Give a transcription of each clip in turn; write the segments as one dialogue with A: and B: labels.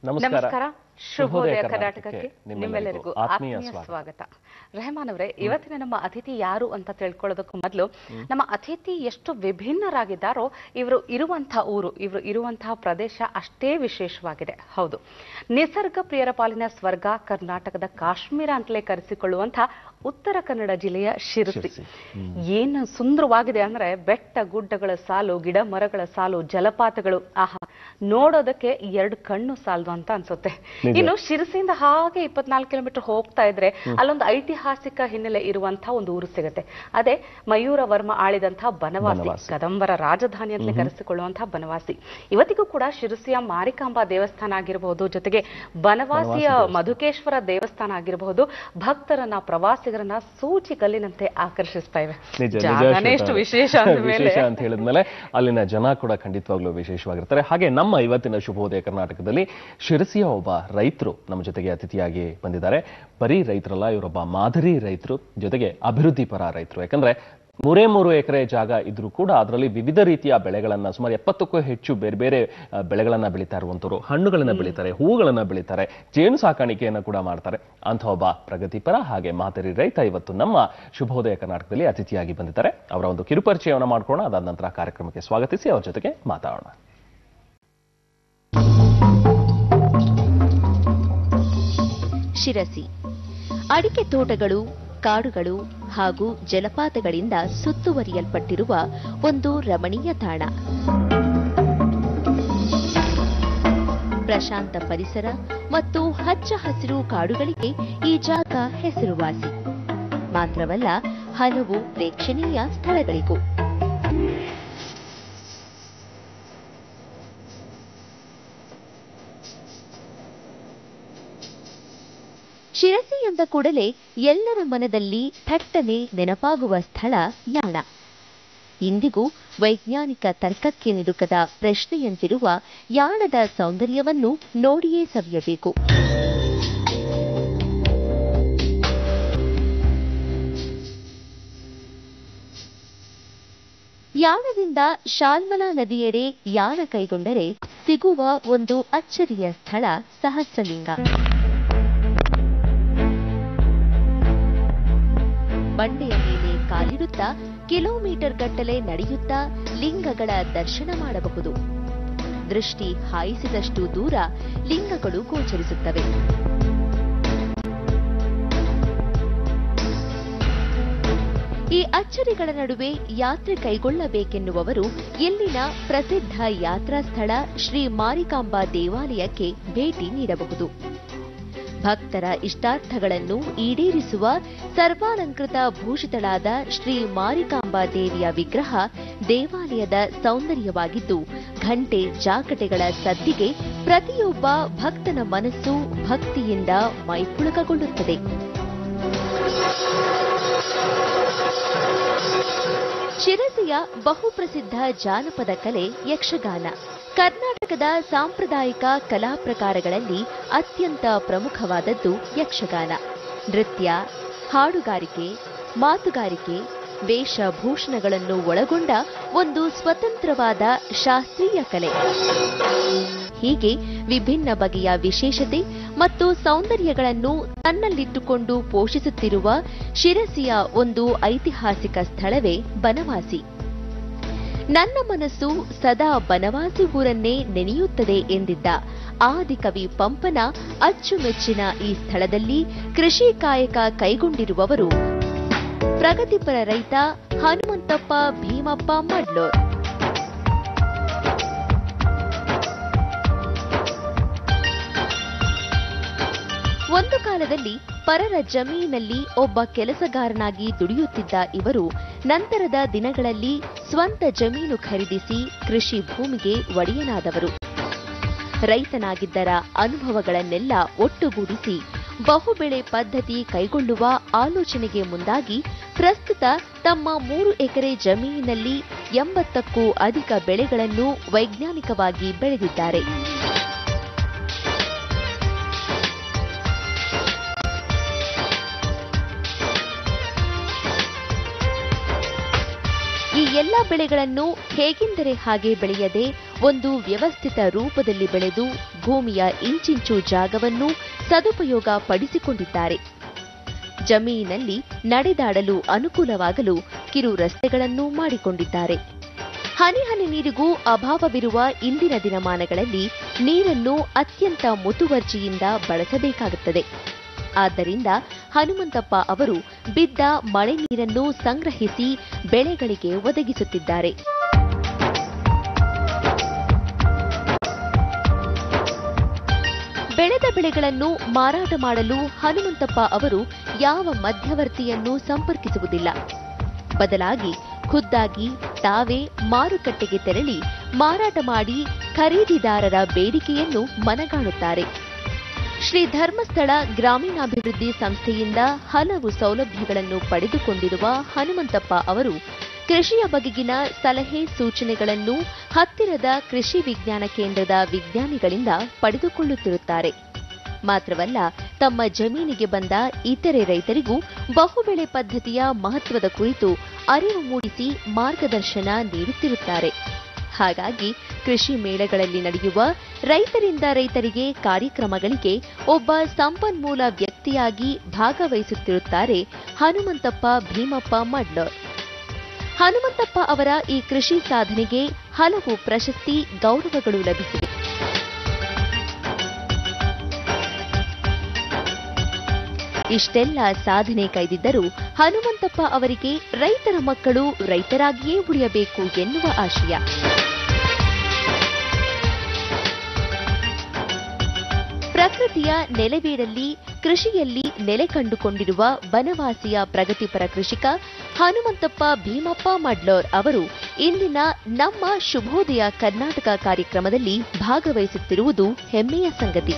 A: ನಮಸ್ಕಾರ
B: ನಮಸ್ಕಾರ ಶುಭೋದಯ ಕರ್ನಾಟಕಕ್ಕೆ
A: ನಿಮ್ಮೆಲ್ಲರಿಗೂ
B: ನಿಮ್ಮೆಲ್ಲರಿಗೂ
A: ಆತ್ಮೀಯ
B: ಆತ್ಮೀಯ
A: ಸ್ವಾಗತ.
B: ಸ್ವಾಗತ ರೆಹಮಾನ್ ಅವರೇ ಇವತ್ತಿನ ನಮ್ಮ ಅತಿಥಿ ಯಾರು ಅಂತ ತಿಳ್ಕೊಳ್ಳೋದಕ್ಕೂ ಮೊದಲು ನಮ್ಮ ಅತಿಥಿ ಎಷ್ಟು ವಿಭಿನ್ನರಾಗಿದ್ದಾರೋ ಇವರು ಇರುವಂತಹ ಊರು ಇವರು ಇರುವಂತಹ ಪ್ರದೇಶ ಅಷ್ಟೇ ವಿಶೇಷವಾಗಿದೆ ಹೌದು ನಿಸರ್ಗ ಪ್ರಿಯರ ಪಾಲಿನ ಸ್ವರ್ಗ ಕರ್ನಾಟಕದ ಕಾಶ್ಮೀರ ಅಂತಲೇ ಕರೆಸಿಕೊಳ್ಳುವಂತಹ ಉತ್ತರ ಕನ್ನಡ ಜಿಲ್ಲೆಯ ಶಿರಸಿ
A: ಶಿರಸಿ.
B: ಏನು ಸುಂದರವಾಗಿದೆ ಅಂದ್ರೆ ಬೆಟ್ಟ ಗುಡ್ಡಗಳ ಸಾಲು ಗಿಡ ಮರಗಳ ಸಾಲು ಜಲಪಾತಗಳು ಆಹಾ ನೋಡೋದಕ್ಕೆ ಎರಡು ಕಣ್ಣು ಸಾಲದು ಅಂತ ಅನ್ಸುತ್ತೆ
A: ನಿಜ.
B: ಇನ್ನು ಶಿರಸಿಯಿಂದ ಹಾಗೆ ಇಪ್ಪತ್ನಾಲ್ಕು ಕಿಲೋಮೀಟರ್ ಹೋಗ್ತಾ ಇದ್ರೆ ಅಲ್ಲೊಂದು ಐತಿಹಾಸಿಕ ಹಿನ್ನೆಲೆ ಇರುವಂತಹ ಒಂದು ಊರು ಸಿಗುತ್ತೆ ಅದೇ ಮಯೂರ ವರ್ಮ ಆಳಿದಂತಹ ಬನವಾಸಿ
A: ಬನವಾಸಿ.
B: ಕದಂಬರ ರಾಜಧಾನಿ ಅಂತ ಕರೆಸಿಕೊಳ್ಳುವಂತಹ ಬನವಾಸಿ ಇವತ್ತಿಗೂ ಕೂಡ ಶಿರಸಿಯ ಮಾರಿಕಾಂಬಾ ದೇವಸ್ಥಾನ ಆಗಿರಬಹುದು ಜೊತೆಗೆ ಬನವಾಸಿಯ
A: ದೇವಸ್ಥಾನ.
B: ಮಧುಕೇಶ್ವರ ದೇವಸ್ಥಾನ ಆಗಿರಬಹುದು ಭಕ್ತರನ್ನ ಪ್ರವಾಸಿಗರನ್ನ ಸೂಚಿ ಕಲ್ಲಿನಂತೆ ಆಕರ್ಷಿಸ್ತಾ ಇವೆ
A: ನಿಜ ನಿಜ
B: ಜಾಗನೇ
A: ಶ್ವೇತಾ
B: ಎಷ್ಟು
A: ಅವರೇ.
B: ವಿಶೇಷ ಅಂದ್ಮೇಲೆ
A: ವಿಶೇಷ ಅಂತ ಹೇಳಿದ್ಮೇಲೆ ಅಲ್ಲಿನ ಜನ ಕೂಡ ಖಂಡಿತವಾಗ್ಲೂ ವಿಶೇಷವಾಗಿರ್ತಾರೆ ಹಾಗೆ ನಮ್ಮ ಇವತ್ತಿನ ಶುಭೋದಯ ಕರ್ನಾಟಕದಲ್ಲಿ ಶಿರಸಿಯ ಒಬ್ಬ ರೈತರು ನಮ್ಮ ಜೊತೆಗೆ ಅತಿಥಿಯಾಗಿ ಬಂದಿದ್ದಾರೆ ಬರೀ ರೈತರಲ್ಲ ಇವರೊಬ್ಬ ಮಾದರಿ ರೈತರು ಜೊತೆಗೆ ಅಭಿವೃದ್ಧಿ ಪರ ರೈತರು ಯಾಕಂದ್ರೆ ಮೂರೇ ಮೂರು ಎಕರೆ ಜಾಗ ಇದ್ರೂ ಕೂಡ ಅದರಲ್ಲಿ ವಿವಿಧ ರೀತಿಯ ಬೆಳೆಗಳನ್ನ ಸುಮಾರು ಎಪ್ಪತ್ತಕ್ಕೂ ಹೆಚ್ಚು ಬೇರೆ ಬೇರೆ ಆ, ಬೆಳೆಗಳನ್ನ ಬೆಳೀತಾ ಇರುವಂತವ್ರು ಹಣ್ಣುಗಳನ್ನ ಬೆಳೀತಾರೆ ಹೂಗಳನ್ನ ಬೆಳೀತಾರೆ ಜೇನು ಸಾಕಾಣಿಕೆಯನ್ನ ಕೂಡ ಮಾಡ್ತಾರೆ ಅಂತ ಒಬ್ಬ ಪ್ರಗತಿಪರ ಹಾಗೆ ಮಾದರಿ ರೈತ ಇವತ್ತು ನಮ್ಮ ಶುಭೋದಯ ಕರ್ನಾಟಕದಲ್ಲಿ ಅತಿಥಿಯಾಗಿ ಬಂದಿದ್ದಾರೆ ಅವರ ಒಂದು ಕಿರುಪರಿಚಯವನ್ನು ಮಾಡ್ಕೊಳ್ಳೋಣ ಅದಾದ ನಂತರ ಕಾರ್ಯಕ್ರಮಕ್ಕೆ ಸ್ವಾಗತಿಸಿ ಅವ್ರ ಜೊತೆಗೆ ಮಾತಾಡೋಣ
C: ಶಿರಸಿ ಅಡಿಕೆ ತೋಟಗಳು ಕಾಡುಗಳು ಹಾಗೂ ಜಲಪಾತಗಳಿಂದ ಸುತ್ತುವರಿಯಲ್ಪಟ್ಟಿರುವ ಒಂದು ರಮಣೀಯ ತಾಣ ಪ್ರಶಾಂತ ಪರಿಸರ ಮತ್ತು ಹಚ್ಚ ಹಸಿರು ಕಾಡುಗಳಿಗೆ ಈ ಜಾಗ ಹೆಸರುವಾಸಿ ಮಾತ್ರವಲ್ಲ ಹಲವು ಪ್ರೇಕ್ಷಣೀಯ ಸ್ಥಳಗಳಿಗೂ ಶಿರಸಿ ಎಂದ ಕೂಡಲೇ ಎಲ್ಲರ ಮನದಲ್ಲಿ ಥಟ್ಟನೆ ನೆನಪಾಗುವ ಸ್ಥಳ ಯಾಣ ಇಂದಿಗೂ ವೈಜ್ಞಾನಿಕ ತರ್ಕಕ್ಕೆ ನಿಲುಕದ ಪ್ರಶ್ನೆಯಂತಿರುವ ಯಾಣದ ಸೌಂದರ್ಯವನ್ನು ನೋಡಿಯೇ ಸವಿಯಬೇಕು ಯಾಣದಿಂದ ಶಾಲ್ಮಲಾ ನದಿಯೆಡೆ ಯಾನ ಕೈಗೊಂಡರೆ ಸಿಗುವ ಒಂದು ಅಚ್ಚರಿಯ ಸ್ಥಳ ಸಹಸ್ರಲಿಂಗ ಬಂಡೆಯ ಮೇಲೆ ಕಾಲಿಡುತ್ತಾ ಕಿಲೋಮೀಟರ್ ಗಟ್ಟಲೆ ನಡೆಯುತ್ತಾ ಲಿಂಗಗಳ ದರ್ಶನ ಮಾಡಬಹುದು ದೃಷ್ಟಿ ಹಾಯಿಸಿದಷ್ಟು ದೂರ ಲಿಂಗಗಳು ಗೋಚರಿಸುತ್ತವೆ ಈ ಅಚ್ಚರಿಗಳ ನಡುವೆ ಯಾತ್ರೆ ಕೈಗೊಳ್ಳಬೇಕೆನ್ನುವವರು ಇಲ್ಲಿನ ಪ್ರಸಿದ್ಧ ಯಾತ್ರಾ ಸ್ಥಳ ಶ್ರೀ ಮಾರಿಕಾಂಬಾ ದೇವಾಲಯಕ್ಕೆ ಭೇಟಿ ನೀಡಬಹುದು ಭಕ್ತರ ಇಷ್ಟಾರ್ಥಗಳನ್ನು ಈಡೇರಿಸುವ ಸರ್ವಾಲಂಕೃತ ಭೂಷಿತಳಾದ ಶ್ರೀ ಮಾರಿಕಾಂಬಾ ದೇವಿಯ ವಿಗ್ರಹ ದೇವಾಲಯದ ಸೌಂದರ್ಯವಾಗಿದ್ದು ಘಂಟೆ ಜಾಕಟೆಗಳ ಸದ್ದಿಗೆ ಪ್ರತಿಯೊಬ್ಬ ಭಕ್ತನ ಮನಸ್ಸು ಭಕ್ತಿಯಿಂದ ಮೈಪುಳಕಗೊಳ್ಳುತ್ತದೆ ಶಿರಸಿಯ ಬಹುಪ್ರಸಿದ್ಧ ಜಾನಪದ ಕಲೆ ಯಕ್ಷಗಾನ ಕರ್ನಾಟಕದ ಸಾಂಪ್ರದಾಯಿಕ ಕಲಾ ಪ್ರಕಾರಗಳಲ್ಲಿ ಅತ್ಯಂತ ಪ್ರಮುಖವಾದದ್ದು ಯಕ್ಷಗಾನ ನೃತ್ಯ ಹಾಡುಗಾರಿಕೆ ಮಾತುಗಾರಿಕೆ ವೇಷಭೂಷಣಗಳನ್ನು ಒಳಗೊಂಡ ಒಂದು ಸ್ವತಂತ್ರವಾದ ಶಾಸ್ತ್ರೀಯ ಕಲೆ ಹೀಗೆ ವಿಭಿನ್ನ ಬಗೆಯ ವಿಶೇಷತೆ ಮತ್ತು ಸೌಂದರ್ಯಗಳನ್ನು ತನ್ನಲ್ಲಿಟ್ಟುಕೊಂಡು ಪೋಷಿಸುತ್ತಿರುವ ಶಿರಸಿಯ ಒಂದು ಐತಿಹಾಸಿಕ ಸ್ಥಳವೇ ಬನವಾಸಿ ನನ್ನ ಮನಸ್ಸು ಸದಾ ಬನವಾಸಿ ಊರನ್ನೇ ನೆನೆಯುತ್ತದೆ ಎಂದಿದ್ದ ಆದಿಕವಿ ಪಂಪನ ಅಚ್ಚುಮೆಚ್ಚಿನ ಈ ಸ್ಥಳದಲ್ಲಿ ಕೃಷಿ ಕಾಯಕ ಕೈಗೊಂಡಿರುವವರು ಪ್ರಗತಿಪರ ರೈತ ಹನುಮಂತಪ್ಪ ಭೀಮಪ್ಪ ಮಡ್ಲೂರ್ ಒಂದು ಕಾಲದಲ್ಲಿ ಪರರ ಜಮೀನಲ್ಲಿ ಒಬ್ಬ ಕೆಲಸಗಾರನಾಗಿ ದುಡಿಯುತ್ತಿದ್ದ ಇವರು ನಂತರದ ದಿನಗಳಲ್ಲಿ ಸ್ವಂತ ಜಮೀನು ಖರೀದಿಸಿ ಕೃಷಿ ಭೂಮಿಗೆ ಒಡೆಯನಾದವರು ರೈತನಾಗಿದ್ದರ ಅನುಭವಗಳನ್ನೆಲ್ಲ ಒಟ್ಟುಗೂಡಿಸಿ ಬಹುಬೆಳೆ ಪದ್ಧತಿ ಕೈಗೊಳ್ಳುವ ಆಲೋಚನೆಗೆ ಮುಂದಾಗಿ ಪ್ರಸ್ತುತ ತಮ್ಮ ಮೂರು ಎಕರೆ ಜಮೀನಿನಲ್ಲಿ ಎಂಬತ್ತಕ್ಕೂ ಅಧಿಕ ಬೆಳೆಗಳನ್ನು ವೈಜ್ಞಾನಿಕವಾಗಿ ಬೆಳೆದಿದ್ದಾರೆ ಈ ಎಲ್ಲ ಎಲ್ಲ ಬೆಳೆಗಳನ್ನು ಹೇಗೆಂದರೆ ಹಾಗೆ ಬೆಳೆಯದೆ ಒಂದು ವ್ಯವಸ್ಥಿತ ರೂಪದಲ್ಲಿ ಬೆಳೆದು ಭೂಮಿಯ ಇಂಚಿಂಚು ಜಾಗವನ್ನು ಸದುಪಯೋಗ ಪಡಿಸಿಕೊಂಡಿದ್ದಾರೆ ಜಮೀನಿನಲ್ಲಿ ನಡೆದಾಡಲು ಅನುಕೂಲವಾಗಲು ಕಿರು ರಸ್ತೆಗಳನ್ನು ಮಾಡಿಕೊಂಡಿದ್ದಾರೆ ಹನಿ ಹನಿ ನೀರಿಗೂ ಅಭಾವವಿರುವ ಇಂದಿನ ದಿನಮಾನಗಳಲ್ಲಿ ನೀರನ್ನು ಅತ್ಯಂತ ಮುತುವರ್ಜಿಯಿಂದ ಬಳಸಬೇಕಾಗುತ್ತದೆ ಆದ್ದರಿಂದ ಹನುಮಂತಪ್ಪ ಅವರು ಬಿದ್ದ ಮಳೆ ನೀರನ್ನು ಸಂಗ್ರಹಿಸಿ ಬೆಳೆಗಳಿಗೆ ಒದಗಿಸುತ್ತಿದ್ದಾರೆ ಬೆಳೆದ ಬೆಳೆಗಳನ್ನು ಮಾರಾಟ ಮಾಡಲು ಹನುಮಂತಪ್ಪ ಅವರು ಯಾವ ಮಧ್ಯವರ್ತಿಯನ್ನು ಸಂಪರ್ಕಿಸುವುದಿಲ್ಲ ಬದಲಾಗಿ ಖುದ್ದಾಗಿ ತಾವೇ ಮಾರುಕಟ್ಟೆಗೆ ತೆರಳಿ ಮಾರಾಟ ಮಾಡಿ ಖರೀದಿದಾರರ ಬೇಡಿಕೆಯನ್ನು ಮನಗಾಣುತ್ತಾರೆ ಶ್ರೀ ಧರ್ಮಸ್ಥಳ ಗ್ರಾಮೀಣಾಭಿವೃದ್ಧಿ ಸಂಸ್ಥೆಯಿಂದ ಹಲವು ಸೌಲಭ್ಯಗಳನ್ನು ಪಡೆದುಕೊಂಡಿರುವ ಹನುಮಂತಪ್ಪ ಅವರು ಕೃಷಿಯ ಬಗೆಗಿನ ಸಲಹೆ ಸೂಚನೆಗಳನ್ನು ಹತ್ತಿರದ ಕೃಷಿ ವಿಜ್ಞಾನ ಕೇಂದ್ರದ ವಿಜ್ಞಾನಿಗಳಿಂದ ಪಡೆದುಕೊಳ್ಳುತ್ತಿರುತ್ತಾರೆ ಮಾತ್ರವಲ್ಲ ತಮ್ಮ ಜಮೀನಿಗೆ ಬಂದ ಇತರೆ ರೈತರಿಗೂ ಬಹುಬೆಳೆ ಪದ್ಧತಿಯ ಮಹತ್ವದ ಕುರಿತು ಅರಿವು ಮೂಡಿಸಿ ಮಾರ್ಗದರ್ಶನ ನೀಡುತ್ತಿರುತ್ತಾರೆ ಹಾಗಾಗಿ ಕೃಷಿ ಮೇಳಗಳಲ್ಲಿ ನಡೆಯುವ ರೈತರಿಂದ ರೈತರಿಗೆ ಕಾರ್ಯಕ್ರಮಗಳಿಗೆ ಒಬ್ಬ ಸಂಪನ್ಮೂಲ ವ್ಯಕ್ತಿಯಾಗಿ ಭಾಗವಹಿಸುತ್ತಿರುತ್ತಾರೆ ಹನುಮಂತಪ್ಪ ಭೀಮಪ್ಪ ಮಡ್ಲರ್ ಹನುಮಂತಪ್ಪ ಅವರ ಈ ಕೃಷಿ ಸಾಧನೆಗೆ ಹಲವು ಪ್ರಶಸ್ತಿ ಗೌರವಗಳು ಲಭಿಸಿವೆ ಇಷ್ಟೆಲ್ಲ ಸಾಧನೆ ಕೈದಿದ್ದರೂ ಹನುಮಂತಪ್ಪ ಅವರಿಗೆ ರೈತರ ಮಕ್ಕಳು ರೈತರಾಗಿಯೇ ಉಳಿಯಬೇಕು ಎನ್ನುವ ಆಶಯ ಪ್ರಕೃತಿಯ ನೆಲೆವೀಡಲ್ಲಿ ಕೃಷಿಯಲ್ಲಿ ನೆಲೆ ಕಂಡುಕೊಂಡಿರುವ ಬನವಾಸಿಯ ಪ್ರಗತಿಪರ ಕೃಷಿಕ ಹನುಮಂತಪ್ಪ ಭೀಮಪ್ಪ ಮಡ್ಲೋರ್ ಅವರು ಇಂದಿನ ನಮ್ಮ ಶುಭೋದಯ ಕರ್ನಾಟಕ ಕಾರ್ಯಕ್ರಮದಲ್ಲಿ ಭಾಗವಹಿಸುತ್ತಿರುವುದು ಹೆಮ್ಮೆಯ ಸಂಗತಿ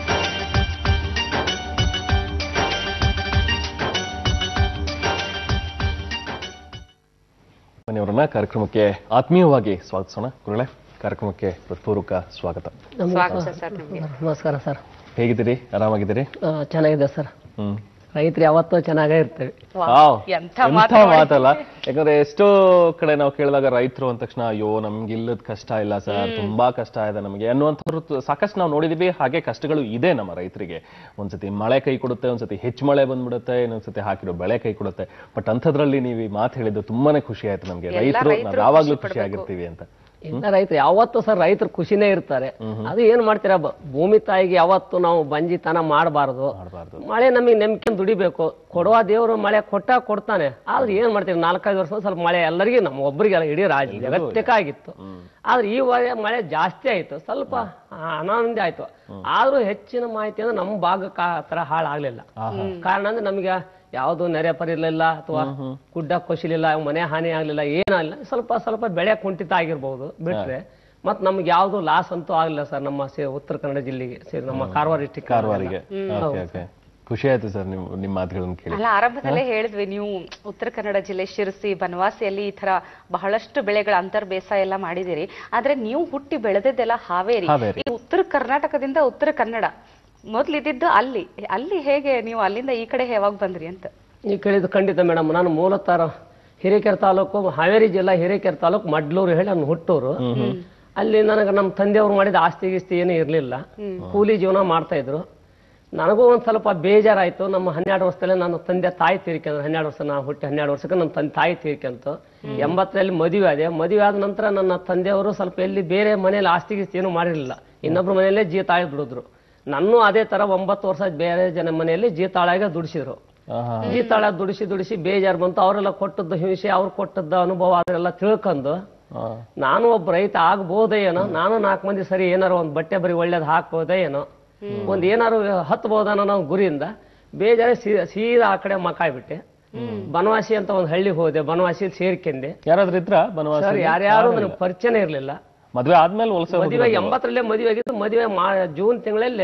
A: ಮನೆಯವರನ್ನ ಕಾರ್ಯಕ್ರಮಕ್ಕೆ ಆತ್ಮೀಯವಾಗಿ ಸ್ವಾಗತಿಸೋಣ ಗುರುಳೆ ಕಾರ್ಯಕ್ರಮಕ್ಕೆ ಹೃತ್ಪೂರ್ವಕ ಸ್ವಾಗತ
B: ಸ್ವಾಗತ ಸರ್ ನಿಮ್ಗೆ
D: ನಮಸ್ಕಾರ ಸರ್
A: ಹೇಗಿದ್ದೀರಿ ಆರಾಮಾಗಿದ್ದೀರಿ
D: ಆ, ಚೆನ್ನಾಗಿದೆ ಸರ್
A: ಹ್ಮ್
D: ರೈತರು ಯಾವತ್ತೂ ಚೆನ್ನಾಗೇ ಇರ್ತೇವೆ
A: ವಾವ್,
B: ಎಂಥ
A: ಎಂಥ
B: ಮಾತು ನೋಡಿ.
A: ಮಾತಲ್ಲ ಯಾಕಂದ್ರೆ ಎಷ್ಟೋ ಕಡೆ ನಾವು ಕೇಳಿದಾಗ ರೈತರು ಅಂದ ತಕ್ಷಣ ಅಯ್ಯೋ ನಮ್ಗೆ ಇಲ್ಲದ ಕಷ್ಟ ಇಲ್ಲ ಸರ್ ತುಂಬಾ ಕಷ್ಟ ಇದೆ ನಮಗೆ ಅನ್ನುವಂಥವ್ರು ತ- ಸಾಕಷ್ಟು ನಾವು ನೋಡಿದೀವಿ ಹಾಗೆ ಕಷ್ಟಗಳು ಇದೆ ನಮ್ಮ ರೈತರಿಗೆ ಒಂದ್ಸತಿ ಮಳೆ ಕೈ ಕೊಡುತ್ತೆ ಒಂದ್ಸತಿ ಹೆಚ್ಚು ಮಳೆ ಬಂದ್ಬಿಡುತ್ತೆ ಇನ್ನೊಂದ್ಸತಿ ಹಾಕಿರೋ ಬೆಳೆ ಕೈ ಕೊಡುತ್ತೆ ಬಟ್ ಅಂಥದ್ರಲ್ಲಿ ನೀವು ಈ ಮಾತು ಹೇಳಿದ್ದು ತುಂಬಾನೇ ಖುಷಿ ಆಯ್ತು ನಮ್ಗೆ
B: ಎಲ್ಲ
A: ರೈತರು ನಾವು
B: ರೈತರು
A: ಯಾವಾಗ್ಲೂ
B: ಖುಷಿ
A: ಖುಷಿ ಆಗಿರ್ತೀವಿ ಅಂತ
D: ಎಲ್ಲ ರೈತರು ಯಾವತ್ತೂ ಸರ್ ರೈತರು ಖುಷಿನೇ ಇರ್ತಾರೆ ಅದು ಏನ್ ಮಾಡ್ತೀರಾ ಬ- ಭೂಮಿ ತಾಯಿಗೆ ಯಾವತ್ತು ನಾವು ಬಂಜಿತನ ಮಾಡಬಾರ್ದು
A: ಮಾಡಬಾರ್ದು
D: ಮಳೆ ನಮಗೆ ನಂಬಿಕೆ ದುಡಿಬೇಕು ಕೊಡುವ ದೇವರು ಮಳೆ ಕೊಟ್ಟ ಕೊಡ್ತಾನೆ ಆದ್ರೆ ಏನ್ ಮಾಡ್ತೀವಿ ನಾಲ್ಕೈದು ವರ್ಷ ಸ್ವಲ್ಪ ಮಳೆ ಎಲ್ಲರಿಗೂ ನಮ್ಮ ಒಬ್ಬರಿಗೆಲ್ಲ ಇಡೀ ರಾಜ್ಯ ಜಗತ್ತಕ್ಕೆ ಆಗಿತ್ತು ಆದ್ರೆ ಈ ವಾರ ಮಳೆ ಜಾಸ್ತಿ ಆಯ್ತು ಸ್ವಲ್ಪ ಆನಂದ ಆಯ್ತು ಆದ್ರೂ ಹೆಚ್ಚಿನ ಮಾಹಿತಿ ಅಂದ್ರೆ ನಮ್ಮ ಭಾಗಕ್ಕೆ ಆ ತರ ಹಾಳಾಗ್ಲಿಲ್ಲ ಕಾರಣ ಅಂದ್ರೆ ನಮ್ಗೆ ಯಾವುದು ನೆರೆ ಪರಿರ್ಲಿಲ್ಲ ಅಥವಾ ಗುಡ್ಡ ಕೊಸಿಲಿಲ್ಲ ಮನೆ ಹಾನಿ ಆಗ್ಲಿಲ್ಲ ಏನಾಗಲಿಲ್ಲ ಸ್ವಲ್ಪ ಸ್ವಲ್ಪ ಬೆಳೆ ಕುಂಠಿತ ಆಗಿರ್ಬೋದು ಬಿಟ್ರೆ ಮತ್ ನಮ್ಗೆ ಯಾವ್ದು ಲಾಸ್ ಅಂತೂ ಆಗ್ಲಿಲ್ಲ ಸರ್ ನಮ್ಮ ಸೇ- ಉತ್ತರ ಕನ್ನಡ ಜಿಲ್ಲೆಗೆ ಸೇ- ನಮ್ಮ ಕಾರವಾರ ಡಿಸ್ಟಿಕ್
A: ಕಾರವಾರಿಗೆ ಓಕೆ ಓಕೆ ಖುಷಿ ಆಯ್ತು ಸರ್ ನಿಮ್ ನಿಮ್ಮ ಮಾತುಗಳನ್ನ ಕೇಳಿ
B: ಅಲ್ಲ ಆರಂಭದಲ್ಲೇ ಹೇಳಿದ್ವಿ ನೀವು ಉತ್ತರ ಕನ್ನಡ ಜಿಲ್ಲೆ ಶಿರಸಿ ಬನವಾಸಿಯಲ್ಲಿ ಈ ತರ ಬಹಳಷ್ಟು ಬೆಳೆಗಳ ಅಂತರ್ ಬೇಸಾಯ ಎಲ್ಲ ಮಾಡಿದಿರಿ ಆದ್ರೆ ನೀವು ಹುಟ್ಟಿ ಬೆಳೆದಿದ್ದೆಲ್ಲ ಹಾವೇರಿ
A: ಹಾವೇರಿ.
B: ಈ ಉತ್ತರ ಕರ್ನಾಟಕದಿಂದ ಉತ್ತರ ಕನ್ನಡ ಮೊದ್ಲಿದ್ದು ಅಲ್ಲಿ ಅಲ್ಲಿ ಹೇಗೆ ನೀವು ಅಲ್ಲಿಂದ ಈ ಕಡೆ ಯಾವಾಗ ಬಂದ್ರಿ ಅಂತ
D: ನೀವು ಕೇಳಿದ್ದು ಖಂಡಿತ ಮೇಡಮ್ ನಾನು ಮೂಲತಃ ಹಿರೇಕೆರೆ ತಾಲೂಕು ಹಾವೇರಿ ಜಿಲ್ಲಾ ಹಿರೇಕೆರೆ ತಾಲೂಕು ಮಡ್ಲೂರು ಹೇಳಿ ನಾನು ಹುಟ್ಟೂರು ಅಲ್ಲಿ ನನಗೆ ನಮ್ಮ ತಂದೆಯವರು ಮಾಡಿದ ಆಸ್ತಿ ಗೀಸ್ತಿ ಏನೂ ಇರಲಿಲ್ಲ ಕೂಲಿ ಜೀವನ ಮಾಡ್ತಾ ಇದ್ರು ನನಗೂ ಒಂದು ಸ್ವಲ್ಪ ಬೇಜಾರಾಯ್ತು ನಮ್ಮ ಹನ್ನೆರಡು ವರ್ಷದಲ್ಲೇ ನನ್ನ ತಂದೆ ತಾಯಿ ತೀರ್ಕೊಂಡ್ರು ಹನ್ನೆರಡು ವರ್ಷ ನಾ ಹುಟ್ಟಿ ಹನ್ನೆರಡು ವರ್ಷಕ್ಕೆ ನಮ್ಮ ತಂದೆ ತಾಯಿ ತೀರ್ಕೊಂತು ಎಂಬತ್ತರಲ್ಲಿ ಮದುವೆ ಆದೆ ಮದುವೆ ಆದ ನಂತರ ನನ್ನ ತಂದೆಯವರು ಸ್ವಲ್ಪ ಎಲ್ಲಿ ಬೇರೆ ಮನೇಲಿ ಆಸ್ತಿ ಗೀಸ್ತಿ ಏನೂ ಮಾಡಿರಲಿಲ್ಲ ಇನ್ನೊಬ್ರ ಮನೆಯಲ್ಲೇ ಜೀತಾಳಿ ದುಡಿದ್ರು ನನ್ನೂ ಅದೇ ತರ ಒಂಬತ್ತು ವರ್ಷ ಬೇರೆ ಜನ ಮನೆಯಲ್ಲಿ ಜೀತಾಳಾಗ ದುಡಿಸಿದ್ರು
A: ಆಹಾ.
D: ಜೀತಾಳ ದುಡಿಸಿ ದುಡಿಸಿ ಬೇಜಾರು ಬಂತು ಅವರೆಲ್ಲ ಕೊಟ್ಟದ್ದು ಹಿಂಸೆ ಅವ್ರು ಕೊಟ್ಟದ್ದ ಅನುಭವ ಅದೆಲ್ಲ ತಿಳ್ಕೊಂಡು
A: ಆ,
D: ನಾನು ಒಬ್ಬ ರೈತ ಆಗ್ಬೋದೇ ಏನೋ ನಾನು ನಾಲ್ಕು ಮಂದಿ ಸರಿ ಏನಾರು ಒಂದು ಬಟ್ಟೆ ಬರಿ ಒಳ್ಳೇದು ಹಾಕ್ಬೋದೇ ಏನೋ ಒಂದ್ ಏನಾರು ಹತ್ಬೋದ ಅನ್ನೋ ನಾವು ಗುರಿಯಿಂದ ಬೇಜಾರ ಸೀದಾ ಆ ಕಡೆ ಮಕಾಯ್ಬಿಟ್ಟೆ ಬನವಾಸಿ ಅಂತ ಒಂದು ಹಳ್ಳಿ ಹೋದೆ ಬನವಾಸಿ ಸೇರ್ಕೊಂಡೆ
A: ಯಾರಾದ್ರೂ ಇದ್ರ ಬನವಾಸ
D: ಸರ್ ಯಾರ್ಯಾರು ನನಗೆ ಪರಿಚಯನೇ ಇರ್ಲಿಲ್ಲ
A: ಮದ್ವೆ ಆದ್ಮೇಲೆ ವಲಸೆ
D: ಮದುವೆ ಎಂಬತ್ತರಲ್ಲೇ ಮದುವೆ ಆಗಿತ್ತು ಮದುವೆ ಮಾ ಜೂನ್ ತಿಂಗಳಲ್ಲಿ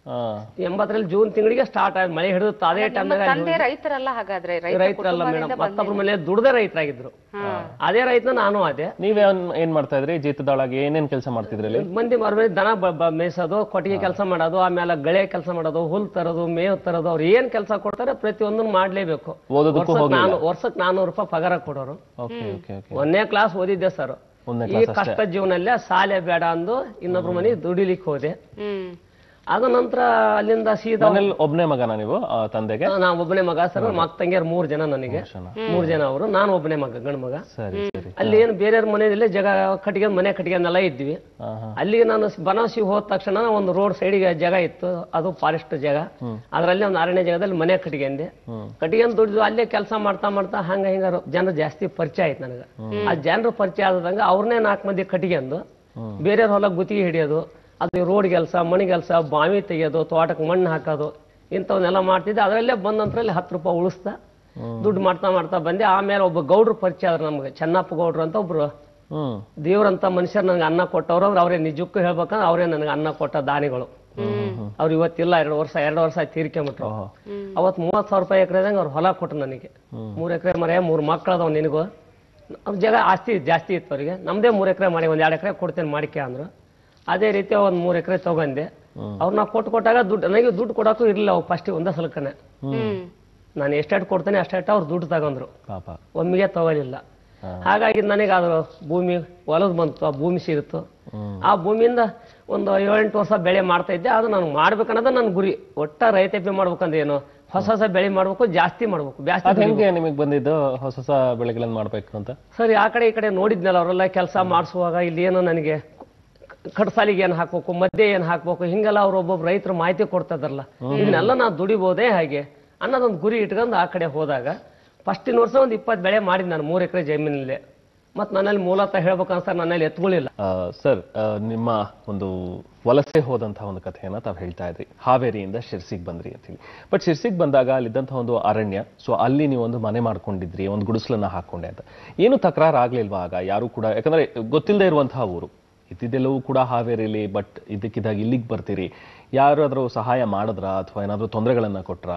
A: ಹಾ
D: ಎಂಬತ್ತರಲ್ಲಿ ಜೂನ್ ತಿಂಗಳಿಗೆ ಸ್ಟಾರ್ಟ್ ಆಯ್ತು ಮಳೆ ಹಿಡಿದು ಅದೇ
B: ನಿಮ್ಮ
D: ಟೈಮ್ನಾಗ
B: ತಂದೆ ರೈತರಲ್ಲ ಹಾಗಾದ್ರೆ ರೈತ
D: ರೈತರಲ್ಲ ಮೇಡಮ್
B: ಕುಟುಂಬದಿಂದ
D: ಮತ್ತೊಬ್ಬರ ಮನೆ ದುಡ್ದೇ ರೈತರಾಗಿದ್ರು ಅದೇ ರೈತನ ನಾನು ಅದೇ
A: ನೀವೇ ಏನ್ ಮಾಡ್ತಾ ಇದ್ರಿ ಜೀತದಾಳಾಗಿ ಏನೇನ್ ಕೆಲಸ ಮಾಡ್ತಿದ್ರಿ ಅಲ್ಲಿ
D: ಮಂದಿ ಮರ ಮೇಲೆ ದನ ಬ- ಬ- ಮೇಯ್ಸೋದು ಕೊಟ್ಟಿಗೆ ಕೆಲಸ ಮಾಡೋದು ಆಮೇಲೆ ಗಳೆ ಕೆಲಸ ಮಾಡೋದು ಹುಲ್ ತರೋದು ಮೇವು ತರೋದು ಅವ್ರು ಏನ್ ಕೆಲಸ ಕೊಡ್ತಾರೆ ಪ್ರತಿಯೊಂದನ್ನು ಮಾಡ್ಲೇಬೇಕು
A: ಓದೋದಕ್ಕೂ
D: ವರ್ಷಕ್ಕೆ ನಾನು ವರ್ಷಕ್ಕೆ ನಾನೂರು ರೂಪಾಯಿ ಪಗಾರ ಕೊಡೋರು
A: ಓಕೆ ಓಕೆ ಓಕೆ
D: ಒಂದನೇ ಕ್ಲಾಸ್ ಓದಿದ್ದೆ ಸರ್
A: ಒಂದನೇ
D: ಈ ಕಷ್ಟ ಜೀವನಲ್ಲೇ ಶಾಲೆ ಬೇಡ ಅಂದು ಇನ್ನೊಬ್ರ ಮನೆ ದುಡಿಲಿಕ್ಕೆ ಹೋದೆ
B: ಹ್ಮ್
D: ಅದ ನಂತರ ಅಲ್ಲಿಂದ ಸೀದಾ
A: ಮನೇಲಿ ಒಬ್ನೇ ಮಗನ ನೀವು ಆ, ತಂದೆಗೆ
D: ನಾ ಒಬ್ಬನೇ ಮಗ ಸರ್ ಮಕ್ಕ ತಂಗಿಯರು ಮೂರ್ ಜನ ನನಗೆ
A: ಜನ.
D: ಮೂರ್ ಜನ ಅವರು ನಾನು ಒಬ್ಬನೇ ಮಗ ಗಂಡು ಮಗ
A: ಸರಿ ಸರಿ
D: ಅಲ್ಲಿ ಏನು ಬೇರೆಯವ್ರ ಮನೆಯಲ್ಲೇ ಜಗ ಕಟ್ಟಿಗೆ ಮನೆ ಕಟ್ಟಿಗೆನೆಲ್ಲ ಇದ್ವಿ
A: ಹಾ ಹಾ
D: ಅಲ್ಲಿಗೆ ನಾನು ಬನವಾಸಿ ಹೋದ ತಕ್ಷಣ ಒಂದು ರೋಡ್ ಸೈಡಿಗೆ ಜಾಗ ಇತ್ತು ಅದು ಫಾರೆಸ್ಟ್ ಜಾಗ ಅದರಲ್ಲಿ ಒಂದು ಅರಣ್ಯ ಜಾಗದಲ್ಲಿ ಮನೆ ಕಟ್ಟಿಗೆಂದೆ ಕಟ್ಟಿಗೆಂದು ದುಡಿದು ಅಲ್ಲೇ ಕೆಲಸ ಮಾಡ್ತಾ ಮಾಡ್ತಾ ಹಂಗ ಹಿಂಗ ಜನರು ಜಾಸ್ತಿ ಪರಿಚಯ ಆಯ್ತು ನನಗೆ ಆ ಜನರು ಪರಿಚಯ ಆದಂಗ ಅವ್ರನ್ನೇ ನಾಲ್ಕು ಮಂದಿ ಕಟ್ಟಿಗೆಂದು ಬೇರೆಯವ್ರ ಹೊಲ ಗುತ್ತಿಗೆ ಹಿಡಿಯೋದು ಅದು ರೋಡ್ ಕೆಲಸ ಮಣಿ ಕೆಲಸ ಬಾವಿ ತೆಗೆಯೋದು ತೋಟಕ್ಕೆ ಮಣ್ಣು ಹಾಕೋದು ಇಂಥವನ್ನೆಲ್ಲ ಮಾಡ್ತಿದ್ದೆ ಅದರಲ್ಲೇ ಬಂದಂತರಲ್ಲಿ ಹತ್ತು ರೂಪಾಯಿ ಉಳಿಸ್ತಾ ದುಡ್ಡು ಮಾಡ್ತಾ ಮಾಡ್ತಾ ಬಂದೆ ಆಮೇಲೆ ಒಬ್ಬ ಗೌಡ್ರು ಪರಿಚಯ ಆದ್ರು ನಮ್ಗೆ ಚೆನ್ನಪ್ಪ ಗೌಡ್ರು ಅಂತ ಒಬ್ರು
A: ಹ್ಮ್
D: ದೇವ್ರಂತ ಮನುಷ್ಯರು ನನಗೆ ಅನ್ನ ಕೊಟ್ಟವ್ರು ಅವ್ರು ಅವರೇ ನಿಜಕ್ಕೂ ಹೇಳ್ಬೇಕಂದ್ರೆ ಅವರೇ ನನಗೆ ಅನ್ನ ಕೊಟ್ಟ ದಾನಿಗಳು ಅವ್ರು ಇವತ್ತಿಲ್ಲ ಎರಡು ವರ್ಷ ಎರಡು ವರ್ಷ ಆಯ್ತು ತೀರ್ಕೊಂಬಿಟ್ರು
A: ಓಹೋ
D: ಅವತ್ತು ಮೂವತ್ತು ಸಾವಿರ ರೂಪಾಯಿ ಎಕರೆದಂಗೆ ಅವ್ರು ಹೊಲ ಕೊಟ್ರು ನನಗೆ ಮೂರು ಎಕರೆ ಮರೆ ಮೂರು ಮಕ್ಳು ಅದಾವ ನಿನಗೂ ಅವ್ರ ಜಾಗ ಆಸ್ತಿ ಜಾಸ್ತಿ ಇತ್ತು ಅವರಿಗೆ ನಮ್ಮದೇ ಮೂರು ಎಕರೆ ಮಾಡಿ ಒಂದು ಎರಡು ಎಕರೆ ಕೊಡ್ತೇನೆ ಮಾಡಿಕೆ ಅಂದ್ರು ಅದೇ ರೀತಿ ಒಂದು ಮೂರು ಎಕರೆ ತಗೊಂಡೆ ಅವ್ರನ್ನ ಕೊಟ್ಟು ಕೊಟ್ಟಾಗ ದುಡ್ಡು ನನಗೆ ದುಡ್ಡು ಕೊಡೋಕ್ಕೂ ಇರಲಿಲ್ಲ ಅವು ಫಸ್ಟಿಗೆ ಒಂದೇ ಸಲಕನೆ
B: ಹ್ಮ್
D: ನಾನು ಎಷ್ಟೆಷ್ಟು ಕೊಡ್ತೇನೆ ಅಷ್ಟೆಷ್ಟು ಅವ್ರು ದುಡ್ಡು ತಗೊಂಡ್ರು
A: ಪಾಪ
D: ಒಮ್ಮೆಗೆ ತಗೊಳ್ಳಿಲ್ಲ ಹಾಗಾಗಿ ನನಗೆ ಅದು ಭೂಮಿ ಹೊಲದ್ ಬಂತು ಆ ಭೂಮಿ ಸಿಗುತ್ತು ಆ ಭೂಮಿಯಿಂದ ಒಂದು ಏಳೆಂಟು ವರ್ಷ ಬೆಳೆ ಮಾಡ್ತಾ ಇದ್ದೆ ಅದು ನಾನು ಮಾಡ್ಬೇಕನ್ನೋದು ನನ್ನ ಗುರಿ ಒಟ್ಟ ರೈತಾಪಿ ಮಾಡ್ಬೇಕಂದ್ರೆ ಏನು ಹೊಸ ಹೊಸ ಬೆಳೆ ಮಾಡ್ಬೇಕು ಜಾಸ್ತಿ ಮಾಡ್ಬೇಕು
A: ಅದ್
D: ಜಾಸ್ತಿ
A: ಹೆಂಗೆ ನಿಮಗೆ ಬಂದಿದ್ದು ಹೊಸ ಹೊಸ ಬೆಳೆಗಳನ್ನ ಮಾಡ್ಬೇಕು ಅಂತ
D: ಸರಿ ಆ ಕಡೆ ಈ ಕಡೆ ನೋಡಿದ್ನಲ್ಲ ಅವರೆಲ್ಲ ಕೆಲಸ ಮಾಡಿಸುವಾಗ ಇಲ್ಲಿ ಏನು ನನಗೆ ಕಟ್ಸಾಲಿಗೆ ಏನು ಹಾಕ್ಬೇಕು ಮಧ್ಯೆ ಏನು ಹಾಕ್ಬೇಕು ಹಿಂಗೆಲ್ಲ ಅವ್ರು ಒಬ್ಬೊಬ್ಬ ರೈತರು ಮಾಹಿತಿ ಕೊಡ್ತಾ ಇದಾರಲ್ಲ ಇದನ್ನೆಲ್ಲ ನಾವು ದುಡಿಬೋದೇ ಹಾಗೆ ಅನ್ನೋದೊಂದು ಗುರಿ ಇಟ್ಕೊಂಡು ಆ ಕಡೆ ಹೋದಾಗ ಫಸ್ಟಿನ ವರ್ಷ ಒಂದು ಇಪ್ಪತ್ತು ಬೆಳೆ ಮಾಡಿದ್ ನಾನು ಮೂರು ಎಕರೆ ಜಮೀನಲ್ಲಿ ಮತ್ತು ನನ್ನಲ್ಲಿ ಮೂಲತಃ ಹೇಳ್ಬೇಕನ್ಸ ನನ್ನಲ್ಲಿ ಎತ್ಕೊಳ್ಳಿಲ್ಲ
A: ಸರ್ ನಿಮ್ಮ ಒಂದು ವಲಸೆ ಹೋದಂತಹ ಒಂದು ಕಥೆಯನ್ನ ತಾವು ಹೇಳ್ತಾ ಇದ್ರಿ ಹಾವೇರಿಯಿಂದ ಶಿರ್ಸಿಗೆ ಬಂದ್ರಿ ಅಂತ ಹೇಳಿ ಬಟ್ ಶಿರ್ಸಿಗೆ ಬಂದಾಗ ಅಲ್ಲಿದ್ದಂತಹ ಒಂದು ಅರಣ್ಯ ಸೊ ಅಲ್ಲಿ ನೀವು ಒಂದು ಮನೆ ಮಾಡ್ಕೊಂಡಿದ್ರಿ ಒಂದು ಗುಡಿಸಲನ್ನ ಹಾಕೊಂಡೆ ಅಂತ ಏನು ತಕರಾರು ಆಗ್ಲಿಲ್ವಾ ಆಗ ಯಾರು ಕೂಡ ಯಾಕಂದ್ರೆ ಗೊತ್ತಿಲ್ಲದೆ ಇರುವಂತಹ ಊರು ಇದ್ದಿದ್ದೆಲ್ಲವೂ ಕೂಡ ಹಾವೇರಿಲಿ ಬಟ್ ಇದಕ್ಕಿದ್ದಾಗ ಇಲ್ಲಿಗೆ ಬರ್ತೀರಿ ಯಾರಾದ್ರೂ ಸಹಾಯ ಮಾಡಿದ್ರಾ ಅಥವಾ ಏನಾದ್ರೂ ತೊಂದರೆಗಳನ್ನ ಕೊಟ್ರಾ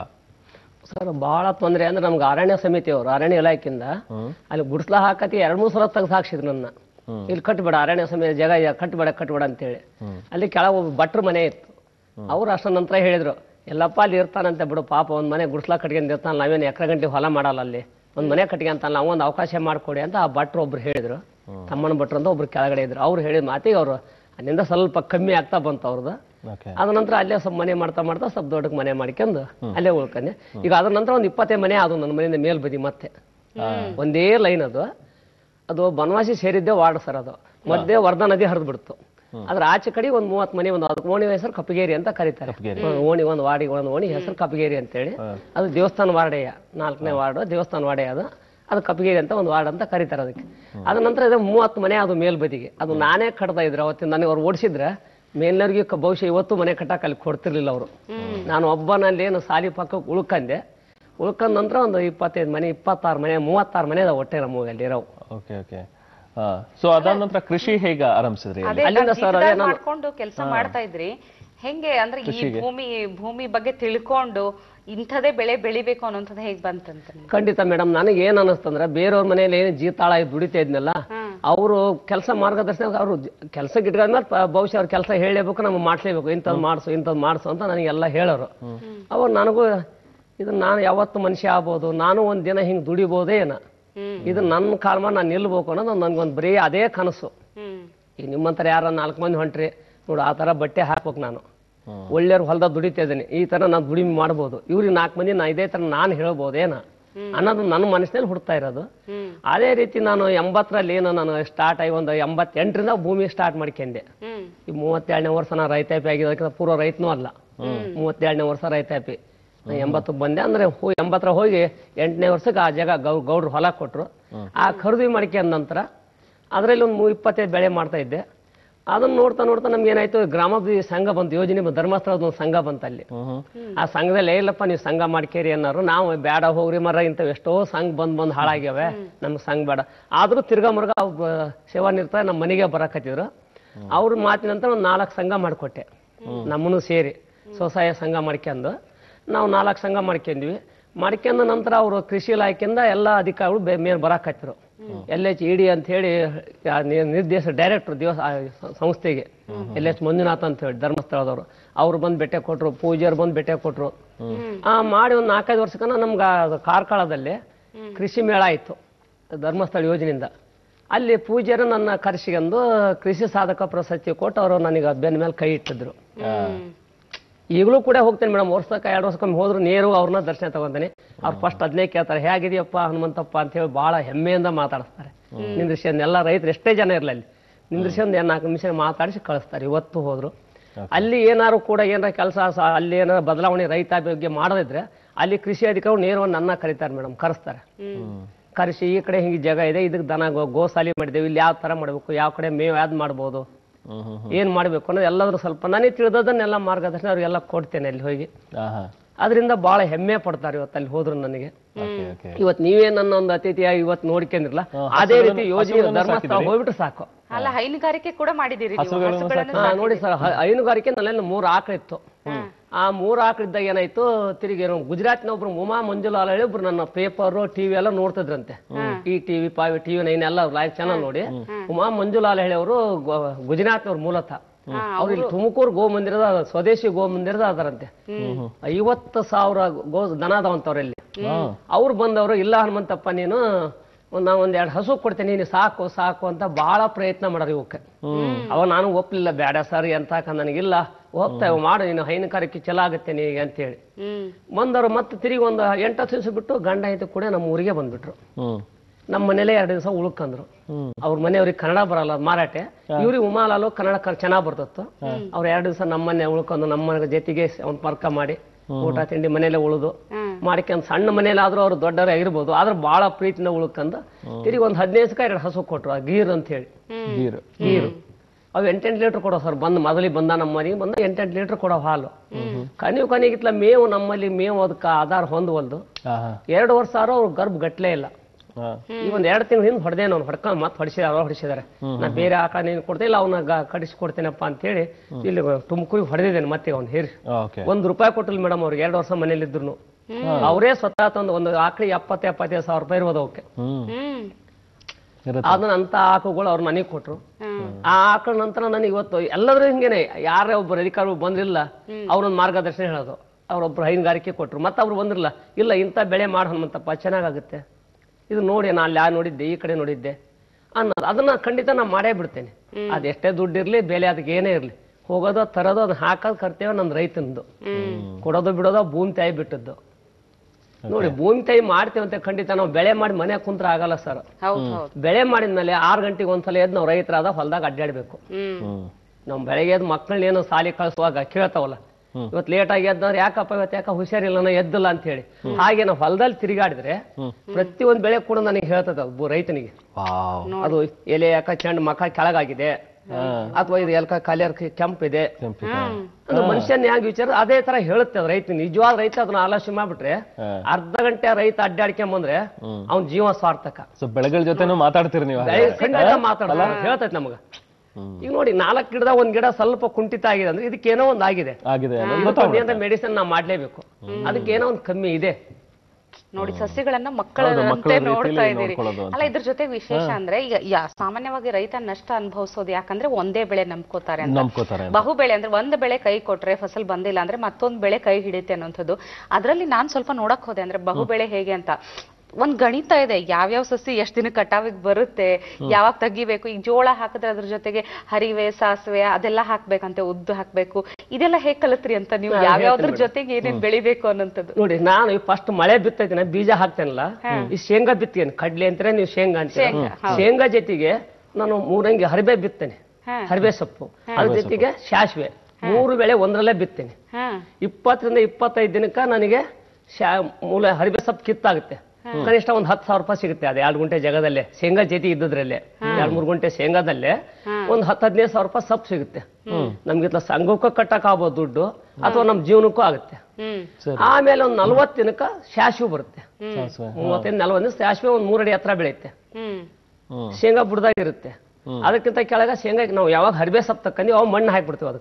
D: ಸರ್ ಬಹಳ ತೊಂದರೆ ಅಂದ್ರೆ ನಮ್ಗೆ ಅರಣ್ಯ ಸಮಿತಿಯವರು ಅರಣ್ಯ ಇಲಾಖೆಯಿಂದ ಅಲ್ಲಿ ಗುಡಿಸ್ಲ ಹಾಕತಿ ಎರಡು ಮೂರು ಸಲ ತೆಗೆದು ಹಾಕ್ಸಿದ್ರು ನನ್ನ ಇಲ್ಲಿ ಕಟ್ಬೇಡ ಅರಣ್ಯ ಸಮಿತಿ ಜಾಗ ಇದೆ, ಕಟ್ಬೇಡ ಕಟ್ಬೇಡ ಅಂತೇಳಿ ಅಲ್ಲಿ ಕೆಳಗೆ ಒಬ್ಬ ಭಟ್ರ ಮನೆ ಇತ್ತು ಅವ್ರು ಅಷ್ಟ ನಂತರ ಹೇಳಿದ್ರು ಎಲ್ಲಪ್ಪ ಅಲ್ಲಿ ಇರ್ತಾನಂತೆ ಬಿಡು ಪಾಪ ಒಂದ್ ಮನೆ ಗುಡಿಸ್ಲಾ ಕಟ್ಕೊಂಡು ಇರ್ತಾನ ನಾವೇನು ಎಕರೆ ಗಂಟೆ ಹೊಲ ಮಾಡಲ್ಲ ಅಲ್ಲಿ ಒಂದ್ ಮನೆ ಕಟ್ಕೊಂತ ನಾವು ಒಂದು ಅವಕಾಶ ಮಾಡ್ಕೊಡಿ ಅಂತ ಆ ಭಟ್ರು ಒಬ್ರು ಹೇಳಿದ್ರು ತಮ್ಮನ ಭಟ್ರು ಅಂತ ಒಬ್ರು ಕೆಳಗಡೆ ಇದ್ರು ಅವ್ರು ಹೇಳಿದ ಮಾತಿಗೆ ಅವರು ಅಲ್ಲಿಂದ ಸ್ವಲ್ಪ ಕಮ್ಮಿ ಆಗ್ತಾ ಬಂತು ಅವ್ರದ್ದು
A: ಓಕೆ
D: ಅದ ನಂತರ ಅಲ್ಲೇ ಸ್ವಲ್ಪ ಮನೆ ಮಾಡ್ತಾ ಮಾಡ್ತಾ ಸ್ವಲ್ಪ ದೊಡ್ಡಕ್ಕೆ ಮನೆ ಮಾಡ್ಕೊಂಡು ಅಲ್ಲೇ ಉಳ್ಕೊಂಡೆ ಈಗ ಅದ್ರ ನಂತರ ಒಂದು ಇಪ್ಪತ್ತೈದು ಮನೆ ಅದು ನನ್ನ ಮನೆಯಿಂದ ಮೇಲ್ ಬದಿ ಮತ್ತೆ ಒಂದೇ ಲೈನ್ ಅದು ಅದು ಬನವಾಸಿ ಸೇರಿದ್ದೆ ವಾರ್ಡ್ ಸರ್ ಅದು ಮಧ್ಯೆ ವರ್ಧಾ ನದಿ ಹರಿದು ಬಿಡ್ತು ಅದ್ರ ಆಚೆ ಕಡೆ ಒಂದು ಮೂವತ್ತು ಮನೆ ಒಂದು ಅದಕ್ಕೆ ಓಣಿ ಹೆಸರು ಕಪ್ಪಗೇರಿ ಅಂತ ಕರೀತಾರೆ ಹ್ಮ್, ಓಣಿ ಒಂದು ವಾರ್ಡಿಗೆ ಒಂದು ಓಣಿ ಹೆಸರು ಕಪ್ಪಗೇರಿ ಅಂತೇಳಿ ಅದು ದೇವಸ್ಥಾನ ವಾರ್ಡೆಯ ನಾಲ್ಕನೇ ವಾರ್ಡ್ ದೇವಸ್ಥಾನ ವಾರ್ಡೆ ಅದು ಅದು ಕಪ್ಪಗೇರಿ ಅಂತ ಒಂದು ವಾರ್ಡ್ ಅಂತ ಕರೀತಾರೆ ಅದಕ್ಕೆ ಅದ ನಂತರ ಇದು ಮೂವತ್ತು ಮನೆ ಅದು ಮೇಲ್ ಬದಿಗೆ ಅದು ನಾನೇ ಕಟ್ತಾ ಇದ್ರು ಅವತ್ತಿನ ನನಗೆ ಅವ್ರು ಓಡಿಸಿದ್ರೆ ಮೇಲ್ನವ್ರಿಗೆ ಕ- ಬಹುಶಃ ಇವತ್ತು ಮನೆ ಕಟ್ಟಕ್ಕೆ ಅಲ್ಲಿ ಕೊಡ್ತಿರ್ಲಿಲ್ಲ ಅವರು ನಾನು ಒಬ್ಬನಲ್ಲಿ ಏನು ಸಾಲಿ ಪಕ್ಕಕ್ಕೆ ಉಳ್ಕಂದೆ ಉಳ್ಕೊಂಡ ನಂತರ ಒಂದು ಇಪ್ಪತ್ತೈದು ಮನೆ ಇಪ್ಪತ್ತಾರು ಮನೆ ಮೂವತ್ತಾರು ಮನೆ ಅದಾವ ಒಟ್ಟೆ ನಮಗೆ ಅಲ್ಲಿ ಇರೋವು
A: ಓಕೆ ಓಕೆ ಸೊ ಅದಾದ ನಂತರ ಕೃಷಿ ಹೇಗೆ ಆರಂಭಿಸಿದ್ರಿ ಅಲ್ಲಿ?
B: ಅದೇ
D: ಅಲ್ಲಿಂದ
B: ತಾವ್
D: ಸರ್ ಅದೇ
B: ಜೀತದಾಳ್
D: ನಾನು-
B: ಮಾಡ್ಕೊಂಡು ಕೆಲಸ ಮಾಡ್ತಾ ಇದ್ರಿ ಹೆಂಗೆ ಅಂದ್ರೆ ಈ ಭೂಮಿ ಭೂಮಿ ಬಗ್ಗೆ ತಿಳ್ಕೊಂಡು ಇಂಥದೇ ಬೆಳೆ ಬೆಳಿಬೇಕು ಅನ್ನೋಂಥದ್ದು ಹೇಗ್ ಬಂತಂತ ನಿಮ್ಗೆ?
D: ಖಂಡಿತ ಮೇಡಮ್ ನನಗೆ ಏನ್ ಅನಿಸ್ತಂದ್ರೆ ಬೇರೆಯವ್ರ ಮನೇಲಿ ಏನು ಜೀತಾಳ ಇದ್ ದುಡಿತಾ ಇದ್ನಲ್ಲ ಅವರು ಕೆಲಸ ಮಾರ್ಗದರ್ಶನ ಅವರು ಕೆಲಸಕ್ಕೆ ಇಟ್ಕೊಂಡ್ಮೇಲೆ ಪ- ಬಹುಶಃ ಅವ್ರ ಕೆಲಸ ಹೇಳಲೇಬೇಕು ನಮ್ಗೆ ಮಾಡಿಸ್ಲೇಬೇಕು ಇಂಥದ್ದು ಮಾಡಿಸು ಇಂಥದ್ದು ಮಾಡಿಸು ಅಂತ ನನಗೆಲ್ಲ ಹೇಳೋರು ಅವಾಗ ನನಗೂ ಇದು ನಾನು ಯಾವತ್ತು ಮನುಷ್ಯ ಆಗ್ಬೋದು ನಾನು ಒಂದ್ ದಿನ ಹಿಂಗೆ ದುಡಿಬೋದೇನ ಇದು ನನ್ನ ಕಾಲ ಮಾಡಿ ನಾನು ನಿಲ್ಬೇಕು ಅನ್ನೋದು ನನ್ಗೊಂದು ಬರೀ ಅದೇ ಕನಸು
B: ಹ್ಮ್
D: ಈಗ ನಿಮ್ಮಂತರ ಯಾರ ನಾಲ್ಕು ಮಂದಿ ಹೊಂಟ್ರಿ ನೋಡು ಆ ಥರ ಬಟ್ಟೆ ಹಾಕ್ಬೇಕು ನಾನು ಒಳ್ಳೆಯವ್ರ ಹೊಲ್ದಾಗ ದುಡಿತಾ ಇದ್ದೀನಿ ಈ ಥರ ನಾನು ದುಡಿಮೆ ಮಾಡ್ಬೋದು ಇವ್ರಿಗೆ ನಾಲ್ಕು ಮಂದಿ ನಾ ಇದೇ ಥರ ನಾನು ಹೇಳ್ಬೋದೇನ ಅನ್ನೋದು ನನ್ನ ಮನಸ್ಸಿನಲ್ಲಿ ಹುಡ್ತಾ ಇರೋದು
B: ಹ್ಮ್
D: ಅದೇ ರೀತಿ ನಾನು ಎಂಬತ್ತರಲ್ಲಿ ಏನು ನಾನು ಸ್ಟಾರ್ಟ್ ಆಗಿ ಒಂದು ಎಂಬತ್ತೆಂಟರಿಂದ ಭೂಮಿ ಸ್ಟಾರ್ಟ್ ಮಾಡ್ಕೊಂಡೆ
B: ಹ್ಮ್
D: ಈ ಮೂವತ್ತೆರಡನೇ ವರ್ಷ ನಾನು ರೈತಾಪಿ ಆಗಿದ್ದಕ್ಕೆ ಪೂರ್ವ ರೈತನೂ ಅಲ್ಲ ಮೂವತ್ತೆರಡನೇ ವರ್ಷ ರೈತಾಪಿ ನಾ ಎಂಬತ್ತಕ್ಕೆ ಬಂದೆ ಅಂದ್ರೆ ಹೋ ಎಂಬತ್ತರ ಹೋಗಿ ಎಂಟನೇ ವರ್ಷಕ್ಕೆ ಆ ಜಾಗ ಗೌ ಗೌಡ್ರು ಹೊಲ ಕೊಟ್ರು ಆ ಖರೀದಿ ಮಾಡ್ಕೊಂಡ ನಂತರ ಅದರಲ್ಲಿ ಒಂದು ಮೂ ಇಪ್ಪತ್ತೈದು ಬೆಳೆ ಮಾಡ್ತಾ ಇದ್ದೆ ಅದನ್ನ ನೋಡ್ತಾ ನೋಡ್ತಾ ನಮ್ಗೆ ಏನಾಯ್ತು ಗ್ರಾಮಾಭಿವೃದ್ಧಿ ಸಂಘ ಬಂತು ಯೋಜನೆ ಬಂತು, ಧರ್ಮಸ್ಥಳದ ಒಂದು ಸಂಘ ಬಂತು ಅಲ್ಲಿ ಆ ಸಂಘದಲ್ಲಿ "ಏ ಇಲ್ಲಪ್ಪ ನೀವು ಸಂಘ ಮಾಡ್ಕೇರಿ ಅನ್ನೋರು ನಾವು ಬೇಡ ಹೋಗ್ರಿ ಮರ ಇಂಥವು ಎಷ್ಟೋ ಸಂಘ ಬಂದ್ ಬಂದ್ ಹಾಳಾಗ್ಯಾವೆ ನಮ್ಗೆ ಸಂಘ ಬೇಡ ಆದ್ರೂ ತಿರ್ಗಾ ಮುರ್ಗ ಅವ್ ಬ- ಸೇವಾ ನಿರ್ತ ನಮ್ಮ ಮನೆಗೆ ಬರಕತ್ತಿದ್ರು ಅವ್ರ ಮಾತಿನಂತರ ಒಂದು ನಾಲ್ಕು ಸಂಘ ಮಾಡಿಕೊಟ್ಟೆ ನಮ್ಮನ್ನು ಸೇರಿ ಸ್ವಸಹಾಯ ಸಂಘ ಮಾಡ್ಕೊಂಡು ನಾವು ನಾಲ್ಕು ಸಂಘ ಮಾಡ್ಕೊಂಡ್ವಿ ಮಾಡ್ಕೊಂಡ ನಂತರ ಅವರು ಕೃಷಿ ಇಲಾಖೆಯಿಂದ ಎಲ್ಲ ಅಧಿಕಾರಿಗಳು ಬೇ- ಮೇಲೆ ಬರಾಕತ್ತಿರು ಎಲ್ ಎಚ್ ಇ ಡಿ ಅಂತ ಹೇಳಿ ಆ ನಿ- ನಿರ್ದೇಶ ಡೈರೆಕ್ಟರ್ ದಿವಸ ಆ ಸ- ಸಂಸ್ಥೆಗೆ ಎಲ್ ಎಚ್ ಮಂಜುನಾಥ್ ಅಂತ ಹೇಳಿ ಧರ್ಮಸ್ಥಳದವರು ಅವ್ರು ಬಂದು ಭೇಟಿ ಕೊಟ್ರು ಪೂಜಾರು ಬಂದು ಭೇಟಿ ಕೊಟ್ರು ಆ ಮಾಡಿ ಒಂದು ನಾಲ್ಕೈದು ವರ್ಷಕ್ಕನ ನಮ್ಗೆ ಅದು ಕಾರ್ಕಳದಲ್ಲಿ ಕೃಷಿ ಮೇಳ ಆಯಿತು ಧರ್ಮಸ್ಥಳ ಯೋಜನೆಯಿಂದ ಅಲ್ಲಿ ಪೂಜ್ಯರು ನನ್ನ ಕರೆಸಿಕೊಂಡು ಕೃಷಿ ಸಾಧಕ ಪ್ರಶಸ್ತಿ ಕೊಟ್ಟು ಅವರು ನನಗೆ ಬೆನ್ನ ಮೇಲೆ ಕೈ ಇಟ್ಟಿದ್ರು ಈಗಲೂ ಕೂಡ ಹೋಗ್ತೇನೆ ಮೇಡಮ್ ವರ್ಷಕ್ಕೆ ಎರಡು ವರ್ಷಕ್ಕೊಮ್ಮೆ ಹೋದ್ರು ನೇರು ಅವ್ರನ್ನ ದರ್ಶನ ತಗೊಂತಾನೆ ಅವ್ರು ಫಸ್ಟ್ ಅದನ್ನೇ ಕೇಳ್ತಾರೆ ಹೇಗಿದೆಯಪ್ಪ ಹನುಮಂತಪ್ಪ ಅಂತ ಹೇಳಿ ಭಾಳ ಹೆಮ್ಮೆಯಿಂದ ಮಾತಾಡಿಸ್ತಾರೆ ನಿಂದ್ರಿಸ್ಕೊಂಡು ಎಲ್ಲ ರೈತರು ಎಷ್ಟೇ ಜನ ಇರಲಿ ಅಲ್ಲಿ ನಿಂದ್ರಿಸ್ಕೊಂಡು ನಾಲ್ಕು ನಿಮಿಷ ಮಾತಾಡಿಸಿ ಕಳಿಸ್ತಾರೆ ಇವತ್ತು ಹೋದ್ರು ಅಲ್ಲಿ ಏನಾದ್ರು ಕೂಡ ಏನಾರ ಕೆಲಸ ಅಲ್ಲಿ ಏನಾರ ಬದಲಾವಣೆ ರೈತ ಬಗ್ಗೆ ಮಾಡೋದಿದ್ರೆ ಅಲ್ಲಿ ಕೃಷಿ ಅಧಿಕಾರಿ ನೇರವಾಗಿ ನನ್ನ ಕರೀತಾರೆ ಮೇಡಮ್ ಕರೆಸ್ತಾರೆ ಕರೆಸಿ ಈ ಕಡೆ ಹಿಂಗೆ ಜಾಗ ಇದೆ ಇದಕ್ಕೆ ದನ ಗೋ ಗೋಸಾಲಿ ಮಾಡಿದ್ದೇವೆ ಇಲ್ಲಿ ಯಾವ ಥರ ಮಾಡಬೇಕು ಯಾವ ಕಡೆ ಮೇವು ಯಾವ್ದು ಮಾಡ್ಬೋದು
A: ಹ್ಮ್ ಹ್ಮ್
D: ಏನ್ ಮಾಡ್ಬೇಕು ಅನ್ನೋದು ಎಲ್ಲಾದ್ರೂ ಸ್ವಲ್ಪ ನನಗೆ ತಿಳಿದದನ್ನೆಲ್ಲ ಮಾರ್ಗದರ್ಶನ ಅವ್ರಿಗೆಲ್ಲ ಕೊಡ್ತೇನೆ ಅಲ್ಲಿ ಹೋಗಿ
A: ಆಹಾ
D: ಅದರಿಂದ ಬಹಳ ಹೆಮ್ಮೆ ಪಡ್ತಾರೆ ಇವತ್ತು ಅಲ್ಲಿ ಹೋದ್ರು ನನಗೆ
A: ಓಕೆ ಓಕೆ
D: ಇವತ್ತು ನೀವೇ ನನ್ನ ಒಂದು ಅತಿಥಿಯಾಗಿ ಇವತ್ತು ನೋಡ್ಕೊಂಡಿರಲ್ಲ
A: ಹಾ,
D: ಅದೇ ರೀತಿ
A: ಹಸುಗಳನ್ನು-
D: ಯೋಜನೆ
A: ಹಸುಗಳನ್ನು
D: ಧರ್ಮಸ್ಥಳ
A: ಸಾಕಿದ್ದೀರಿ?
D: ಹೋಗ್ಬಿಟ್ರೆ ಸಾಕು
B: ಅಲ್ಲ ಹೈನುಗಾರಿಕೆ ಕೂಡ ಮಾಡಿದಿರಿ ನೀವು.
A: ಹಸುಗಳನ್ನು
B: ಹಸುಗಳನ್ನು
D: ಹಾ ನೋಡಿ ಸರ್ ಹೈನುಗಾರಿಕೆ ನನ್ನಲ್ಲಿ ಮೂರು ಆಕಳಿತ್ತು ಆ ಮೂರು ಆಕಳಿದ್ದಾಗ ಏನಾಯ್ತು ತಿರುಗಿ ಏನು ಗುಜರಾತ್ನ ಒಬ್ರು ಉಮಾ ಮಂಜುಲಾಲ್ ಹೇಳಿ ಒಬ್ರು ನನ್ನ ಪೇಪರ್ ಟಿವಿ ಎಲ್ಲ ನೋಡ್ತಿದ್ರಂತೆ ಈ ಟಿವಿ ಪಾವಿ ಟಿವಿ ನೈನ್ ಎಲ್ಲ ಲೈವ್ ಚಾನಲ್ ನೋಡಿ ಉಮಾ ಮಂಜುಲಾಲ್ ಹೇಳಿ ಅವರು ಗುಜರಾತ್ನವ್ರು ಮೂಲತಃ ಅವ್ರು ಇಲ್ಲಿ ತುಮಕೂರು ಗೋ ಮಂದಿರದ ಸ್ವದೇಶಿ ಗೋ ಮಂದಿರದ ಅದರಂತೆ ಐವತ್ತು ಸಾವಿರ ಗೋ ದನ ಅದಾವಂತವ್ರಲ್ಲಿ ಅವ್ರು ಬಂದವರು ಇಲ್ಲ ಹನುಮಂತಪ್ಪ ನೀನು ಒಂದ್ ನಾ ಒಂದ್ ಎರಡು ಹಸು ಕೊಡ್ತೇನೆ ನೀನು ಸಾಕು ಸಾಕು ಅಂತ ಬಹಳ ಪ್ರಯತ್ನ ಮಾಡೋರು ಇವಕ್ಕೆ ಅವ ನಾನು ಒಪ್ಲಿಲ್ಲ ಬೇಡ ಸರ್ ಎಂತಾಕ ನನಗಿಲ್ಲ ಹೋಗ್ತಾ ಇವ್ ಮಾಡು ನೀನು ಹೈನುಗಾರಿಕೆ ಚಲೋ ಆಗುತ್ತೆ ನೀಗೆ ಅಂತೇಳಿ
B: ಹ್ಮ್
D: ಬಂದವರು ಮತ್ತೆ ತಿರುಗಿ ಒಂದು ಎಂಟು ಹತ್ತು ದಿವಸ ಬಿಟ್ಟು ಗಂಡ ಹೆಂಡತಿ ಕೂಡ ನಮ್ಮ ಊರಿಗೆ ಬಂದ್ಬಿಟ್ರು
A: ಹ್ಮ್
D: ನಮ್ಮ ಮನೇಲೆ ಎರಡು ದಿವಸ ಉಳ್ಕಂದ್ರು
A: ಹ್ಮ್
D: ಅವ್ರ ಮನೆಯವ್ರಿಗೆ ಕನ್ನಡ ಬರಲ್ಲ ಮಾರಾಟೆ ಇವ್ರಿಗೆ ಉಮಾಲಾಲು ಕನ್ನಡ ಚೆನ್ನಾಗಿ ಬರ್ತಿತ್ತು ಅವ್ರು ಎರಡು ದಿವಸ ನಮ್ಮ ಮನೆ ಉಳ್ಕೊಂಡು ನಮ್ಮ ಜೊತೆಗೆ ಸಂಪರ್ಕ ಮಾಡಿ ಊಟ ತಿಂಡಿ ಮನೇಲೆ ಉಳಿದು ಮಾಡ್ಕೊಂಡ್ ಸಣ್ಣ ಮನೇಲಾದ್ರೂ ಅವ್ರು ದೊಡ್ಡವರೇ ಆಗಿರ್ಬೋದು ಆದ್ರೆ ಬಹಳ ಪ್ರೀತಿನ ಉಳ್ಕೊಂಡು ತಿರುಗಿ ಒಂದು ಹದಿನೈದು ದಿವಸಕ್ಕೆ ಎರಡು ಹಸು ಕೊಟ್ರು ಆ ಗೀರ್ ಅಂತ ಹೇಳಿ
A: ಗೀರು
D: ನೀರು ಅವು ಎಂಟೆಂಟು ಲೀಟರ್ ಕೊಡೋ ಸರ್ ಬಂದು ಮೊದಲಿಗೆ ಬಂದ ನಮ್ಮ ಮನೆಗೆ ಬಂದು ಎಂಟೆಂಟು ಲೀಟರ್ ಕೊಡೋ ಹಾಲು ಕನಿವು ಕನಿಗಿತ್ಲ ಮೇವು ನಮ್ಮಲ್ಲಿ ಮೇವು ಅದಕ್ಕೆ ಆಧಾರ ಹೊಂದವಲ್ದು
A: ಆಹಾ
D: ಎರಡು ವರ್ಷ ಆದ್ರೂ ಅವ್ರು ಗರ್ಭ ಗಟ್ಲೇ ಇಲ್ಲ
A: ಹಾ
D: ಈ ಒಂದ್ ಎರಡು ತಿಂಗಳ ಹಿಂದೆ ಹೊಡೆದೆ ನಾನು ಹೊಡ್ಕೊಂಡು ಮತ್ತೆ ಹೊಡಿಸಿದ ಅವ್ರು ಹೊಡಿಸಿದಾರೆ ನಾ ಬೇರೆ ಆಕಳ ನೀನು ಕೊಡ್ತೇ ಇಲ್ಲ ಅವನ್ನ ಕಡಿಸಿ ಕೊಡ್ತೇನಪ್ಪ ಅಂತೇಳಿ ಇಲ್ಲಿ ತುಮಕೂರಿಗೆ ಹೊಡೆದಿದ್ದೇನೆ ಮತ್ತೆ ಅವ್ನು ಹೇರಿ
A: ಓಕೆ
D: ಒಂದ್ ರೂಪಾಯಿ ಕೊಟ್ಟಿಲ್ಲ ಮೇಡಮ್ ಅವ್ರಿಗೆ ಎರಡು ವರ್ಷ ಮನೇಲಿ ಇದ್ರು ಅವರೇ ಸ್ವತಃ ತಂದು ಒಂದು ಆಕಳಿ ಎಪ್ಪತ್ತು ಎಪ್ಪತ್ತೈದು ಸಾವಿರ ರೂಪಾಯಿ ಇರ್ಬೋದು ಅವಕ್ಕೆ
A: ಹ್ಮ್
B: ಹ್ಮ್
A: ಇರುತ್ತೆ
D: ಅದನ್ನ ಅಂತ ಆಕಳುಗಳು ಅವ್ರು ನನಗೆ ಕೊಟ್ರು ಆ ಆಕಳ ನಂತರ ನನಗೆ ಇವತ್ತು ಎಲ್ಲರೂ ಹಿಂಗೇನೆ ಯಾರೇ ಒಬ್ಬರು ಅಧಿಕಾರಿಗಳು ಬಂದಿಲ್ಲ ಅವ್ರೊಂದು ಮಾರ್ಗದರ್ಶನ ಹೇಳೋದು ಅವ್ರೊಬ್ರು ಹೈನುಗಾರಿಕೆ ಕೊಟ್ರು ಮತ್ತೆ ಅವ್ರು ಬಂದಿರಲ್ಲ ಇಲ್ಲ ಇಂಥ ಬೆಳೆ ಮಾಡು ಹನುಮಂತಪ್ಪ ಚೆನ್ನಾಗಾಗುತ್ತೆ ಇದು ನೋಡಿ ನಾನು ಅಲ್ಲಿ ಯಾ ನೋಡಿದ್ದೆ ಈ ಕಡೆ ನೋಡಿದ್ದೆ ಅನ್ನೋದು ಅದನ್ನ ಖಂಡಿತ ನಾನು ಮಾಡೇ ಬಿಡ್ತೇನೆ ಅದು ಎಷ್ಟೇ ದುಡ್ಡು ಇರ್ಲಿ ಬೆಲೆ ಅದಕ್ಕೆ ಏನೇ ಇರ್ಲಿ ಹೋಗೋದು ತರೋದು ಅದನ್ನ ಹಾಕೋದು ಕರ್ತೇವೆ ನಮ್ಮ ರೈತನದು ಕೊಡೋದು ಬಿಡೋದು ಭೂಮಿ ತಾಯಿ ಬಿಟ್ಟದ್ದು ನೋಡಿ ಭೂಮಿ ತಾಯಿ ಮಾಡ್ತೇವೆ ಅಂತ ಖಂಡಿತ ನಾವು ಬೆಳೆ ಮಾಡಿ ಮನೆ ಕುಂತ್ರ ಆಗಲ್ಲ ಸರ್
B: ಹೌದು ಹೌದು
D: ಬೆಳೆ ಮಾಡಿದ್ಮೇಲೆ ಆರು ಗಂಟೆಗೆ ಒಂದ್ಸಲ ಎದ್ದು ನಾವು ರೈತರಾದ ಹೊಲದಾಗ ಅಡ್ಡಾಡ್ಬೇಕು
B: ಹ್ಮ್
A: ಹ್ಮ್
D: ನಾವು ಬೆಳಗ್ಗೆ ಎದ್ದು ಮಕ್ಕಳನ್ನ ಏನೋ ಸಾಲಿ ಕಳಿಸುವಾಗ ಕೇಳ್ತಾವಲ್ಲ ಇವತ್ತು ಲೇಟ್ ಆಗಿ ಎದ್ದವ್ರು ಯಾಕಪ್ಪ ಇವತ್ತು ಯಾಕೆ ಹುಷಾರಿಲ್ಲ ನಾ ಎದ್ದಿಲ್ಲ ಅಂತ ಹೇಳಿ ಹಾಗೆ ನಾವು ಹೊಲದಲ್ಲಿ ತಿರುಗಾಡಿದ್ರೆ ಪ್ರತಿಯೊಂದು ಬೆಳೆ ಕೂಡ ನನಗೆ ಹೇಳ್ತದೆ ಅದು ಬು- ರೈತನಿಗೆ
A: ವಾವ್
D: ಅದು ಎಲೆ ಯಾಕ ಚೆಂಡು ಮಕ ಕೆಳಗಾಗಿದೆ ಅಥವಾ ಇದು ಎಲ್ಕ ಕಲಿಯರ್ ಕೆಂಪಿದೆ
A: ಕೆಂಪಿಗೆ
D: ಅಂದ್ರೆ ಮನುಷ್ಯನ ಹೆಂಗ್ ವಿಚಾರ ಅದೇ ತರ ಹೇಳುತ್ತೆ ಅದು ರೈತ ನಿಜವಾದ ರೈತ ಅದನ್ನ ಆಲೋಚನೆ ಮಾಡ್ಬಿಟ್ರೆ
A: ಹಾ.
D: ಅರ್ಧ ಗಂಟೆ ರೈತ ಅಡ್ಡಾಡ್ಕೊಂಬಂದ್ರೆ ಅವ್ನ ಜೀವ ಸ್ವಾರ್ಥಕ
A: ಸೊ ಬೆಳೆಗಳ ಜೊತೆನೂ ಮಾತಾಡ್ತೀರಿ ನೀವು ಹಾಗಾದ್ರೆ?
D: ಖಂಡಿತ ಮಾತಾಡಲ್ಲ ಹೇಳ್ತೈತೆ ನಮಗ
A: ಹ್ಮ್.
D: ಈಗ ನೋಡಿ ನಾಲ್ಕು ಗಿಡದ ಒಂದ್ ಗಿಡ ಸ್ವಲ್ಪ ಕುಂಠಿತ ಆಗಿದೆ ಅಂದ್ರೆ ಇದಕ್ಕೆ ಏನೋ ಒಂದ್ ಆಗಿದೆ
A: ಆಗಿದೆ ಅನ್ನೋದು ಗೊತ್ತಾಗ್ಬಿಡುತ್ತೆ.
D: ಮೆಡಿಸಿನ್ ನಾವು ಮಾಡ್ಲೇಬೇಕು ಅದಕ್ಕೆ ಏನೋ ಒಂದ್ ಕಮ್ಮಿ ಇದೆ
B: ನೋಡಿ ಸಸ್ಯಗಳನ್ನ
A: ಹೌದು,
B: ಮಕ್ಕಳಂತೆ
A: ಮಕ್ಕಳ
B: ನೋಡ್ತಾ
A: ರೀತಿಯಲ್ಲಿ
B: ಇದ್ದೀರಿ
A: ನೋಡ್ಕೊಳ್ಳೋದು ಅಂತ.
B: ಅಲ್ಲ ಇದ್ರ ಜೊತೆ ವಿಶೇಷ ಅಂದ್ರೆ ಈಗ ಯಾ- ಸಾಮಾನ್ಯವಾಗಿ ರೈತ ನಷ್ಟ ಅನುಭವಿಸೋದು ಯಾಕಂದ್ರೆ ಒಂದೇ ಬೆಳೆ ನಂಬ್ಕೋತಾರೆ ಅಂತ
A: ನಂಬ್ಕೋತಾರೆ
B: ಬಹು ಬೆಳೆ ಅಂದ್ರೆ ಒಂದ್ ಬೆಳೆ ಕೈ ಕೊಟ್ರೆ ಫಸಲ್ ಬಂದಿಲ್ಲ ಅಂದ್ರೆ ಮತ್ತೊಂದ್ ಬೆಳೆ ಕೈ ಹಿಡಿಯುತ್ತೆ ಅನ್ನೋಂಥದ್ದು ಅದ್ರಲ್ಲಿ ನಾನ್ ಸ್ವಲ್ಪ ನೋಡಕ್ ಹೋದೆ ಅಂದ್ರೆ ಬಹು ಬೆಳೆ ಹೇಗೆ ಅಂತ ಒಂದ್ ಗಣಿತ ಇದೆ ಯಾವ್ಯಾವ ಸಸಿ ಎಷ್ಟ್ ದಿನ ಕಟಾವಿಗೆ ಬರುತ್ತೆ ಯಾವಾಗ ತೆಗಿಬೇಕು ಈಗ ಜೋಳ ಹಾಕಿದ್ರೆ ಅದ್ರ ಜೊತೆಗೆ ಹರಿವೆ ಸಾಸಿವೆ ಅದೆಲ್ಲ ಹಾಕ್ಬೇಕಂತೆ ಉದ್ದು ಹಾಕ್ಬೇಕು ಇದೆಲ್ಲ ಹೇಗ್ ಕಲಿತ್ರಿ ಅಂತ ನೀವು ಯಾವ್ಯಾವ್ದ್ರ ಜೊತೆಗೆ ಏನೇನ್ ಬೆಳಿಬೇಕು ಅನ್ನೋಂಥದ್ದು
D: ನೋಡಿ ನಾನು ಫಸ್ಟ್ ಮಳೆ ಬಿತ್ತೈತಿನ ಬೀಜ ಹಾಕ್ತೇನಲ್ಲ ಈ ಶೇಂಗಾ ಬಿತ್ತೇನೆ ಕಡ್ಲೆ ಅಂತಾರೆ ನೀವು ಶೇಂಗಾ ಅಂತೀರ ಶೇಂಗಾ ಜೊತೆಗೆ ನಾನು ಮೂರಂಗಿ ಹರಿಬೆ ಬಿತ್ತೇನೆ
B: ಹಾ.
D: ಹರಿಬೆ ಸೊಪ್ಪು ಅದ್ರ ಜೊತೆಗೆ ಸಾಸಿವೆ ಮೂರು ಬೆಳೆ ಒಂದರಲ್ಲೇ ಬಿತ್ತೇನೆ
B: ಹಾ
D: ಇಪ್ಪತ್ತರಿಂದ ಇಪ್ಪತ್ತೈದು ದಿನಕ್ಕ ನನಗೆ ಶಾ ಮೂಲ ಹರಿಬೆ ಸೊಪ್ಪು ಕಿತ್ತಾಗುತ್ತೆ ಕನಿಷ್ಠ ಒಂದ್ ಹತ್ತು ಸಾವಿರ ರೂಪಾಯಿ ಸಿಗುತ್ತೆ ಅದು ಎರಡು ಗುಂಟೆ ಜಾಗದಲ್ಲೇ ಶೇಂಗಾ ಜೊತೆ ಇದ್ದದ್ರಲ್ಲೇ ಎರಡ್ ಮೂರು ಗುಂಟೆ ಶೇಂಗಾದಲ್ಲೇ ಒಂದ್ ಹತ್ತು ಹದಿನೈದು ಸಾವಿರ ರೂಪಾಯಿ ಸೊಪ್ಪು ಸಿಗುತ್ತೆ ನಮ್ಗೆ ಇತ್ಲ ಸಂಘಕ್ಕೂ ಕಟ್ಟಕ್ ಆಗ್ಬೋದು ದುಡ್ಡು ಅಥವಾ ನಮ್ ಜೀವನಕ್ಕೂ ಆಗುತ್ತೆ
B: ಹ್ಮ್
A: ಸರಿ
D: ಆಮೇಲೆ ಒಂದ್ ನಲ್ವತ್ತು ದಿನಕ್ಕ ಶಾಶ್ವೆ ಬರುತ್ತೆ
A: ಸಾಸಿವೆ
D: ಮೂವತ್ತೈದು ನಲ್ವತ್ತು ದಿನ ಶಾಶ್ವೆ ಒಂದ್ ಮೂರಡಿ ಹತ್ರ ಬೆಳೆಯುತ್ತೆ
B: ಹ್ಮ್
A: ಹ್ಮ್
D: ಶೇಂಗಾ ಬುಡ್ದಾಗಿರುತ್ತೆ ಅದಕ್ಕಿಂತ ಕೆಳಗ ಶೇಂಗಾ ನಾವು ಯಾವಾಗ ಹರಿಬೆ ಸೊಪ್ಪು ತಕ್ಕಂದಿ ಅವಾಗ ಮಣ್ಣು ಹಾಕ್ಬಿಡ್ತೀವಿ ಅದಕ್ಕೆ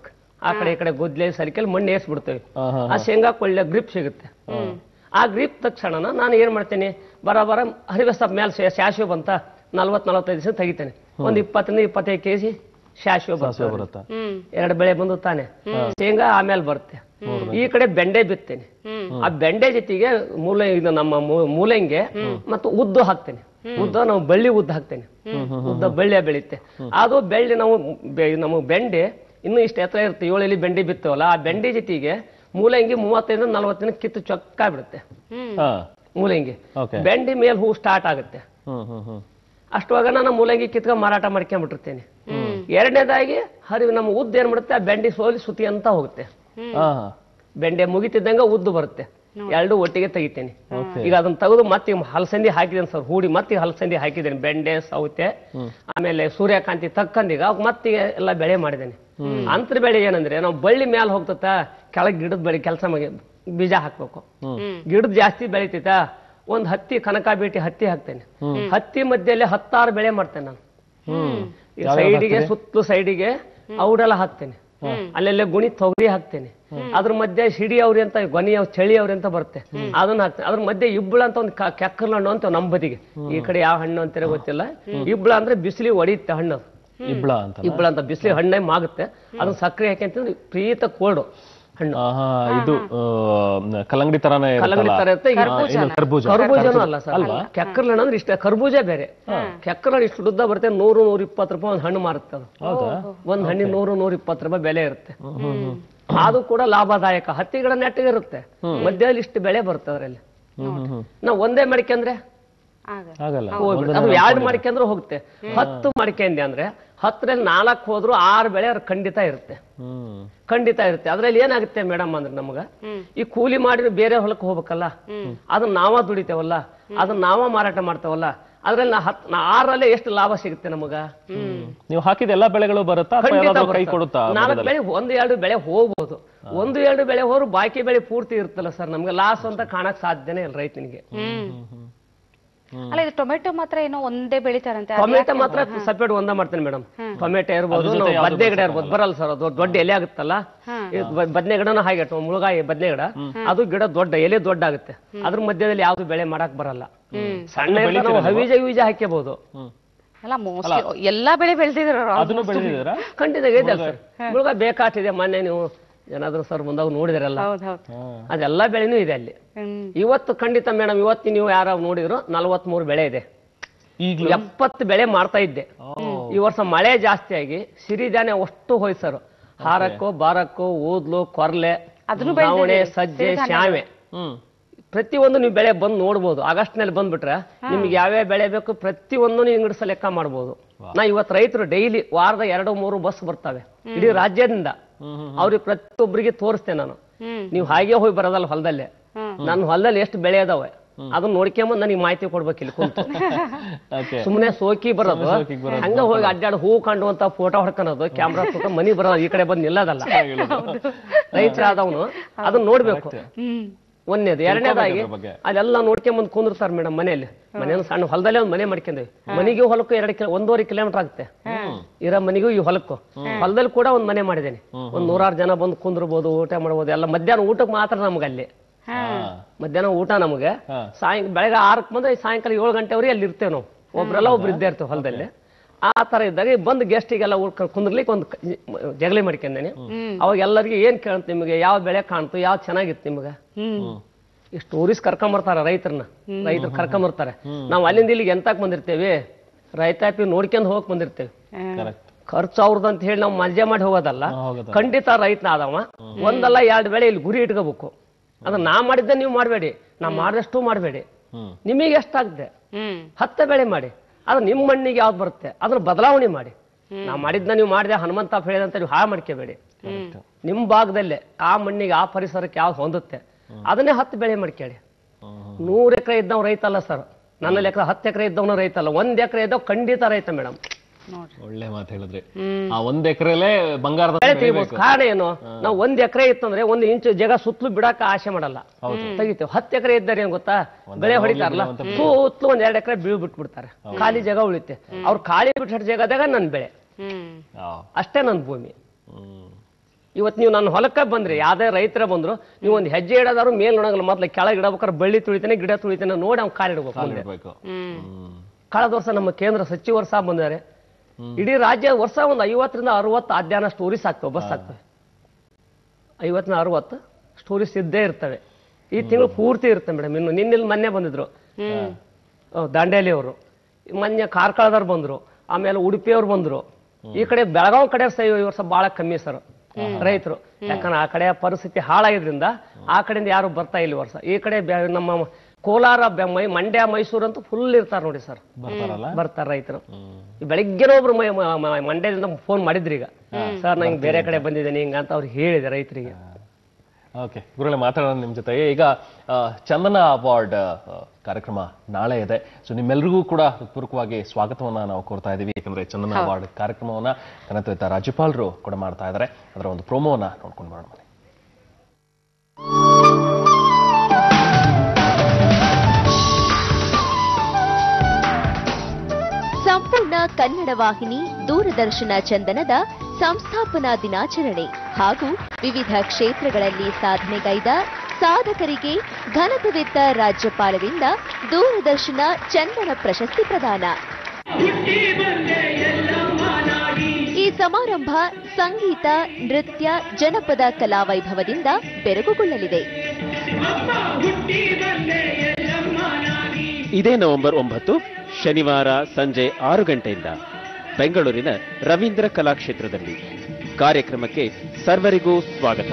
D: ಆ ಕಡೆ ಈ ಕಡೆ ಗೊದ್ಲೆ ಸರಿಕೆಲ್ ಮಣ್ಣು ಏರ್ಸ್ಬಿಡ್ತೇವೆ
A: ಹಾ, ಹಾ,
D: ಆ ಶೇಂಗಾಕ್ ಒಳ್ಳೆ ಗ್ರಿಪ್ ಸಿಗುತ್ತೆ ಆ ಗ್ರಿಪ್ ತಕ್ಷಣ ನಾನು ಏನ್ ಮಾಡ್ತೇನೆ ಬರ ಬರ ಹರಿವೆಸ ಮೇಲೆ ಶಾಶ್ವೆ ಬಂತ ನಲ್ವತ್ ನಲವತ್ತೈದು ದಿವಸ ತೆಗಿತೇನೆ ಒಂದ್ ಇಪ್ಪತ್ತರಿಂದ ಇಪ್ಪತ್ತೈದು ಕೆಜಿ ಶಾಶ್ವೆ
A: ಸಾಸಿವೆ
D: ಬರ್ತದೆ
A: ಬರುತ್ತಾ
B: ಹ್ಮ್
D: ಎರಡು ಬೆಳೆ ಬಂದು ತಾನೆ ಶೇಂಗಾ ಆಮೇಲೆ ಬರುತ್ತೆ ಈ ಕಡೆ ಬೆಂಡೆ ಬಿತ್ತೇನೆ ಆ ಬೆಂಡೆ ಜೊತೆಗೆ ಮೂಲ ಇದು ನಮ್ಮ ಮೂ- ಮೂಲಂಗಿ ಮತ್ತು ಉದ್ದು ಹಾಕ್ತೇನೆ ಉದ್ದ ನಾವು ಬಳ್ಳಿ ಉದ್ದ ಹಾಕ್ತೇನೆ ಉದ್ದ ಬಳ್ಳಿಯ ಬೆಳೆಯುತ್ತೆ ಅದು ಬೆಳ್ಳಿ ನಾವು ಬೆ- ನಮ್ಮ ಬೆಂಡೆ ಇನ್ನು ಇಷ್ಟು ಎತ್ತರ ಇರುತ್ತೆ ಏಳೆಲ್ಲಿ ಬೆಂಡೆ ಬಿತ್ತವಲ್ಲ ಆ ಬೆಂಡೆ ಜೊತೆಗೆ ಮೂಲಂಗಿ ಮೂವತ್ತೈದು ನಲವತ್ತು ದಿನ ಕಿತ್ತು ಚೊಕ್ಕಾಗ್ಬಿಡುತ್ತೆ
A: ಹಾ
D: ಮೂಲಂಗಿ
A: ಓಕೆ
D: ಬೆಂಡೆ ಮೇಲೆ ಹೂ ಸ್ಟಾರ್ಟ್ ಆಗುತ್ತೆ
A: ಹ್ಮ್ ಹ್ಮ್ ಹ್ಮ್
D: ಅಷ್ಟುವಾಗ ನಾನು ಮೂಲಂಗಿ ಕಿತ್ಕೊಂಡು ಮಾರಾಟ ಮಾಡ್ಕೊಂಡ್ಬಿಟ್ಟಿರ್ತೇನೆ ಎರಡನೇದಾಗಿ ಹರಿವು ನಮ್ಮ ಉದ್ದು ಏನ್ ಮಾಡುತ್ತೆ ಆ ಬೆಂಡೆ ಸೋಲಿ ಸುತಿ ಅಂತ ಹೋಗುತ್ತೆ
A: ಹಾ ಹಾ
D: ಬೆಂಡೆ ಮುಗಿತಿದ್ದಂಗ ಉದ್ದು ಬರುತ್ತೆ ಎರಡು ಒಟ್ಟಿಗೆ ತೆಗಿತೇನೆ ಈಗ ಅದನ್ನ ತೆಗೆದು ಮತ್ತೆ ಈಗ ಹಲಸಂದಿ ಹಾಕಿದ್ದೇನೆ ಸರ್ ಹೂಡಿ ಮತ್ತೆ ಹಲಸಂದಿ ಹಾಕಿದ್ದೇನೆ ಬೆಂಡೆ ಸೌತೆ ಆಮೇಲೆ ಸೂರ್ಯಕಾಂತಿ ತಕ್ಕಂದೀಗ ಅವಾಗ ಮತ್ತೆ ಎಲ್ಲ ಬೆಳೆ ಮಾಡಿದ್ದೇನೆ ಅಂತರ ಬೆಳೆ ಏನಂದ್ರೆ ನಾವು ಬಳ್ಳಿ ಮ್ಯಾಲ ಹೋಗ್ತತ ಕೆಳಗೆ ಗಿಡದ ಬೆಳೆ ಕೆಲಸ ಬೀಜ ಹಾಕ್ಬೇಕು ಗಿಡದ ಜಾಸ್ತಿ ಬೆಳಿತೈತ ಒಂದ್ ಹತ್ತಿ ಕನಕ ಬೀಟಿ ಹತ್ತಿ ಹಾಕ್ತೇನೆ ಹತ್ತಿ ಮಧ್ಯದಲ್ಲಿ ಹತ್ತಾರು ಬೆಳೆ ಮಾಡ್ತೇನೆ ನಾನು ಈ ಸೈಡಿಗೆ ಸುತ್ತಲೂ ಸೈಡಿಗೆ ಔಡೆಲ್ಲ ಹಾಕ್ತೇನೆ ಅಲ್ಲೆಲ್ಲ ಗುಣಿ ತೊಗರಿ ಹಾಕ್ತೇನೆ ಅದ್ರ ಮಧ್ಯೆ ಸಿಡಿ ಅವ್ರಿ ಅಂತ ಗೊನಿ ಅವ್ ಚಳಿ ಅವ್ರಿ ಅಂತ ಬರುತ್ತೆ ಅದನ್ನ ಹಾಕ್ತೇನೆ ಅದ್ರ ಮಧ್ಯೆ ಇಬ್ಬಳ ಅಂತ ಒಂದು ಕೆಕ್ಕರ್ಲ ಹಣ್ಣು ಅಂತ ನಮ್ಮ ಬದಿಗೆ ಈ ಕಡೆ ಯಾವ ಹಣ್ಣು ಅಂತಾನೆ ಗೊತ್ತಿಲ್ಲ ಇಬ್ಬಳ ಅಂದ್ರೆ ಬಿಸಿಲಿ ಹೊಡಿಯುತ್ತೆ ಹಣ್ಣು ಅದು.
A: ಇಬ್ಳ ಅಂತ
D: ಇಬ್ಬಳ ಅಂತ ಬಿಸಿಲಿ ಹಣ್ಣೆ ಮಾಗುತ್ತೆ ಅದನ್ನ ಸಕ್ಕರೆ ಹಾಕಿ ಅಂತಂದ್ರೆ ಪ್ರೀತ ಕೋಲ್ಡು ಹಣ್ಣು
A: ಆಹಾ ಇದು ಆ, ಕಲ್ಲಂಗಡಿ ತರಾನೇ
D: ಕಲ್ಲಂಗಡಿ ತರ ಇರುತ್ತೆ ಈಗ
A: ಆ, ಇದು ಕರ್ಬೂಜ
D: ಕರ್ಬೂಜನೂ ಅಲ್ಲ ಸರ್ ಕೆಕ್ಕರ್ಲ ಹಣ್ಣು ಅಂದ್ರೆ ಇಷ್ಟ ಕರ್ಬೂಜ ಬೇರೆ ಕೆಕ್ಕರ್ಲ ಹಣ್ಣು ಇಷ್ಟು ಉದ್ದ ಬರುತ್ತೆ ನೂರು ನೂರ ಇಪ್ಪತ್ತು ರೂಪಾಯಿ ಒಂದು ಹಣ್ಣು ಮಾರುತ್ತೆ ಅದು
A: ಹೌದಾ
D: ಒಂದ್ ಹಣ್ಣಿಗೆ ನೂರು ನೂರ ಇಪ್ಪತ್ತು ರೂಪಾಯಿ ಬೆಲೆ ಇರುತ್ತೆ ಅದು ಕೂಡ ಲಾಭದಾಯಕ ಹತ್ತಿ ಗಿಡ ನೆಟ್ಟಿಗೆ ಇರುತ್ತೆ ಮಧ್ಯದಲ್ಲಿ ಇಷ್ಟು ಬೆಳೆ ಬರುತ್ತೆ ಅದರಲ್ಲಿ
A: ಹ್ಮ್ ಹ್ಮ್ ಹ್ಮ್
D: ನಾವು ಒಂದೇ ಮಡಿಕೆಂದ್ರೆ
B: ಆಗ
A: ಆಗಲ್ಲ
D: ಹೋಗ್ಬಿಡುತ್ತೆ. ಅದು ಎರಡು ಮಡಿಕೆಂದ್ರೆ ಹೋಗುತ್ತೆ ಹತ್ತು ಮಡಿಕೆಂದೆ ಅಂದ್ರೆ ಹತ್ತರಲ್ಲಿ ನಾಲ್ಕು ಹೋದ್ರು ಆರು ಬೆಳೆ ಅದ್ರ ಖಂಡಿತ ಇರುತ್ತೆ
A: ಹ್ಮ್
D: ಖಂಡಿತ ಇರುತ್ತೆ ಅದ್ರಲ್ಲಿ ಏನಾಗುತ್ತೆ ಮೇಡಮ್ ಅಂದ್ರೆ ನಮಗ ಈ ಕೂಲಿ ಮಾಡಿ ಬೇರೆ ಹೊಲಕ್ಕೆ ಹೋಗ್ಬೇಕಲ್ಲ ಅದನ್ನ ನಾವ ದುಡಿತೇವಲ್ಲ ಅದನ್ನ ನಾವ ಮಾರಾಟ ಮಾಡ್ತೇವಲ್ಲ ಅದ್ರಲ್ಲಿ ನಾ ಹತ್ ನಾ ಆರಲ್ಲೇ ಎಷ್ಟು ಲಾಭ ಸಿಗುತ್ತೆ ನಮಗ
A: ನೀವು ಹಾಕಿದ ಎಲ್ಲಾ ಬೆಳೆಗಳು ಬರುತ್ತಾ ಅಥವಾ
D: ಖಂಡಿತ
A: ಯಾವ್ದಾದ್ರು ಕೈ
D: ಬರುತ್ತೆ.
A: ಕೊಡುತ್ತಾ
D: ನಾಲ್ಕು ಬೆಳೆ ಒಂದು ಎರಡು ಬೆಳೆ ಹೋಗ್ಬೋದು ಒಂದು ಎರಡು ಬೆಳೆ ಹೋದ್ರು ಬಾಕಿ ಬೆಳೆ ಪೂರ್ತಿ ಇರುತ್ತಲ್ಲ ಸರ್ ನಮ್ಗೆ ಲಾಸ್ ಅಂತ ಕಾಣಕ್ ಸಾಧ್ಯನೇ ಇಲ್ಲ ರೈತನಿಗೆ
B: ಅಲ್ಲ ಇದು ಟೊಮೆಟೊ ಮಾತ್ರ ಏನೋ ಒಂದೇ ಬೆಳಿತಾರಂತೆ ಅದ್
D: ಟೊಮೆಟೊ ಮಾತ್ರ ಸಪ್ರೇಟ್ ಒಂದ ಮಾಡ್ತೇನೆ ಮೇಡಮ್ ಟೊಮೆಟೊ ಇರ್ಬೋದು ನಾವು ಬದ್ನೆ ಗಿಡ ಇರ್ಬೋದು ಬರಲ್ಲ ಸರ್ ಅದು ದೊಡ್ಡ ಎಲೆ ಆಗುತ್ತಲ್ಲ ಈ ಬ- ಬದ್ನೆ ಗಿಡನೂ ಹಾಗೆ ಟೊ- ಮುಳುಗಾಯಿ ಬದ್ನೆ ಗಿಡ ಅದು ಗಿಡ ದೊಡ್ಡ ಎಲೆ ದೊಡ್ಡ ಆಗುತ್ತೆ ಅದ್ರ ಮಧ್ಯದಲ್ಲಿ ಯಾವ್ದು ಬೆಳೆ ಮಾಡಕ್ ಬರಲ್ಲ ಸಣ್ಣ ಇರ್ತಾವೆ, ನಾವು ಹವೀಜ ಗೀಜ ಹಾಕ್ಯಬಹುದು
B: ಅಲ್ಲ ಮೋಸ್ಟ್ಲಿ ಎಲ್ಲಾ ಬೆಳೆ ಬೆಳೆದಿದ್ರು
A: ಅದನ್ನು ಬೆಳೆದಿದ್ದೀರಾ
D: ಖಂಡಿತ ಇದೆ ಸರ್ ಮುಳುಗಾಯಿ ಬೇಕಾಗ್ತಿದೆ ಮೊನ್ನೆ ನೀವು ಏನಾದ್ರು ಸರ್ ಮುಂದಾಗ ನೋಡಿದ್ರಲ್ಲ
B: ಹೌದ್ ಹೌದ್
D: ಅದೆಲ್ಲ ಬೆಳೆನೂ ಇದೆ ಅಲ್ಲಿ
B: ಹ್ಮ್
D: ಇವತ್ತು ಖಂಡಿತ ಮೇಡಮ್ ಇವತ್ತು ನೀವು ಯಾರು ನೋಡಿದ್ರು ನಲವತ್ಮೂರು ಬೆಳೆ ಇದೆ
A: ಈಗ್ಲೂ
D: ಎಪ್ಪತ್ತು ಬೆಳೆ ಮಾಡ್ತಾ ಇದ್ದೆ ಈ ವರ್ಷ ಮಳೆ ಜಾಸ್ತಿ ಆಗಿ ಸಿರಿಧಾನ್ಯ ಅಷ್ಟು ಹೋಯ್ತು ಸರ್ ಹಾರಕ್ಕೋ ಬಾರಕ್ಕೋ ಊದ್ಲು ಕೊರ್ಲೆ
B: ಅದನ್ನು
D: ನವಣೆ ಸಜ್ಜೆ ಶಾವೆ
A: ಹ್ಮ್
D: ಪ್ರತಿಯೊಂದು ನೀವು ಬೆಳೆ ಬಂದು ನೋಡ್ಬೋದು ಆಗಸ್ಟ್ ನಲ್ಲಿ ಬಂದ್ಬಿಟ್ರೆ ನಿಮ್ಗೆ ಯಾವ್ಯಾವ ಬೆಳೆ ಬೇಕು ಪ್ರತಿಯೊಂದು ನೀವು ಇಂಗ್ಲಿಸ್ ಲೆಕ್ಕ ಮಾಡ್ಬೋದು ನಾ ಇವತ್ತು ರೈತರು ಡೈಲಿ ವಾರದ ಎರಡು ಮೂರು ಬಸ್ ಬರ್ತವೆ ಇಡೀ ರಾಜ್ಯದಿಂದ ಅವ್ರಿಗೆ ಪ್ರತಿಯೊಬ್ಬರಿಗೆ ತೋರಿಸ್ತೇನೆ ನಾನು
B: ಹ್ಮ್
D: ನೀವು ಹಾಗೆ ಹೋಗಿ ಬರೋದಲ್ಲ ಹೊಲದಲ್ಲೇ ನನ್ನ ಹೊಲದಲ್ಲಿ ಎಷ್ಟು ಬೆಳೆ ಅದಾವೆ ಅದನ್ನ ನೋಡ್ಕೊಂಬಂದ್ ನನಗೆ ಮಾಹಿತಿ ಕೊಡ್ಬೇಕು ಇಲ್ಲಿ ಕುಂತು
A: ಓಕೆ
D: ಸುಮ್ಮನೆ ಸೋಕಿ ಬರೋದು
A: ಸೋಕಿಗ್ ಬರೋದು.
D: ಹಂಗ ಹೋಗಿ ಅಡ್ಡಾಡ್ ಹೂ ಕಂಡುವಂತ ಫೋಟೋ ಹೊಡ್ಕೊಳೋದು ಕ್ಯಾಮ್ರಾ ತಗೊಂಡು ಮನಿ ಬರೋದು ಈ ಕಡೆ ಬಂದು ನಿಲ್ಲದಲ್ಲ ರೈತರಾದವನು ಅದನ್ನ ನೋಡ್ಬೇಕು
B: ಹ್ಮ್
D: ಒಂದೇದು ಎರಡನೇದಾಗಿ
A: ಅದ್ರ ಬಗ್ಗೆ.
D: ಅದೆಲ್ಲ ನೋಡ್ಕೊಂಡ್ ಕುಂದಿರ್ತಾರ ಮೇಡಮ್ ಮನೆಯಲ್ಲಿ ಮನೆಯನ್ನು ಸಣ್ಣ ಹೊಲದಲ್ಲೇ ಒಂದು ಮನೆ ಮಾಡ್ಕೊಂಡ್ವಿ ಮನೆಗೂ ಹೊಲಕ್ಕೂ ಎರಡು ಕಿಲೋ ಒಂದೂವರೆ ಕಿಲೋಮೀಟರ್ ಆಗುತ್ತೆ ಇರೋ ಮನೆಗೂ ಈ ಹೊಲಕ್ಕೂ ಹೊಲದಲ್ಲಿ ಕೂಡ ಒಂದು ಮನೆ ಮಾಡಿದ್ದೇನೆ ಒಂದ್ ನೂರಾರು ಜನ ಬಂದು ಕುಂದಿರ್ಬೋದು ಊಟ ಮಾಡ್ಬೋದು ಎಲ್ಲ ಮಧ್ಯಾಹ್ನ ಊಟಕ್ಕೆ ಮಾತ್ರ ನಮ್ಗೆ ಅಲ್ಲಿ
A: ಹಾ
D: ಮಧ್ಯಾಹ್ನ ಊಟ ನಮಗೆ
A: ಹಾ.
D: ಸಾಯಂ ಬೆಳಗ್ಗೆ ಆರಕ್ಕೆ ಬಂದ್ರೆ ಸಾಯಂಕಾಲ ಏಳು ಗಂಟೆವರೆಗೆ ಅಲ್ಲಿ ಇರ್ತೇವೆ ನಾವು ಒಬ್ರೆಲ್ಲ ಒಬ್ರು ಇದ್ದೇ ಇರ್ತೇವೆ ಹೊಲದಲ್ಲಿ ಆ ತರ ಇದ್ದಾಗ ಬಂದು ಗೆಸ್ಟಿಗೆಲ್ಲ ಉಳ್ಕೊಂಡು ಕುಂದ್ರಲಿಕ್ಕೆ ಒಂದು ಜಗಲಿ ಮಾಡ್ಕೊಂಡೇನೆ ಅವಾಗ ಎಲ್ಲರಿಗೆ ಏನ್ ಕೇಳ್ತ ನಿಮಗೆ ಯಾವ ಬೆಳೆ ಕಾಣ್ತು ಯಾವ ಚೆನ್ನಾಗಿತ್ತು ನಿಮ್ಗೆ
B: ಹ್ಮ್
D: ಇಷ್ಟು ಟೂರಿಸ್ಟ್ ಕರ್ಕೊಂಬರ್ತಾರ ರೈತರನ್ನ ರೈತರು ಕರ್ಕೊಂಬರ್ತಾರೆ ನಾವು ಅಲ್ಲಿಂದ ಇಲ್ಲಿಗೆ ಎಂತಕ್ ಬಂದಿರ್ತೇವೆ ರೈತಾಪಿ ನೋಡ್ಕೊಂಡ್ ಹೋಗಕ್ ಬಂದಿರ್ತೇವೆ
A: ಕರೆಕ್ಟ್
D: ಖರ್ಚು ಅವ್ರದ್ದು ಅಂತ ಹೇಳಿ ನಾವು ಮಜಾ ಮಾಡಿ ಹೋಗೋದಲ್ಲ
A: ಹೋಗೋದಲ್ಲ.
D: ಖಂಡಿತ ರೈತನ ಆದವ ಒಂದಲ್ಲ ಎರಡು ಬೆಳೆ ಇಲ್ಲಿ ಗುರಿ ಇಟ್ಕೋಬೇಕು ಅದನ್ನ ನಾ ಮಾಡಿದ್ದೆ ನೀವು ಮಾಡಬೇಡಿ ನಾ ಮಾಡಿದಷ್ಟು ಮಾಡಬೇಡಿ
A: ಹ್ಮ್
D: ನಿಮಗೆ ಎಷ್ಟಾಗುತ್ತೆ
B: ಹ್ಮ್
D: ಹತ್ತು ಬೆಳೆ ಮಾಡಿ ಅದು ನಿಮ್ಮ ಮಣ್ಣಿಗೆ ಯಾವ್ದು ಬರುತ್ತೆ ಅದನ್ನ ಬದಲಾವಣೆ ಮಾಡಿ ನಾ ಮಾಡಿದ್ನ ನೀವು ಮಾಡಿದೆ ಹನುಮಂತ ಹೇಳಿದಂತ ನೀವು ಹಾಳು ಮಾಡ್ಕೋಬೇಡಿ ನಿಮ್ಮ ಭಾಗದಲ್ಲೇ ಆ ಮಣ್ಣಿಗೆ ಆ ಪರಿಸರಕ್ಕೆ ಯಾವ್ದು ಹೊಂದುತ್ತೆ ಅದನ್ನೇ ಹತ್ತು ಬೆಳೆ ಮಾಡ್ಕೊಳ್ಳಿ
A: ಹ್ಮ್
D: ನೂರು ಎಕರೆ ಇದ್ದವ್ ರೈತ ಅಲ್ಲ ಸರ್ ನನ್ನ ಲೆಕ್ಕ ಹತ್ತು ಎಕರೆ ಇದ್ದವನು ರೈತ ಅಲ್ಲ ಒಂದ್ ಎಕರೆ ಇದ್ದವ್ ಖಂಡಿತ ರೈತ ಮೇಡಮ್
B: ನೋಡ್ರಿ
A: ಒಳ್ಳೆ ಮಾತು ಹೇಳಿದ್ರಿ ಆ ಒಂದ್ ಎಕರೆಲೆ ಬಂಗಾರದ
D: ಬೆಳೆ ತೆಗಿಬೋದು ಕಾರಣ ಏನು ನಾವು ಒಂದ್ ಎಕರೆ ಇತ್ತಂದ್ರೆ ಒಂದು ಇಂಚು ಜಾಗ ಸುತ್ತಲೂ ಬಿಡಾಕ ಆಸೆ ಮಾಡಲ್ಲ ತೆಗಿತೇವೆ ಹತ್ತು ಎಕರೆ ಇದ್ದಾರೆ ಏನ್ ಗೊತ್ತಾ ಬೆಳೆ ಹೊಡಿತಾರಲ್ಲ ಸುತ್ತಲೂ ಒಂದ್ ಎರಡು ಎಕರೆ ಬೀಳ್ ಬಿಟ್ಬಿಡ್ತಾರೆ ಖಾಲಿ ಜಾಗ ಉಳಿತೆ ಅವ್ರು ಖಾಲಿ ಬಿಟ್ಟ ಜಾಗದಾಗ ನನ್ ಬೆಳೆ
B: ಹ್ಮ್
A: ಆ,
D: ಅಷ್ಟೇ ನನ್ ಭೂಮಿ
A: ಹ್ಮ್
D: ಇವತ್ತು ನೀವು ನನ್ನ ಹೊಲಕ್ಕೆ ಬಂದ್ರಿ ಯಾವ್ದೇ ರೈತರ ಬಂದ್ರು ನೀವು ಒಂದು ಹೆಜ್ಜೆ ಇಡೋದಾದ್ರು ಮೇಲ್ ನೋಡಂಗಿಲ್ಲ ಮೊದ್ಲು ಕೆಳಗೆ ಇಡಬೇಕಾದ್ರೆ ಬಳ್ಳಿ ತುಳಿತಾನೆ ಗಿಡ ತುಳಿತಾನೆ ನೋಡಿ ಅವ್ನು ಕಾಲಿಡ್ಬೇಕು ಮುಂದೆ
A: ಇರ್ಬೇಕು ಹ್ಮ್
D: ಕಳೆದ ವರ್ಷ ನಮ್ಮ ಕೇಂದ್ರ ಸಚಿವರು ಸಹ ಬಂದಿದ್ದಾರೆ ಇಡೀ ರಾಜ್ಯ ವರ್ಷ ಒಂದು ಐವತ್ತರಿಂದ ಅರವತ್ತು ಅಧ್ಯಯನ ಸ್ಟೋರೀಸ್ ಆಗ್ತವೆ ಬಸ್ ಆಗ್ತವೆ ಐವತ್ತರಿಂದ ಅರವತ್ತು ಸ್ಟೋರೀಸ್ ಇದ್ದೇ ಇರ್ತವೆ ಈ ತಿಂಗಳು ಪೂರ್ತಿ ಇರುತ್ತೆ ಮೇಡಮ್ ಇನ್ನು ನಿನ್ನಿಲ್ಲಿ ಮೊನ್ನೆ ಬಂದಿದ್ರು ಅಹ್, ದಾಂಡೇಲಿ ಅವರು ಮೊನ್ನೆ ಕಾರ್ಕಳದವ್ರು ಬಂದ್ರು ಆಮೇಲೆ ಉಡುಪಿಯವ್ರು ಬಂದ್ರು ಈ ಕಡೆ ಬೆಳಗಾವಿ ಕಡೆ ಸಹ ಈ ವರ್ಷ ಬಹಳ ಕಮ್ಮಿ ಸರ್ ರೈತರು ಯಾಕಂದ್ರೆ ಆ ಕಡೆ ಪರಿಸ್ಥಿತಿ ಹಾಳಾಗಿದ್ರಿಂದ ಆ ಕಡೆಯಿಂದ ಯಾರು ಬರ್ತಾ ಇಲ್ಲ ಈ ವರ್ಷ ಈ ಕಡೆ ಬ್ಯಾ- ನಮ್ಮ ಕೋಲಾರ ಬೆ- ಮೈ ಮಂಡ್ಯ ಮೈಸೂರು ಅಂತೂ ಫುಲ್ ಇರ್ತಾರೆ ನೋಡಿ ಸರ್
A: ಬರ್ತಾರಲ್ಲ
D: ಬರ್ತಾರೆ ರೈತರು ಈ ಬೆಳಗ್ಗೆನೇ ಒಬ್ರು ಮೈ- ಮ- ಮ- ಮಂಡ್ಯದಿಂದ ಫೋನ್ ಮಾಡಿದ್ರಿ ಈಗ ಸರ್ ನಂಗೆ ಬೇರೆ ಕಡೆ ಬಂದಿದ್ದೀನಿ ಹಿಂಗ ಅಂತ ಅವ್ರು ಹೇಳಿದೆ ರೈತರಿಗೆ
A: ಓಕೆ ಗುರುಗಳೇ ಮಾತಾಡೋಣ ನಿಮ್ಮ ಜೊತೆಗೆ ಈಗ ಆ, ಚಂದನ ಅವಾರ್ಡ್ ಆ, ಕಾರ್ಯಕ್ರಮ ನಾಳೆ ಇದೆ ಸೊ ನಿಮ್ಮೆಲ್ಲರಿಗೂ ಕೂಡ ಹೃತ್ಪೂರ್ವಕವಾಗಿ ಸ್ವಾಗತವನ್ನ ನಾವು ಕೋರ್ತಾ ಇದ್ದೀವಿ ಯಾಕಂದ್ರೆ ಚಂದನ ಅವಾರ್ಡ್ ಕಾರ್ಯಕ್ರಮವನ್ನ ಕನ್ನಡ ರಾಜ್ಯಪಾಲರು ಕೂಡ ಮಾಡ್ತಾ ಇದ್ದಾರೆ ಅದರ ಒಂದು ಪ್ರೋಮೋವನ್ನ ನೋಡ್ಕೊಂಡು ಬರೋಣ ಬನ್ನಿ.
C: ಸಂಪೂರ್ಣ ಕನ್ನಡ ವಾಹಿನಿ ದೂರದರ್ಶನ ಚಂದನದ ಸಂಸ್ಥಾಪನಾ ದಿನಾಚರಣೆ ಹಾಗೂ ವಿವಿಧ ಕ್ಷೇತ್ರಗಳಲ್ಲಿ ಸಾಧನೆಗೈದ ಸಾಧಕರಿಗೆ ಘನತೆವೆತ್ತ ರಾಜ್ಯಪಾಲರಿಂದ ದೂರದರ್ಶನ ಚಂದನ ಪ್ರಶಸ್ತಿ ಪ್ರದಾನ ಈ ಸಮಾರಂಭ ಸಂಗೀತ ನೃತ್ಯ ಜನಪದ ಕಲಾವೈಭವದಿಂದ ಬೆರಗುಗೊಳ್ಳಲಿದೆ
E: ಇದೇ ನವೆಂಬರ್ ಒಂಬತ್ತು ಶನಿವಾರ ಸಂಜೆ ಆರು ಗಂಟೆಯಿಂದ ಬೆಂಗಳೂರಿನ ರವೀಂದ್ರ ಕಲಾಕ್ಷೇತ್ರದಲ್ಲಿ ಕಾರ್ಯಕ್ರಮಕ್ಕೆ ಸರ್ವರಿಗೂ ಸ್ವಾಗತ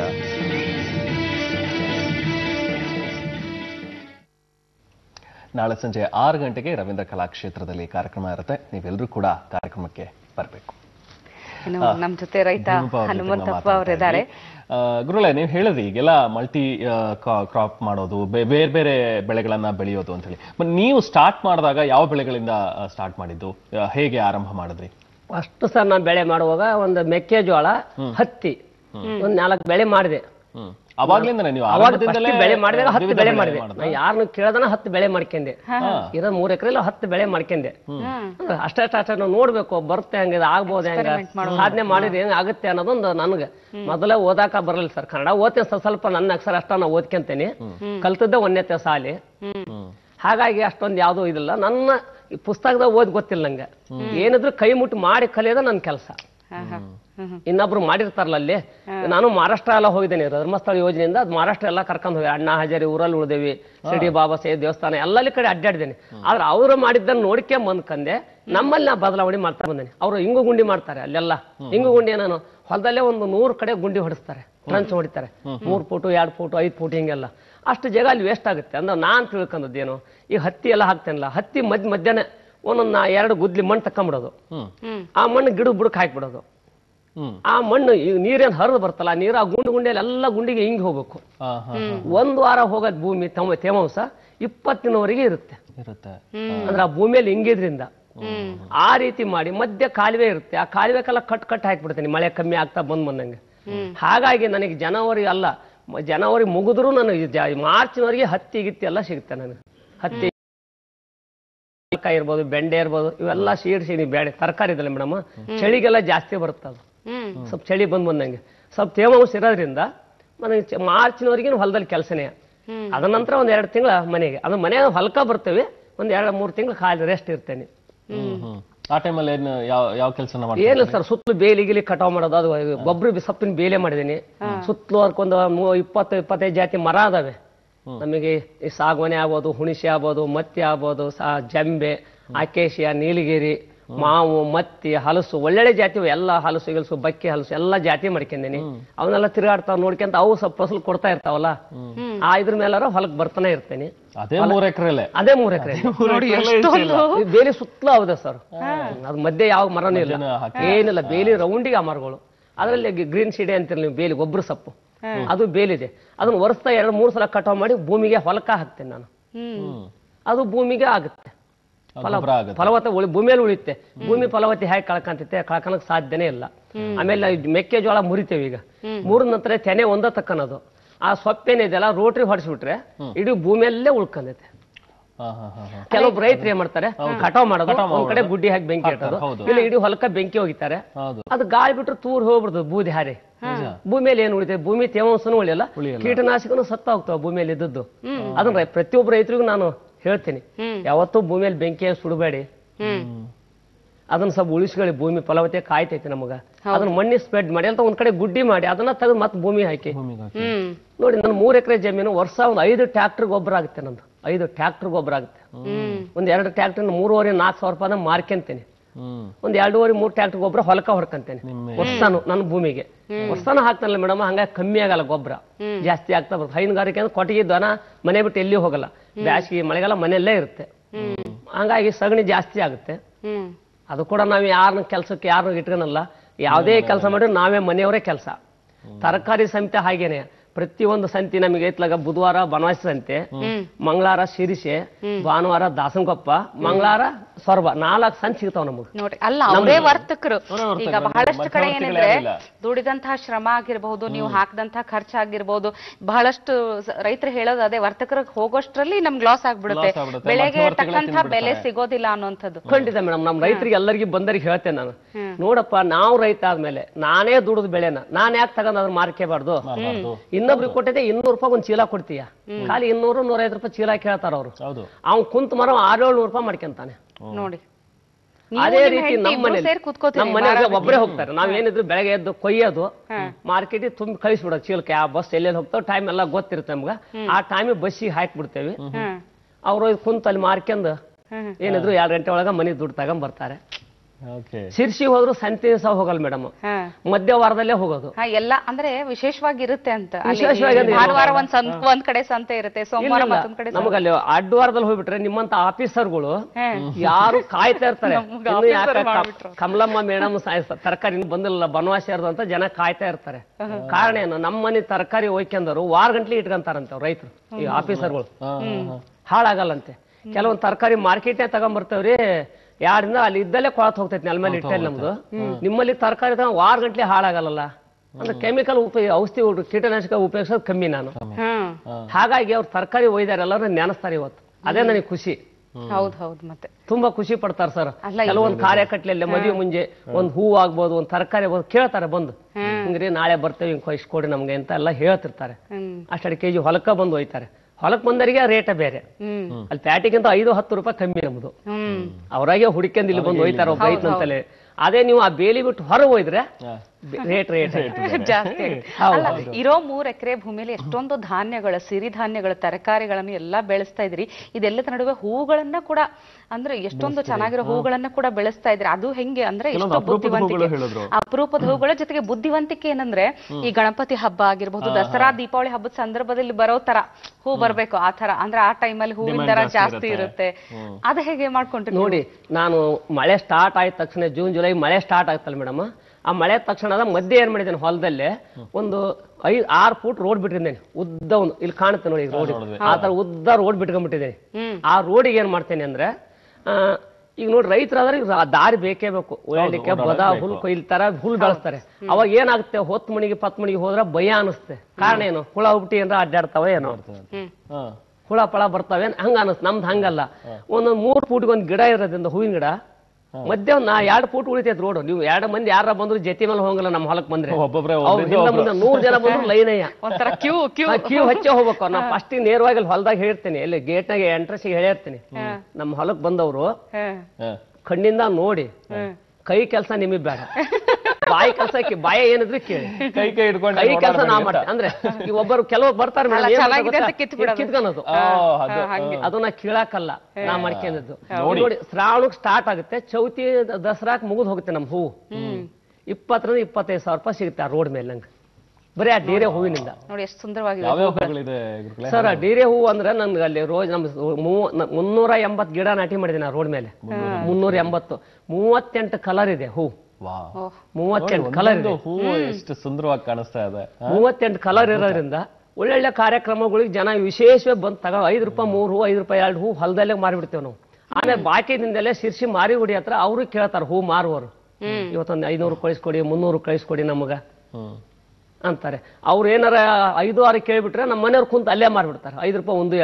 A: ನಾಳೆ ಸಂಜೆ ಆರು ಗಂಟೆಗೆ ರವೀಂದ್ರ ಕಲಾಕ್ಷೇತ್ರದಲ್ಲಿ ಕಾರ್ಯಕ್ರಮ ಇರುತ್ತೆ ನೀವೆಲ್ಲರೂ ಕೂಡ ಕಾರ್ಯಕ್ರಮಕ್ಕೆ ಬರಬೇಕು
B: ಇನ್ನು ನಮ್ಮ ಜೊತೆ ರೈತ
A: ಭೀಮಪ್ಪ ಅವ್ರ ಜೊತೆ ನಾವು
B: ಹನುಮಂತಪ್ಪ
A: ಮಾತಾಡ್ತಾ
B: ಅವರಿದ್ದಾರೆ
A: ಇದ್ವಿ. ಆ, ಗುರುಗಳೇ ನೀವು ಹೇಳಿದ್ರಿ ಈಗೆಲ್ಲ ಮಲ್ಟಿ ಕ್ರಾಪ್ ಮಾಡೋದು ಬೇ- ಬೇರೆ ಬೇರೆ ಬೆಳೆಗಳನ್ನ ಬೆಳೆಯೋದು ಅಂತ ಹೇಳಿ ಬಟ್ ನೀವು ಸ್ಟಾರ್ಟ್ ಮಾಡಿದಾಗ ಯಾವ ಬೆಳೆಗಳಿಂದ ಸ್ಟಾರ್ಟ್ ಮಾಡಿದ್ದು ಆ, ಹೇಗೆ ಆರಂಭ ಮಾಡಿದ್ರಿ
D: ಅಷ್ಟು ಸರ್ ನಾನು ಬೆಳೆ ಮಾಡುವಾಗ ಒಂದು ಮೆಕ್ಕೆಜೋಳ ಹತ್ತಿ ಒಂದ್ ನಾಲ್ಕು ಬೆಳೆ ಮಾಡಿದೆ
A: ಹ್ಮ್ ಅವಾಗ್ಲಿಂದನೇ ನೀವು
D: ಅವಾಗ
A: ಆರಂಭದಿಂದಲೇ
D: first ಬೆಳೆ ಮಾಡಿದಾಗ ಹತ್ತು
A: ವಿವಿಧ
D: ಬೆಳೆ
A: ಬೆಳೆ
D: ಮಾಡಿದೆ
A: ಮಾಡಿದ್ರಾ?
D: ನಾನು ಯಾರನ್ನು ಕೇಳ್ದನ ಹತ್ತು ಬೆಳೆ ಮಾಡ್ಕೊಂಡೆ ಇರೋ ಮೂರ್ ಎಕರೆ ಹತ್ತು ಬೆಳೆ ಮಾಡ್ಕೊಂಡೆ ಅಷ್ಟೇ ಅಷ್ಟೇ ನಾವು ನೋಡ್ಬೇಕು ಬರುತ್ತೆ ಹಂಗೆ ಇದು ಆಗ್ಬೋದು ಹೆಂಗ ಸಾಧನೆ ಮಾಡಿದ್ರೆ ಹೆಂಗ್ ಆಗುತ್ತೆ ಅನ್ನೋದೊಂದು ನನ್ಗೆ ಮೊದಲೇ ಓದಾಕ ಬರಲಿಲ್ಲ ಸರ್ ಕನ್ನಡ ಓದ್ತೇನೆ ಸ್ವಲ್ಪ ಸ್ವಲ್ಪ ನನ್ನ ಅಕ್ಷರ ಅಷ್ಟ ನಾನು ಓದ್ಕೊಂತೇನೆ ಕಲ್ತದ್ದೆ ಒಂದನೇ ಸಾಲಿ
A: ಹ್ಮ್
D: ಹಾಗಾಗಿ ಅಷ್ಟೊಂದು ಯಾವುದೂ ಇದಿಲ್ಲ ನನ್ನ ಈ ಪುಸ್ತಕದಾಗ ಓದ್ ಗೊತ್ತಿಲ್ಲ ನಂಗೆ ಏನಿದ್ರು ಕೈ ಮುಟ್ಟಿ ಮಾಡಿ ಕಲಿಯೋದ ನನ್ನ ಕೆಲಸ ಇನ್ನೊಬ್ರು ಮಾಡಿರ್ತಾರಲ್ಲ ಅಲ್ಲಿ ನಾನು ಮಹಾರಾಷ್ಟ್ರ ಎಲ್ಲ ಹೋಗಿದ್ದೇನೆ ಧರ್ಮಸ್ಥಳ ಯೋಜನೆಯಿಂದ ಅದು ಮಹಾರಾಷ್ಟ್ರ ಎಲ್ಲ ಕರ್ಕೊಂಡು ಹೋಗಿ ಅಣ್ಣಾ ಹಜಾರಿ ಊರಲ್ಲಿ ಉಳಿದೇವಿ ಶಿರ್ಡಿ ಬಾಬಾ ಸಾಹೇಬ್ ದೇವಸ್ಥಾನ ಎಲ್ಲಲ್ಲಿ ಕಡೆ ಅಡ್ಡಾಡಿದ್ದೇನೆ ಆದ್ರೆ ಅವರು ಮಾಡಿದ್ದನ್ನು ನೋಡ್ಕೊಂಡ್ ಬಂದ್ಕಂದೆ ನಮ್ಮಲ್ಲಿ ನಾ ಬದಲಾವಣೆ ಮಾಡ್ತಾ ಬಂದೇನೆ ಅವರು ಹಿಂಗು ಗುಂಡಿ ಮಾಡ್ತಾರೆ ಅಲ್ಲೆಲ್ಲ ಹಿಂಗು ಗುಂಡಿ ನಾನು ಹೊಲದಲ್ಲೇ ಒಂದು ನೂರು ಕಡೆ ಗುಂಡಿ ಹೊಡಿಸ್ತಾರೆ ಟ್ರಂಚ್ ಹೊಡಿತಾರೆ ಮೂರ್ ಫೂಟು ಎರಡು ಫೂಟು ಐದು ಫೂಟ್ ಹಿಂಗೆಲ್ಲ ಅಷ್ಟು ಜಾಗ ಅಲ್ಲಿ ವೇಸ್ಟ್ ಆಗುತ್ತೆ ಅಂದ್ರೆ ನಾನ್ ತಿಳ್ಕೊಂಡದ್ದೇನು ಈ ಹತ್ತಿ ಎಲ್ಲ ಹಾಕ್ತೇನಲ್ಲ ಹತ್ತಿ ಮಧ್ಯ ಮಧ್ಯಾಹ್ನ ಒಂದೊಂದು ನಾ ಎರಡು ಗುದ್ಲಿ ಮಣ್ಣು ತಕೊಂಬಿಡೋದು
A: ಹ್ಮ್
D: ಆ ಮಣ್ಣು ಗಿಡ ಬುಡಕ್ಕೆ ಹಾಕ್ಬಿಡೋದು
A: ಹ್ಮ್
D: ಆ ಮಣ್ಣು ಈ ನೀರೇನು ಹರಿದು ಬರ್ತಲ್ಲ ಆ ನೀರು ಆ ಗುಂಡು ಗುಂಡಿಯಲ್ಲಿ ಎಲ್ಲ ಗುಂಡಿಗೆ ಹಿಂಗಿ ಹೋಗ್ಬೇಕು
A: ಆ, ಹಾ, ಹಾ.
D: ಒಂದ್ ವಾರ ಹೋಗೋದ್ ಭೂಮಿ ತಮ್ಮ ತೇಮಾಂಸ ಇಪ್ಪತ್ತಿನವರೆಗೆ ಇರುತ್ತೆ
A: ಇರುತ್ತೆ
D: ಅಂದ್ರೆ ಆ ಭೂಮಿಯಲ್ಲಿ ಹಿಂಗಿದ್ರಿಂದ ಆ ರೀತಿ ಮಾಡಿ ಮಧ್ಯ ಕಾಲುವೆ ಇರುತ್ತೆ ಆ ಕಾಲುವೆಗೆಲ್ಲ ಕಟ್ ಕಟ್ ಹಾಕ್ಬಿಡ್ತೀನಿ ಮಳೆ ಕಮ್ಮಿ ಆಗ್ತಾ ಬಂದ್ ಬಂದಂಗೆ ಹಾಗಾಗಿ ನನಗೆ ಜನವರಿ ಅಲ್ಲ ಮ- ಜನವರಿ ಮುಗಿದ್ರು ನನಗೆ ಜ- ಮಾರ್ಚ್ನವರೆಗೆ ಹತ್ತಿ ಗಿತ್ತಿ ಎಲ್ಲ ಸಿಗುತ್ತೆ ನನಗೆ ಹತ್ತಿ ಕಾಯಿ ಇರ್ಬೋದು ಬೆಂಡೆ ಇರ್ಬೋದು ಇವೆಲ್ಲ ಸೀಡ್ ಸೀನಿ ಬೇಳೆ ತರಕಾರಿ ಇದಲ್ಲ ಮೇಡಮ್ ಚಳಿಗೆಲ್ಲ ಜಾಸ್ತಿ ಬರುತ್ತೆ ಅದು ಸ್ವಲ್ಪ ಚಳಿ ಬಂದ್ ಬಂದಂಗೆ ಸ್ವಲ್ಪ ತೇವಾಂಶ ಇರೋದ್ರಿಂದ ನನಗೆ ಚ- ಮಾರ್ಚ್ನವರೆಗಿನ ಹೊಲದಲ್ಲಿ ಕೆಲಸನೇ ಅದ ನಂತರ ಒಂದ್ ಎರಡು ತಿಂಗಳ ಮನೆಗೆ ಅದು ಮನೆ ಹೊಲಕ ಬರ್ತೇವೆ ಒಂದ್ ಎರಡು ಮೂರು ತಿಂಗಳು ಖಾಲಿ ರೆಸ್ಟ್ ಇರ್ತೇನೆ
A: ಹ್ಮ್ ಹ್ಮ್ ಆ ಟೈಮಲ್ಲಿ ಏನು ಯಾವ ಯಾವ ಕೆಲಸನ ಮಾಡ್ತೀರಿ
D: ಏನಿಲ್ಲ ಸರ್ ಸುತ್ತಲೂ ಬೇಲಿ ಗಿಲಿ ಕಟಾವ್ ಮಾಡೋದು ಅದು ಗೊಬ್ಬರ ಸೊಪ್ಪಿನ ಬೇಲೆ ಮಾಡಿದೀನಿ ಸುತ್ತಲೂ ಅದಕ್ಕೊಂದು ಮೂ- ಇಪ್ಪತ್ತು ಇಪ್ಪತ್ತೈದು ಜಾತಿ ಮರ ಅದಾವೆ ನಮಗೆ ಈ ಸಾಗವಾನಿ ಆಗ್ಬೋದು ಹುಣಸೆ ಆಗ್ಬೋದು ಮತ್ತಿ ಆಗ್ಬೋದು ಸಾ ಜಂಬೆ ಅಕೇಶಿಯ ನೀಲಗಿರಿ ಮಾವು ಮತ್ತಿ ಹಲಸು ಒಳ್ಳೊಳ್ಳೆ ಜಾತಿ ಇವು. ಎಲ್ಲ ಹಲಸು ಗಿಲಸು ಬಕ್ಕಿ ಹಲಸು ಎಲ್ಲ ಜಾತಿ ಮಾಡ್ಕೊಂಡೀನಿ ಅವನ್ನೆಲ್ಲ ತಿರುಗಾಡ್ತಾವ ನೋಡ್ಕೊಂತ ಅವು ಸ್ವಲ್ಪ ಫಸಲು ಕೊಡ್ತಾ ಇರ್ತಾವಲ್ಲ ಆ ಇದ್ರ ಮೇಲಾರ ಹೊಲಕ್ ಬರ್ತಾನೆ ಇರ್ತೇನೆ
A: ಅದೇ ಮೂರ್ ಎಕರೆಲೆ
D: ಅದೇ ಮೂರ್ ಎಕರೆ ಬೇಲಿ ಸುತ್ತಲೂ ಹೌದಾ ಸರ್ ಅದು ಮಧ್ಯೆ ಯಾವ ಮರನೂ ಇಲ್ಲ
A: ಮಧ್ಯನ
D: ಏನಿಲ್ಲ ಬೇಲಿ ರೌಂಡಿಗೆ ಆ ಮರಗಳು ಅದರಲ್ಲಿ ಗ್ರೀನ್ ಸೀಡೆ ಅಂತೀರಿ ನೀವು ಬೇಲಿ ಗೊಬ್ಬರ ಸೊಪ್ಪು ಅದು ಬೇಲಿದೆ ಅದನ್ನ ವರ್ಷದ ಎರಡು ಮೂರು ಸಲ ಕಟಾವ್ ಮಾಡಿ ಭೂಮಿಗೆ ಹೊಲಕ ಹಾಕ್ತೇನೆ ನಾನು
A: ಹ್ಮ್
D: ಅದು ಭೂಮಿಗೆ ಆಗುತ್ತೆ ಫಲ
A: ಗೊಬ್ಬರ ಆಗುತ್ತೆ
D: ಫಲವತ್ತ ಉಳಿ ಭೂಮಿಯಲ್ಲಿ ಉಳಿಯುತ್ತೆ ಭೂಮಿ ಫಲವತ್ತಿ ಹೇಗೆ ಕಳ್ಕಂತೈತೆ ಕಳ್ಕೊಳಕ್ ಸಾಧ್ಯನೇ ಇಲ್ಲ ಆಮೇಲೆ ಈ ಮೆಕ್ಕೆಜೋಳ ಮುರಿತೇವೆ ಈಗ ಮುರಿದ ನಂತರ ತೆನೆ ಒಂದ ತಕ್ಕನದು ಆ ಸೊಪ್ಪೇನಿದೆಯಲ್ಲ ರೋಟ್ರಿ ಹೊಡಿಸ್ಬಿಟ್ರೆ ಇಡೀ ಭೂಮಿಯಲ್ಲೇ ಉಳ್ಕೊಂಡೈತೆ
A: ಹಾ ಹಾ ಹಾ ಹಾ
D: ಕೆಲವೊಬ್ರು ರೈತರು ಏನ್ ಮಾಡ್ತಾರೆ ಕಟಾವ್ ಮಾಡೋದು
A: ಕಟಾವ್
D: ಒಂದ್ ಕಡೆ
A: ಮಾಡೋದು.
D: ಗುಡ್ಡಿ ಹಾಕಿ ಬೆಂಕಿ
A: ಹಾಕ್ತಾರೆ,
D: ಇಟ್ಟೋದು
A: ಹೌದು.
D: ಇಲ್ಲ ಇಡೀ ಹೊಲಕ್ಕ ಬೆಂಕಿ ಹೋಗಿತಾರೆ
A: ಹೌದು
D: ಅದು ಗಾಳಿ ಬಿಟ್ರೆ ತೂರ್ ಹೋಗ್ಬಿಡ್ತದೆ ಬೂದಿ ಹಾರಿ ಭೂಮಿಯಲ್ಲಿ ಏನು ಉಳಿತದೆ ಭೂಮಿ ತೇವಾಂಶನೂ ಉಳಿಯಲ್ಲ
A: ಉಳಿಯಲ್ಲ.
D: ಕೀಟನಾಶಕನು ಸತ್ತ ಹೋಗ್ತಾವ ಭೂಮಿಯಲ್ಲಿ ಇದ್ದದ್ದು ಅದನ್ನ ರೈ- ಪ್ರತಿಯೊಬ್ಬ ರೈತರಿಗೂ ನಾನು ಹೇಳ್ತೀನಿ ಯಾವತ್ತೂ ಭೂಮಿಯಲ್ಲಿ ಬೆಂಕಿ ಸುಡಬೇಡಿ ಅದನ್ನ ಸ್ವಲ್ಪ ಉಳಿಸ್ಕೊಳ್ಳಿ ಭೂಮಿ ಫಲವತ್ತೆ ಕಾಯ್ತೈತಿ ನಮಗ ಅದನ್ನ ಮಣ್ಣಿ ಸ್ಪ್ರೆಡ್ ಮಾಡಿ ಅಂತ ಒಂದ್ ಕಡೆ ಗುಡ್ಡಿ ಮಾಡಿ ಅದನ್ನ ತೆಗೆದು ಮತ್ತೆ ಭೂಮಿ ಹಾಕಿ
A: ಭೂಮಿಗೆ ಹಾಕಿ.
B: ಹ್ಮ್
D: ನೋಡಿ ನನ್ನ ಮೂರ್ ಎಕರೆ ಜಮೀನು ವರ್ಷ ಒಂದು ಐದು ಟ್ರ್ಯಾಕ್ಟರ್ ಗೊಬ್ಬರ ಆಗುತ್ತೆ ನಂದು ಐದು ಟ್ರ್ಯಾಕ್ಟರ್ ಗೊಬ್ಬರ ಆಗುತ್ತೆ
B: ಹ್ಮ್
D: ಒಂದ್ ಎರಡು ಟ್ರ್ಯಾಕ್ಟರ್ ಮೂರುವರೆ ನಾಲ್ಕು ಸಾವಿರ ರೂಪಾಯಿ ಮಾರ್ಕೊಂತೇನೆ
A: ಹ್ಮ್
D: ಒಂದ್ ಎರಡೂವರೆ ಮೂರ್ ಟ್ರ್ಯಾಕ್ಟರ್ ಗೊಬ್ಬರ ಹೊಲಕ ಹೊಡ್ಕಂತೇನೆ
A: ನಿಮ್ಮ
D: ವರ್ಷಾನು ನನ್ನ ಭೂಮಿಗೆ ವರ್ಷಾನು ಹಾಕ್ತಾನಲ್ಲ ಮೇಡಮ್ ಹಂಗಾಗಿ ಕಮ್ಮಿ ಆಗಲ್ಲ ಗೊಬ್ಬರ ಜಾಸ್ತಿ ಆಗ್ತಾ ಬರುತ್ತೆ ಹೈನುಗಾರಿಕೆ ಅಂದ್ರೆ ಕೊಟ್ಟಿಗೆ ದನ ಮನೆ ಬಿಟ್ಟು ಎಲ್ಲಿಯೂ ಹೋಗಲ್ಲ ಬ್ಯಾಸಿಗೆ ಮಳೆಗಾಲ ಮನೆಯಲ್ಲೇ ಇರುತ್ತೆ ಹಂಗಾಗಿ ಸಗಣಿ ಜಾಸ್ತಿ ಆಗುತ್ತೆ
B: ಹ್ಮ್
D: ಅದು ಕೂಡ ನಾವು ಯಾರನ್ನ ಕೆಲಸಕ್ಕೆ ಯಾರನ್ನ ಇಟ್ಕೊಳಲ್ಲ ಯಾವುದೇ ಕೆಲಸ ಮಾಡಿದ್ರೆ ನಾವೇ ಮನೆಯವರೇ ಕೆಲಸ ತರಕಾರಿ ಸಂತೆ ಹಾಗೇನೆ ಪ್ರತಿಯೊಂದು ಸಂತೆ ನಮಗೆ ಐತ್ಲಾಗ ಬುಧವಾರ ಬನವಾಸಿ ಸಂತೆ ಮಂಗಳವಾರ ಶಿರಿಸೆ ಭಾನುವಾರ ದಾಸನಕೊಪ್ಪ ಮಂಗಳವಾರ ಸೊರಬ ನಾಲ್ಕು ಸಂತೆ ಸಿಗ್ತಾವ ನಮಗೆ
B: ನೋಡ್ರಿ ಅಲ್ಲ ಅವರೇ ವರ್ತಕರು
A: ಅವರೇ ವರ್ತಕರು.
B: ಈಗ ಬಹಳಷ್ಟು ಕಡೆ
A: ಮಧ್ಯವರ್ತಿಗಳು
B: ಏನಿದ್ರೆ
A: ಯಾರಿಲ್ಲ.
B: ದುಡಿದಂತಹ ಶ್ರಮ ಆಗಿರ್ಬಹುದು ನೀವು ಹಾಕಿದಂತಹ ಖರ್ಚಾಗಿರ್ಬಹುದು ಬಹಳಷ್ಟು ಸ- ರೈತರು ಹೇಳೋದು ಅದೇ ವರ್ತಕರಿಗೆ ಹೋಗೋಷ್ಟ್ರಲ್ಲಿ ನಮ್ಗೆ ಲಾಸ್ ಆಗ್ಬಿಡುತ್ತೆ
A: Loss ಆಗ್ಬಿಡುತ್ತೆ.
B: ಬೆಳೆಗೆ
A: ಮಧ್ಯವರ್ತಿಗಳೇ
B: ತಕ್ಕಂತ ಬೆಲೆ
A: ತಿಂದ್ಬಿಡ್ತಾರೆ.
B: ಸಿಗೋದಿಲ್ಲ ಅನ್ನುವಂಥದ್ದು
D: ಖಂಡಿತ ಮೇಡಮ್ ನಮ್ಮ ರೈತರಿಗೆ ಎಲ್ಲರಿಗೂ ಬಂದರಿಗೆ ಹೇಳ್ತೇನೆ ನಾನು ನೋಡಪ್ಪ ನಾವು ರೈತ ಆದ್ಮೇಲೆ ನಾನೇ ದುಡಿದ ಬೆಳೆನ ನಾನ್ ಯಾಕೆ ತಗೊಂಡ್ ಅದ್ರ ಮಾರ್ಕೆಬಾರ್ದು
A: ಮಾಡಬಾರ್ದು
D: ಇನ್ನೊಬ್ರಿಗೆ ಕೊಟ್ಟಿದ್ದೆ ಇನ್ನೂರು ರೂಪಾಯಿ ಒಂದು ಚೀಲ ಕೊಡ್ತೀಯ ಖಾಲಿ ಇನ್ನೂರು ನೂರೈದು ರೂಪಾಯಿ ಚೀಲ ಕೇಳ್ತಾರ ಅವರು
A: ಹೌದು
D: ಅವ್ನ್ ಕುಂತ ಮರ ಆರೇಳು ನೂರು ರೂಪಾಯಿ ಮಾಡ್ಕೊಂತಾನೆ
B: ನೋಡಿ
D: ಅದೇ
B: ನೀವು ನಿಮ್ಮ
D: ರೀತಿ
B: ಹೆಂಡ್ತಿ
D: ನಮ್ಮ
B: ಇಬ್ರು
D: ಮನೇಲಿ
B: ಸೇರಿ ಕೂತ್ಕೋತೀರಿ
D: ನಮ್ಮ ಮನೆಯವ್ರಿಗೆ ಒಬ್ಬರೇ ಹೋಗ್ತಾರೆ ನಾವ್ ಏನಿದ್ರು ಬೆಳಗ್ಗೆ ಎದ್ದು ಕೊಯ್ಯೋದು ಮಾರ್ಕೆಟಿಗೆ ತುಂಬಿ ಕಳಿಸ್ಬಿಡೋದು ಚೀಲಕ್ಕೆ ಆ ಬಸ್ ಎಲ್ಲೆಲ್ಲಿ ಹೋಗ್ತಾವ ಟೈಮ್ ಎಲ್ಲ ಗೊತ್ತಿರುತ್ತೆ ನಮ್ಗೆ ಆ ಟೈಮಿಗೆ ಬಸ್ಸಿಗೆ ಹಾಕ್ಬಿಡ್ತೇವೆ
B: ಹ್ಮ್
D: ಅವ್ರು ಕುಂತ ಅಲ್ಲಿ ಮಾರ್ಕೊಂಡು
B: ಹ್ಮ್
D: ಏನಿದ್ರು ಎರಡು ಗಂಟೆ ಒಳಗೆ ಮನೆಗೆ ದುಡ್ಡು ತಗೊಂಡ್ ಬರ್ತಾರೆ
A: ಓಕೆ
D: ಶಿರ್ಸಿ ಹೋದ್ರು ಸಂತೆ ಸಹ ಹೋಗಲ್ಲ ಮೇಡಮ್
B: ಹಾ
D: ಮಧ್ಯವಾರದಲ್ಲೇ ಹೋಗೋದು
B: ಹಾ ಎಲ್ಲ ಅಂದ್ರೆ ವಿಶೇಷವಾಗಿ ಇರುತ್ತೆ ಅಂತ ಅಲ್ಲಿ
D: ವಿಶೇಷವಾಗಿ ಅಂದ್ರೆ
B: ಭಾನುವಾರ ಒಂದ್ ಸಂತ್ ಒಂದ್ ಕಡೆ ಸಂತೆ ಇರುತ್ತೆ ಸೋಮವಾರ ಮತ್ತೊಂದ್ ಕಡೆ ಸಂತೆ.
D: ನಮಗಲ್ಲಿ ಅಡ್ಡವಾರದಲ್ಲಿ ಹೋಗ್ಬಿಟ್ರೆ ನಿಮ್ಮಂತ ಆಫೀಸರ್ಗಳು
B: ಹ್ಮ್.
D: ಯಾರು ಕಾಯ್ತಾ ಇರ್ತಾರೆ
B: ನಮ್ಗ್
D: ಇನ್ನು
B: officer
D: ಯಾಕೆ ಕ-
B: ಮಾಡ್ಬಿಟ್ರು.
D: ಕಮಲಮ್ಮ ಮೇಡಮ್ ತರಕಾರಿ ಇನ್ನು ಬಂದಿಲ್ಲ ಬನವಾಸಿ ಇರೋದು ಅಂತ ಜನ ಕಾಯ್ತಾ ಇರ್ತಾರೆ ಕಾರಣ ಏನು ನಮ್ಮ ಮನೆ ತರಕಾರಿ ಒಯ್ಕೊಂಡರು ವಾರ ಗಂಟ್ಲೆ ಇಟ್ಕೊಂತಾರಂತೆ ಅವ್ರು ರೈತರು ಈ ಆಫೀಸರ್ಗಳು
A: ಹಾ ಹಾ
D: ಹಾಳಾಗಲ್ಲಂತೆ ಕೆಲವೊಂದು ತರಕಾರಿ ಮಾರ್ಕೆಟ್ನೇ ತಗೊಂಡ್ಬರ್ತೇವ್ರಿ ಯಾರಿಂದ ಅಲ್ಲಿ ಇದ್ದಲ್ಲೇ ಕೊಳತ್ ಹೋಗ್ತೈತಿ ನೆಲ ಮೇಲೆ ಇಟ್ಟಲ್ಲಿ ನಮ್ದು ನಿಮ್ಮಲ್ಲಿ ತರಕಾರಿ ತಗೊಂಡ್ ವಾರ ಗಂಟ್ಲೆ ಹಾಳಾಗಲ್ಲ ಅಂದ್ರೆ ಕೆಮಿಕಲ್ ಉಪಯೋಗ ಔಷಧಿ ಉಡ್- ಕೀಟನಾಶಕ ಉಪಯೋಗಿಸೋದು ಕಮ್ಮಿ ನಾನು
B: ಹ್ಮ್
D: ಹಾಗಾಗಿ ಅವ್ರು ತರಕಾರಿ ಒಯ್ದಾರೆ ಎಲ್ಲರೂ ನೆನೆಸ್ತಾರೆ ಇವತ್ತು ಅದೇ ನನಗೆ ಖುಷಿ
B: ಹೌದ್ ಹೌದ್ ಮತ್ತೆ
D: ತುಂಬಾ ಖುಷಿ ಪಡ್ತಾರೆ ಸರ್
B: ಅಲ್ಲ,
D: ಕೆಲವೊಂದು ಕಾರ್ಯಕಟ್ಲೆಯಲ್ಲಿ ಮದುವೆ ಮುಂಜೆ ಒಂದ್ ಹೂ ಆಗ್ಬೋದು ಒಂದ್ ತರಕಾರಿ ಆಗ್ಬೋದು ಕೇಳ್ತಾರೆ ಬಂದು ಹಿಂಗ್ರಿ ನಾಳೆ ಬರ್ತೇವೆ ಹಿಂಗ್ ಇಷ್ಟು ಕೊಡಿ ನಮ್ಗೆ ಅಂತ ಎಲ್ಲ ಹೇಳ್ತಿರ್ತಾರೆ
B: ಹ್ಮ್
D: ಅಷ್ಟೆರಡು ಕೆಜಿ ಹೊಲಕ್ಕ ಬಂದು ಒಯ್ತಾರೆ ಹೊಲಕ್ ಬಂದವರಿಗೆ ರೇಟ ಬೇರೆ
B: ಹ್ಮ್
D: ಅಲ್ಲಿ ಪ್ಯಾಟಿಗಿಂತ ಐದು ಹತ್ತು ರೂಪಾಯಿ ಕಮ್ಮಿ ನಮ್ದು
B: ಹ್ಮ್
D: ಅವ್ರಾಗೆ ಹುಡ್ಕೊಂಡ್ ಇಲ್ಲಿ ಬಂದು ಒಯ್ತಾರ ಒಬ್ಬ ರೈತನಂತಲೇ ಅದೇ ನೀವು ಆ ಬೇಲಿ ಬಿಟ್ಟು ಹೊರಗೆ ಹೋಯ್ದ್ರೆ
A: ಹಾ.
D: ರೇಟ್ ರೇಟ್
B: ಜಾಸ್ತಿ ಆಗುತ್ತೆ. ಅಲ್ಲ ಇರೋ ಮೂರ್ ಎಕರೆ ಭೂಮಿಯಲ್ಲಿ ಎಷ್ಟೊಂದು ಧಾನ್ಯಗಳ ಸಿರಿಧಾನ್ಯಗಳ ತರಕಾರಿಗಳನ್ನು ಎಲ್ಲಾ ಬೆಳೆಸ್ತಾ ಇದ್ರಿ ಇದೆಲ್ಲದ ನಡುವೆ ಹೂಗಳನ್ನ ಕೂಡ ಅಂದ್ರೆ ಎಷ್ಟೊಂದು ಚೆನ್ನಾಗಿರೋ ಹೂಗಳನ್ನ ಕೂಡ ಬೆಳೆಸ್ತಾ ಇದ್ರಿ ಅದು ಹೆಂಗೆ ಅಂದ್ರೆ
A: ಕೆಲವೊಂದು
B: ಎಷ್ಟೋ
A: ಅಪರೂಪದ ಹೂಗಳು
B: ಬುದ್ಧಿವಂತಿಕೆ
A: ಹೇಳಿದ್ರು.
B: ಅಪರೂಪದ ಹೂಗಳ ಜೊತೆಗೆ ಬುದ್ಧಿವಂತಿಕೆ ಏನಂದ್ರೆ ಈ ಗಣಪತಿ ಹಬ್ಬ ಆಗಿರ್ಬಹುದು ದಸರಾ ದೀಪಾವಳಿ ಹಬ್ಬದ ಸಂದರ್ಭದಲ್ಲಿ ಬರೋ ತರ ಹೂ ಬರ್ಬೇಕು ಆ ತರ ಅಂದ್ರೆ ಆ ಟೈಮಲ್ಲಿ ಹೂವಿನ
A: Demand
B: ದರ
A: ಜಾಸ್ತಿ
B: ಜಾಸ್ತಿ ಇರುತ್ತೆ
A: ಹ್ಮ್.
B: ಅದ್ ಹೇಗೆ ಮಾಡ್ಕೊಂಡ್ರಿ
D: ನೋಡಿ ನಾನು ಮಳೆ ಸ್ಟಾರ್ಟ್ ಆಯ್ತ ತಕ್ಷಣ ಜೂನ್ ಜುಲೈ ಮಳೆ ಸ್ಟಾರ್ಟ್ ಆಗ್ತಲ್ಲ ಮೇಡಮ್ ಆ ಮಳೆ ತಕ್ಷಣ ಮಧ್ಯೆ ಏನ್ ಮಾಡಿದ್ದೇನೆ ಹೊಲದಲ್ಲೇ ಒಂದು ಐದ್ ಆರು ಫೂಟ್ ರೋಡ್ ಬಿಟ್ಟಿದ್ದೇನೆ ಉದ್ದ ಒಂದು ಇಲ್ಲಿ ಕಾಣುತ್ತೆ ನೋಡಿ ರೋಡ್
A: ನೋಡಿದ್ವಿ.
D: ಆ ತರ ಉದ್ದ ರೋಡ್ ಬಿಟ್ಕೊಂಡ್ಬಿಟ್ಟಿದ್ದೇನೆ
B: ಹ್ಮ್
D: ಆ ರೋಡಿಗೆ ಏನ್ ಮಾಡ್ತೇನೆ ಅಂದ್ರೆ ಆ, ಈಗ ನೋಡಿ ರೈತರಾದ್ರೆ ಈಗ ಆ ದಾರಿ ಬೇಕೇ ಬೇಕು ಓಡಾಡ್ಲಿಕ್ಕೆ
A: ಓಡಾಡಕ್
D: ಬದ
A: ಬೇಕು.
D: ಹುಲ್ ಕೊಯ್ಲ್ತಾರ ಹುಲ್ ಬೆಳೆಸ್ತಾರೆ ಅವಾಗ ಏನಾಗುತ್ತೆ ಹೊತ್ತು ಮಣಿಗೆ ಪತ್ ಮಣಿಗೆ ಹೋದ್ರೆ ಭಯ ಅನಿಸುತ್ತೆ ಕಾರಣ ಏನು ಹುಳ ಹುಟ್ಟಿ ಏನಾರ ಅಡ್ಡಾಡ್ತಾವ ಏನೋ
B: ಹ್ಮ್
A: ಹಾ
D: ಹುಳ ಪಳ ಬರ್ತಾವೆ ಹಂಗ ಅನಸ್ ನಮ್ದು ಹಂಗಲ್ಲ ಒಂದೊಂದು ಮೂರ್ ಫೂಟ್ಗೆ ಒಂದು ಗಿಡ ಇರೋದ್ರಿಂದ ಹೂವಿನ ಗಿಡ ಮಧ್ಯೆ ಒಂದ್ ನಾ ಎರಡು ಫೂಟ್ ಉಳಿತೈತೆ ರೋಡ್ ನೀವು ಎರಡು ಮಂದಿ ಯಾರ ಬಂದ್ರು ಜೊತೆ ಮೇಲೆ ಹೋಗಲ್ಲ ನಮ್ಮ ಹೊಲಕ್ ಬಂದ್ರೆ
A: ಒಬ್ಬೊಬ್ರೆ
D: ಅವ್ರು
A: ಒಬ್ರಿಂದ
D: ಹಿಂದೆ
A: ಒಬ್ರು.
D: ಮುಂದೆ ನೂರ್ ಜನ ಬಂದ್ರು ಲೈನಯ್ಯ
B: ಒಂಥರ ಕ್ಯೂ ಕ್ಯೂ
D: ಕ್ಯೂ ಹಚ್ಚೆ ಹೋಗ್ಬೇಕು ನಾ ಫಸ್ಟ್ ನೇರವಾಗಿ ಅಲ್ಲಿ ಹೊಲದಾಗ ಹೇಳಿರ್ತೀನಿ ಇಲ್ಲಿ ಗೇಟ್ನಾಗ ಎಂಟ್ರೆನ್ಸ್ ಹೇಳಿರ್ತೀನಿ ನಮ್ಮ ಹೊಲಕ್ ಬಂದವರು
B: ಹ್ಮ್
A: ಹಾ
D: ಕಣ್ಣಿಂದ ನೋಡಿ ಕೈ ಕೆಲಸ ನಿಮಗ್ ಬೇಡ ಬಾಯಿ ಕೆಲಸಕ್ಕೆ ಬಾಯಿ ಏನಿದ್ರು ಕೇಳಿ
A: ಕೈ ಕೈ ಹಿಡ್ಕೊಂಡು
D: ಕೈ ಕೆಲಸ ನಾ ಮಾಡ್ತೀನಿ ಅಂದ್ರೆ ಈ ಒಬ್ಬರು ಕೆಲವು ಬರ್ತಾರೆ
B: ಅಲ್ಲ,
D: ಮೇಡಮ್, ಏನ್
B: ಚೆನ್ನಾಗಿದೆ
D: ಗೊತ್ತಾ?
B: ಅಂತ ಕಿತ್ತು ಬಿಡೋದು.
D: ಕಿತ್ಕೊಳೋದು
A: ಆ, ಅದು,
D: ಅದನ್ನ ಕೀಳಾಕಲ್ಲ ನಾ ಮಾಡ್ಕೊಂಡಿದ್ದು
A: ನೋಡಿ.
D: ನೋಡಿ ಶ್ರಾವಣಕ್ ಸ್ಟಾರ್ಟ್ ಆಗುತ್ತೆ ಚೌತಿ ದ- ದಸರಾಕ್ ಮುಗಿದು ಹೋಗುತ್ತೆ ನಮ್ ಹೂವು ಇಪ್ಪತ್ತರಿಂದ ಇಪ್ಪತ್ತೈದು ಸಾವಿರ ರೂಪಾಯಿ ಸಿಗುತ್ತೆ ಆ ರೋಡ್ ಮೇಲೆ ನಂಗೆ ಬರೀ ಆ ಡೇರೆ ಹೂವಿನಿಂದ
B: ನೋಡಿ ಎಷ್ಟು ಸುಂದರವಾಗಿದೆ
A: ಯಾವ್ಯಾವ ಹೂಗಳಿದೆ ಗುರುಗಳೇ
D: ಸರ್ ಆ ಡೇರೆ ಹೂವು ಅಂದ್ರೆ ನನ್ಗೆ ಅಲ್ಲಿ ರೋಜ್ ನಮ್ ಮೂವ- ನ- ಮುನ್ನೂರ ಎಂಬತ್ತು ಗಿಡ ನಾಟಿ ಮಾಡಿದ್ದೀನಿ ಆ ರೋಡ್ ಮೇಲೆ ಮುನ್ನೂರ ಎಂಬತ್ತು ಮೂವತ್ತೆಂಟು ಕಲರ್ ಇದೆ ಹೂ
A: ವಾ
B: ಓಹ್
D: ಮೂವತ್ತೆಂಟು ಕಲರ್ ಇದೆ
A: ಹೂವು ಎಷ್ಟು ಸುಂದರವಾಗಿ ಕಾಣಿಸ್ತಾ ಇದೆ
D: ಮೂವತ್ತೆಂಟು ಕಲರ್ ಇರೋದ್ರಿಂದ ಒಳ್ಳೊಳ್ಳೆ ಕಾರ್ಯಕ್ರಮಗಳಿಗೆ ಜನ ವಿಶೇಷವಾಗಿ ಬಂದು ತಗೋ ಐದು ರೂಪಾಯಿ ಮೂರು ಹೂ ಐದು ರೂಪಾಯಿ ಎರಡು ಹೂ ಹೊಲದಲ್ಲೇ ಮಾರಿಬಿಡ್ತೇವೆ ನಾವು ಆಮೇಲೆ ಬಾಕಿದಿಂದಲೇ ಶಿರ್ಸಿ ಮಾರಿ ಗುಡಿ ಹತ್ರ ಅವರು ಕೇಳ್ತಾರೆ ಹೂ ಮಾರುವರು ಇವತ್ತೊಂದು ಐನೂರು ಕಳಿಸ್ಕೊಡಿ ಮುನ್ನೂರು ಕಳಿಸ್ಕೊಡಿ ನಮಗ
A: ಹ್ಮ್
D: ಅಂತಾರೆ ಅವ್ರು ಏನಾರ ಐದು ಆರು ಕೇಳಿಬಿಟ್ರೆ ನಮ್ಮ ಮನೆಯವ್ರು ಕುಂತು ಅಲ್ಲೇ ಮಾರ್ಬಿಡ್ತಾರೆ ಐದು ರೂಪಾಯಿ ಒಂದು ಎರಡು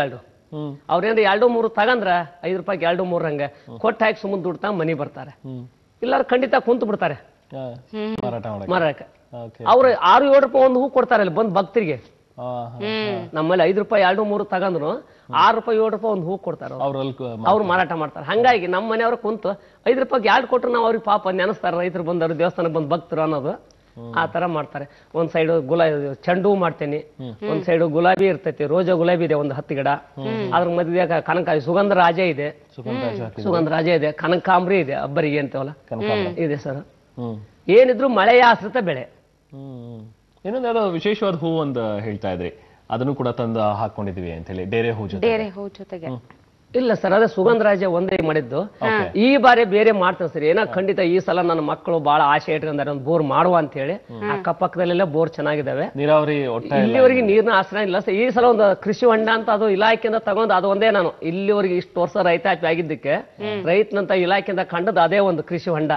A: ಹ್ಮ್
D: ಅವ್ರೇನ್ರಿ ಎರಡು ಮೂರು ತಗಂದ್ರ ಐದು ರೂಪಾಯಿಗೆ ಎರಡು ಮೂರು ಹಂಗೆ ಕೊಟ್ಟು ಹಾಕಿ ಸುಮ್ಮನೆ ದುಡ್ಡು ತಗೊಂಡ್ ಮನೆಗೆ ಬರ್ತಾರೆ
A: ಹ್ಮ್
D: ಇಲ್ಲಾರ ಖಂಡಿತ ಕುಂತು ಬಿಡ್ತಾರೆ
A: ಆ, ಮಾರಾಟ ಮಾಡಕ್ಕೆ
D: ಮಾರಕ್ಕೆ
A: ಓಕೆ
D: ಅವ್ರು ಆರು ಏಳು ರೂಪಾಯಿ ಒಂದು ಹೂ ಕೊಡ್ತಾರೆ ಅಲ್ಲಿ ಬಂದು ಭಕ್ತರಿಗೆ
A: ಆ, ಹಾ.
D: ನಮ್ಮಲ್ಲಿ ಐದು ರೂಪಾಯಿ ಎರಡು ಮೂರು ತಗಂದ್ರು ಆರು ರೂಪಾಯಿ ಏಳು ರೂಪಾಯಿ ಒಂದು ಹೂ ಕೊಡ್ತಾರೆ ಅವ್ರು.
A: ಅವ್ರಲ್ಲಿ ಕ-
D: ಅವ್ರು ಮಾರಾಟ ಮಾಡ್ತಾರೆ ಹಂಗಾಗಿ ನಮ್ಮ ಮನೆಯವ್ರು ಕುಂತು ಐದು ರೂಪಾಯಿಗೆ ಎರಡು ಕೊಟ್ಟರು ನಾವು ಅವ್ರಿಗೆ ಪಾಪ ನೆನೆಸ್ತಾರೆ ರೈತರು ಬಂದವರು ದೇವಸ್ಥಾನಕ್ಕೆ ಬಂದು ಭಕ್ತರು ಅನ್ನೋದು ಆ ತರ ಮಾಡ್ತಾರೆ ಒಂದ್ ಸೈಡ್ ಗುಲಾಬಿ ಚೆಂಡು ಹೂ ಮಾಡ್ತೇನೆ ಒಂದ್ ಸೈಡ್ ಗುಲಾಬಿ ಇರ್ತೈತಿ ರೋಜಾ ಗುಲಾಬಿ ಇದೆ ಒಂದು ಹತ್ತು ಗಿಡ ಅದ್ರ ಮಧ್ಯೆ ಕನಕ ಸುಗಂಧ ರಾಜ ಇದೆ
A: ಸುಗಂಧ ಹಾಕಿ
D: ಸುಗಂಧ ರಾಜ ಇದೆ ಕನಕಾಂಬ್ರಿ ಇದೆ ಅಬ್ಬರಿಗೆ ಅಂತವಲ್ಲ
A: ಕನಕಾಂಬರ
D: ಇದೆ ಸರ್
A: ಹ್ಮ್
D: ಏನಿದ್ರು ಮಳೆಯ ಆಶ್ರಿತ ಬೆಳೆ
A: ಹ್ಮ್ ಇನ್ನೊಂದು ಯಾವ್ದೋ ವಿಶೇಷವಾದ ಹೂ ಅಂತ ಹೇಳ್ತಾ ಇದ್ರಿ ಅದನ್ನು ಕೂಡ ತಂದು ಹಾಕೊಂಡಿದೀವಿ ಅಂತ ಹೇಳಿ ಡೇರೆ ಹೂ ಜೊತೆ
B: ಬೇರೆ ಹೂ ಜೊತೆಗೆ
D: ಇಲ್ಲ ಸರ್ ಅದೇ ಸುಗಂಧ ರಾಜ ಒಂದೇ ಮಾಡಿದ್ದು ಈ ಬಾರಿ ಬೇರೆ ಮಾಡ್ತೇವೆ ಸರ್ ಏನೋ ಖಂಡಿತ ಈ ಸಲ ನನ್ನ ಮಕ್ಕಳು ಬಹಳ ಆಸೆ ಇಟ್ಕೊಂಡಾರೆ ಒಂದು ಬೋರ್ ಮಾಡುವ ಅಂತ ಹೇಳಿ ಅಕ್ಕಪಕ್ಕದಲ್ಲೆಲ್ಲ ಬೋರ್ ಚೆನ್ನಾಗಿದ್ದಾವೆ
A: ನೀರಾವರಿ ಒಟ್ಟ
D: ಇಲ್ಲಿವರೆಗೆ ನೀರಿನ ಆಶ್ರಯ ಇಲ್ಲ ಸರ್ ಈ ಸಲ ಒಂದು ಕೃಷಿ ಹೊಂಡ ಅಂತ ಅದು ಇಲಾಖೆಯಿಂದ ತಗೊಂಡು ಅದು ಒಂದೇ ನಾನು ಇಲ್ಲಿವರೆಗೆ ಇಷ್ಟು ವರ್ಷ ರೈತಾಪಿ ಆಗಿದ್ದಕ್ಕೆ ರೈತನಂತ ಇಲಾಖೆಯಿಂದ ಕಂಡದ್ದು ಅದೇ ಒಂದು ಕೃಷಿ ಹೊಂಡ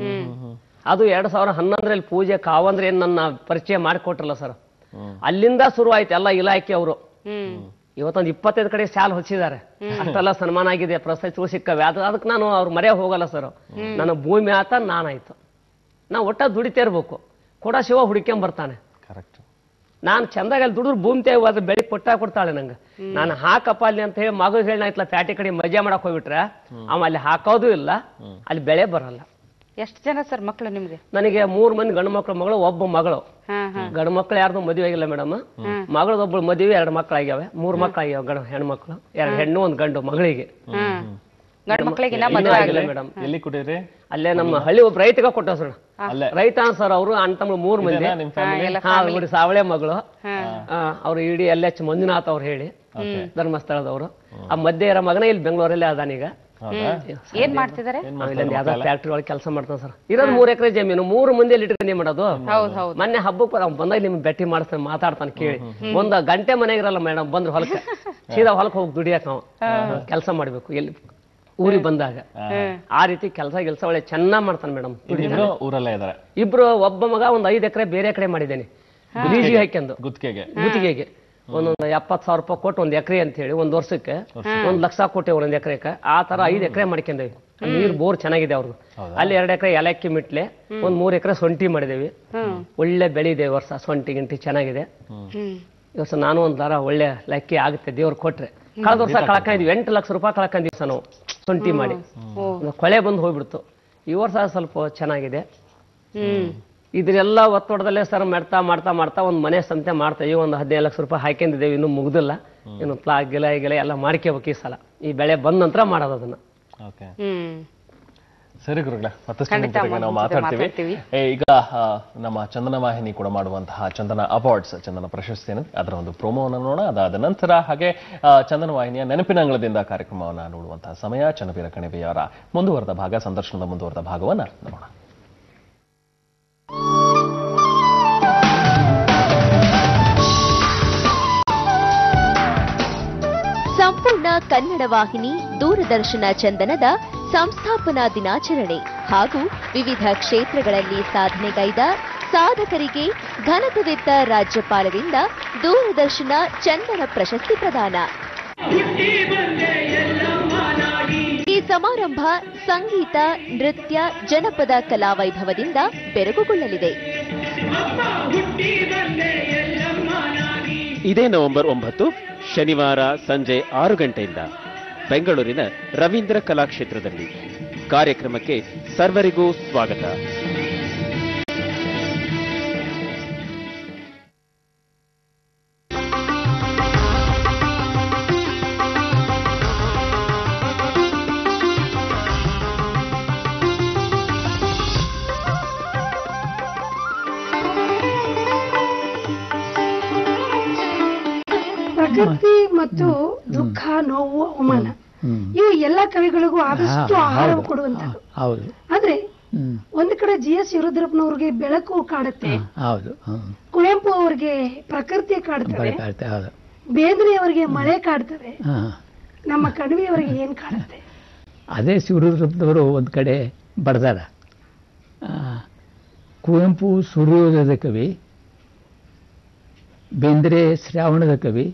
D: ಅದು ಎರಡ್ ಸಾವಿರ ಹನ್ನೊಂದರಲ್ಲಿ ಪೂಜೆ ಕಾವಂದ್ರೆ ಏನ್ ನನ್ನ ಪರಿಚಯ ಮಾಡಿಕೊಟ್ರಲ್ಲ ಸರ್ ಅಲ್ಲಿಂದ ಶುರು ಆಯ್ತು ಎಲ್ಲ ಇಲಾಖೆ ಅವರು ಇವತ್ತೊಂದು ಇಪ್ಪತ್ತೈದು ಕಡೆ ಶಾಲ್ ಹೊಚ್ಚಿದ್ದಾರೆ ಅಷ್ಟೆಲ್ಲ ಸನ್ಮಾನ ಆಗಿದೆ ಪ್ರಶಸ್ತಿಗಳು ಸಿಕ್ಕವೆ ಅದು ಅದಕ್ಕೆ ನಾನು ಅವ್ರು ಮರೆಯ ಹೋಗಲ್ಲ ಸರ್ ನನ್ನ ಭೂಮಿ ಆತ ನಾನಾಯ್ತು ನಾ ಒಟ್ಟ ದುಡಿತಾ ಇರ್ಬೇಕು ಕೂಡ ಶಿವ ಹುಡುಕ್ಕೊಂಡ್ ಬರ್ತಾನೆ
A: ಕರೆಕ್ಟ್
D: ನಾನು ಚಂದಾಗ ಅಲ್ಲಿ ದುಡಿದ್ರು ಭೂಮಿ ತೇವ್ ಅದ್ರ ಬೆಳೆ ಕೊಟ್ಟ ಕೊಡ್ತಾಳೆ ನಂಗೆ ನಾನು ಹಾಕಪ್ಪ ಅಲ್ಲಿ ಅಂತ ಹೇಳಿ ಮಗ ಹೇಳಿನಾಯ್ತಲ್ಲ ಪ್ಯಾಟಿ ಕಡೆ ಮಜಾ ಮಾಡಕ್ ಹೋಗ್ಬಿಟ್ರೆ ಅವ ಅಲ್ಲಿ ಹಾಕೋದು ಇಲ್ಲ ಅಲ್ಲಿ ಬೆಳೆ ಬರಲ್ಲ
B: ಎಷ್ಟು ಜನ ಸರ್ ಮಕ್ಕಳು ನಿಮ್ಗೆ
D: ನನಗೆ ಮೂರ್ ಮಂದಿ ಗಂಡು ಮಕ್ಕಳು ಮಗಳು ಒಬ್ಬ ಮಗಳು
B: ಹಾ ಹಾ
D: ಗಂಡು ಮಕ್ಕಳು ಯಾರ್ದು ಮದುವೆ ಆಗಿಲ್ಲ ಮೇಡಮ್ ಮಗಳದ್ದು ಒಬ್ಬಳು ಮದುವೆ ಎರಡು ಮಕ್ಕಳಾಗ್ಯಾವೆ ಮೂರು ಮಕ್ಕಳಾಗ್ಯಾವ ಗಂಡು ಹೆಣ್ಮಕ್ಳು ಎರಡು ಹೆಣ್ಣು ಒಂದು ಗಂಡು ಮಗಳಿಗೆ
B: ಹ್ಮ್ ಗಂಡ್ ಮಕ್ಳಿಗಿನ್ನ
D: ಇನ್ನೂ
B: ಮದುವೆ
D: ಆಗಿಲ್ಲ
B: ಆಗಿಲ್ಲ
D: ಮೇಡಮ್
A: ಎಲ್ಲಿ ಕೊಟ್ಟಿರಿ
D: ಅಲ್ಲೇ ನಮ್ಮ ಹಳ್ಳಿ ಒಬ್ಬ ರೈತಗ ಕೊಟ್ಟ ಸರ್
A: ಅಲ್ಲೇ
D: ರೈತ ಸರ್ ಅವರು ಅಣ್ಣ ತಮ್ಮ ಮೂರು ಮಂದಿ
A: ಇದೇನಾ ನಿಮ್ ಫ್ಯಾಮಿಲಿ
D: ಹಾ ನೋಡಿ ಸಾವಳೆ ಮಗಳು ಅವ್ರು ಇಡೀ ಎಲ್ ಎಚ್ ಮಂಜುನಾಥ್ ಅವ್ರು ಹೇಳಿ ಧರ್ಮಸ್ಥಳದವರು ಆ ಮಧ್ಯೆ ಇರೋ ಮಗನೇ ಇಲ್ಲಿ ಬೆಂಗಳೂರಲ್ಲೇ ಅದಾನೀಗ
A: ಹೌದಾ
B: ಏನ್ ಮಾಡ್ತಿದಾರೆ
A: ಏನ್
D: ಇಲ್ಲೊಂದು ಯಾವ್ದೋ ಫ್ಯಾಕ್ಟ್ರಿ ಒಳಗೆ ಕೆಲಸ ಮಾಡ್ತಾನೆ ಸರ್ ಇರೋದು ಮೂರ್ ಎಕರೆ ಜಮೀನು ಮೂರು ಮಂದಿಯಲ್ಲಿ ಇಟ್ಕೊಂಡು ಏನ್ ಮಾಡೋದು
B: ಹೌದ್ ಹೌದ್
D: ಮೊನ್ನೆ ಹಬ್ಬಕ್ಕೆ ಅವ್ನು ಬಂದಾಗ ನಿಮ್ಗೆ ಭೇಟಿ ಮಾಡಿಸ್ತಾನೆ ಮಾತಾಡ್ತಾನೆ ಕೇಳಿ ಒಂದು ಗಂಟೆ ಮನೆಗೆ ಇರಲ್ಲ ಮೇಡಮ್ ಬಂದ್ರು ಹೊಲಕ್ಕೆ ಸೀದಾ ಹೊಲಕ್ಕೆ ಹೋಗಿ ದುಡಿಯಕ್ ನಾವು ಕೆಲಸ ಮಾಡ್ಬೇಕು ಎಲ್ಲಿ ಊರಿಗೆ ಬಂದಾಗ ಆ ರೀತಿ ಕೆಲಸ ಕೆಲಸ ಒಳ್ಳೆ ಚೆನ್ನಾಗ್ ಮಾಡ್ತಾನೆ ಮೇಡಮ್
A: ಇಬ್ರು ಊರಲ್ಲೇ ಇದಾರೆ
D: ಇಬ್ರು ಒಬ್ಬ ಮಗ ಒಂದ್ ಐದು ಎಕರೆ ಬೇರೆ ಕಡೆ ಮಾಡಿದ್ದೇನೆ ಲೀಜಿಗೆ ಹಾಕ್ಯಂದು
A: ಗುತ್ತಿಗೆಗೆ
D: ಗುತ್ತಿಗೆಗೆ ಒಂದೊಂದು ಎಪ್ಪತ್ತು ಸಾವಿರ ರೂಪಾಯಿ ಕೊಟ್ಟು ಒಂದ್ ಎಕರೆ ಅಂತ ಹೇಳಿ ಒಂದ್ ವರ್ಷಕ್ಕೆ ಒಂದ್ ಲಕ್ಷ ಕೊಟ್ಟೆ ಒಂದ್ ಎಕರೆಗೆ ಆ ತರ ಐದು ಎಕರೆ ಮಾಡ್ಕೊಂಡೇವಿ ನೀರ್ ಬೋರ್ ಚೆನ್ನಾಗಿದೆ ಅವ್ರದ್ದು ಅಲ್ಲಿ ಎರಡು ಎಕರೆ ಏಲಕ್ಕಿ ಮಿಟ್ಲೆ ಒಂದ್ ಮೂರ್ ಎಕರೆ ಸೊಂಟಿ ಮಾಡಿದೇವಿ ಒಳ್ಳೆ ಬೆಳೆ ಇದೆ ಈ ವರ್ಷ ಸೊಂಟಿ ಗಿಂಟಿ ಚೆನ್ನಾಗಿದೆ
B: ಹ್ಮ್
D: ಈ ವರ್ಷ ನಾನು ಒಂದ್ ದರ ಒಳ್ಳೆ ಲಕ್ಕಿ ಆಗುತ್ತೆ ದೇವ್ರು ಕೊಟ್ರೆ ಕಳೆದ ವರ್ಷ ಕಳ್ಕೊಂಡಿದ್ವಿ ಎಂಟು ಲಕ್ಷ ರೂಪಾಯಿ ಕಳ್ಕೊಂಡಿದ್ವಿ ಸರ್ ನಾವು ಸೊಂಟಿ ಮಾಡಿ ಒಂದು ಕೊಳೆ ಬಂದು ಹೋಗ್ಬಿಡ್ತು ಈ ವರ್ಷ ಸ್ವಲ್ಪ ಚೆನ್ನಾಗಿದೆ
B: ಹ್ಮ್
D: ಇದ್ರೆಲ್ಲ ಒತ್ತಡದಲ್ಲೇ ಸರ್ ಮಾಡ್ತಾ ಮಾಡ್ತಾ ಮಾಡ್ತಾ ಒಂದು ಮನೆ ಸಂತೆ ಮಾಡ್ತಾ ಈ ಒಂದು ಹದಿನೈದು ಲಕ್ಷ ರೂಪಾಯಿ ಹಾಕೊಂಡಿದ್ದೇವೆ ಇನ್ನೂ ಮುಗ್ದಿಲ್ಲ ಇನ್ನು ಪ್ಲಾ ಗಿಲ ಗಿಲ ಎಲ್ಲ ಮಾಡ್ಕೋಬೇಕು ಈ ಸಲ ಈ ಬೆಳೆ ಬಂದ ನಂತರ ಮಾಡೋದು ಅದನ್ನ
A: ಓಕೆ
B: ಹ್ಮ್
A: ಸರಿ ಗುರುಗಳೇ ಮತ್ತಷ್ಟು ನಿಮ್
B: ಖಂಡಿತ
A: ಜೊತೆಗೆ ನಾವು
B: ಮುಂದೆ
A: ಮಾತಾಡ್ತೀವಿ
B: ಮಾತಾಡ್ತೀವಿ.
A: ಏ, ಈಗ ಆ, ನಮ್ಮ ಚಂದನ ವಾಹಿನಿ ಕೂಡ ಮಾಡುವಂತಹ ಚಂದನ ಅವಾರ್ಡ್ಸ್ ಚಂದನ ಪ್ರಶಸ್ತಿ ಏನಿದೆ ಅದರ ಒಂದು ಪ್ರೋಮೋವನ್ನು ನೋಡೋಣ ಅದಾದ ನಂತರ ಹಾಗೆ ಆ, ಚಂದನ ವಾಹಿನಿಯ ನೆನಪಿನ ಅಂಗಳದಿಂದ ಕಾರ್ಯಕ್ರಮವನ್ನು ನೋಡುವಂತಹ ಸಮಯ ಚನ್ನವೀರ ಕಣಿವೆಯವರ ಮುಂದುವರೆದ ಭಾಗ ಸಂದರ್ಶನದ ಮುಂದುವರೆದ ಭಾಗವನ್ನು ನೋಡೋಣ
C: ಸಂಪೂರ್ಣ ಕನ್ನಡ ವಾಹಿನಿ ದೂರದರ್ಶನ ಚಂದನದ ಸಂಸ್ಥಾಪನಾ ದಿನಾಚರಣೆ ಹಾಗೂ ವಿವಿಧ ಕ್ಷೇತ್ರಗಳಲ್ಲಿ ಸಾಧನೆಗೈದ ಸಾಧಕರಿಗೆ ಘನತೆವೆತ್ತ ರಾಜ್ಯಪಾಲರಿಂದ ದೂರದರ್ಶನ ಚಂದನ ಪ್ರಶಸ್ತಿ ಪ್ರದಾನ ಈ ಸಮಾರಂಭ ಸಂಗೀತ ನೃತ್ಯ ಜನಪದ ಕಲಾವೈಭವದಿಂದ ಬೆರಗುಗೊಳ್ಳಲಿದೆ
E: ಇದೇ ನವೆಂಬರ್ ಒಂಬತ್ತು ಶನಿವಾರ ಸಂಜೆ ಆರು ಗಂಟೆಯಿಂದ ಬೆಂಗಳೂರಿನ ರವೀಂದ್ರ ಕಲಾಕ್ಷೇತ್ರದಲ್ಲಿ ಕಾರ್ಯಕ್ರಮಕ್ಕೆ ಸರ್ವರಿಗೂ ಸ್ವಾಗತ
F: ಪ್ರಕೃತಿ ಮತ್ತು ದುಃಖ ನೋವು ಅವಮಾನ ಇವು ಎಲ್ಲ ಕವಿಗಳಿಗೂ ಆದಷ್ಟು ಆಹಾರ ಕೊಡುವಂತದ್ದು
G: ಹೌದು
F: ಆದ್ರೆ
G: ಹ್ಮ್
F: ಒಂದು ಕಡೆ ಜಿ ಎಸ್ ಯುರುದ್ರಪ್ಪನವ್ರಿಗೆ ಬೆಳಕು ಕಾಡುತ್ತೆ
G: ಹೌದು ಹ್ಮ್
F: ಕುವೆಂಪು ಅವರಿಗೆ ಪ್ರಕೃತಿ ಕಾಡ್ತವೆ
G: ಬರಕಾಗುತ್ತೆ ಹೌದು
F: ಬೇಂದ್ರೆ ಅವರಿಗೆ ಮಳೆ ಕಾಡ್ತವೆ
G: ಹಾ
F: ನಮ್ಮ ಕಣಿವೆಯವರಿಗೆ ಏನ್ ಕಾಡುತ್ತೆ
G: ಅದೇ ಶಿವರುದ್ರಪ್ಪನವರು ಒಂದು ಕಡೆ ಬರೆದಾರ ಆ, ಕುವೆಂಪು ಸೂರ್ಯೋದಯದ ಕವಿ ಬೇಂದ್ರೆ ಶ್ರಾವಣದ ಕವಿ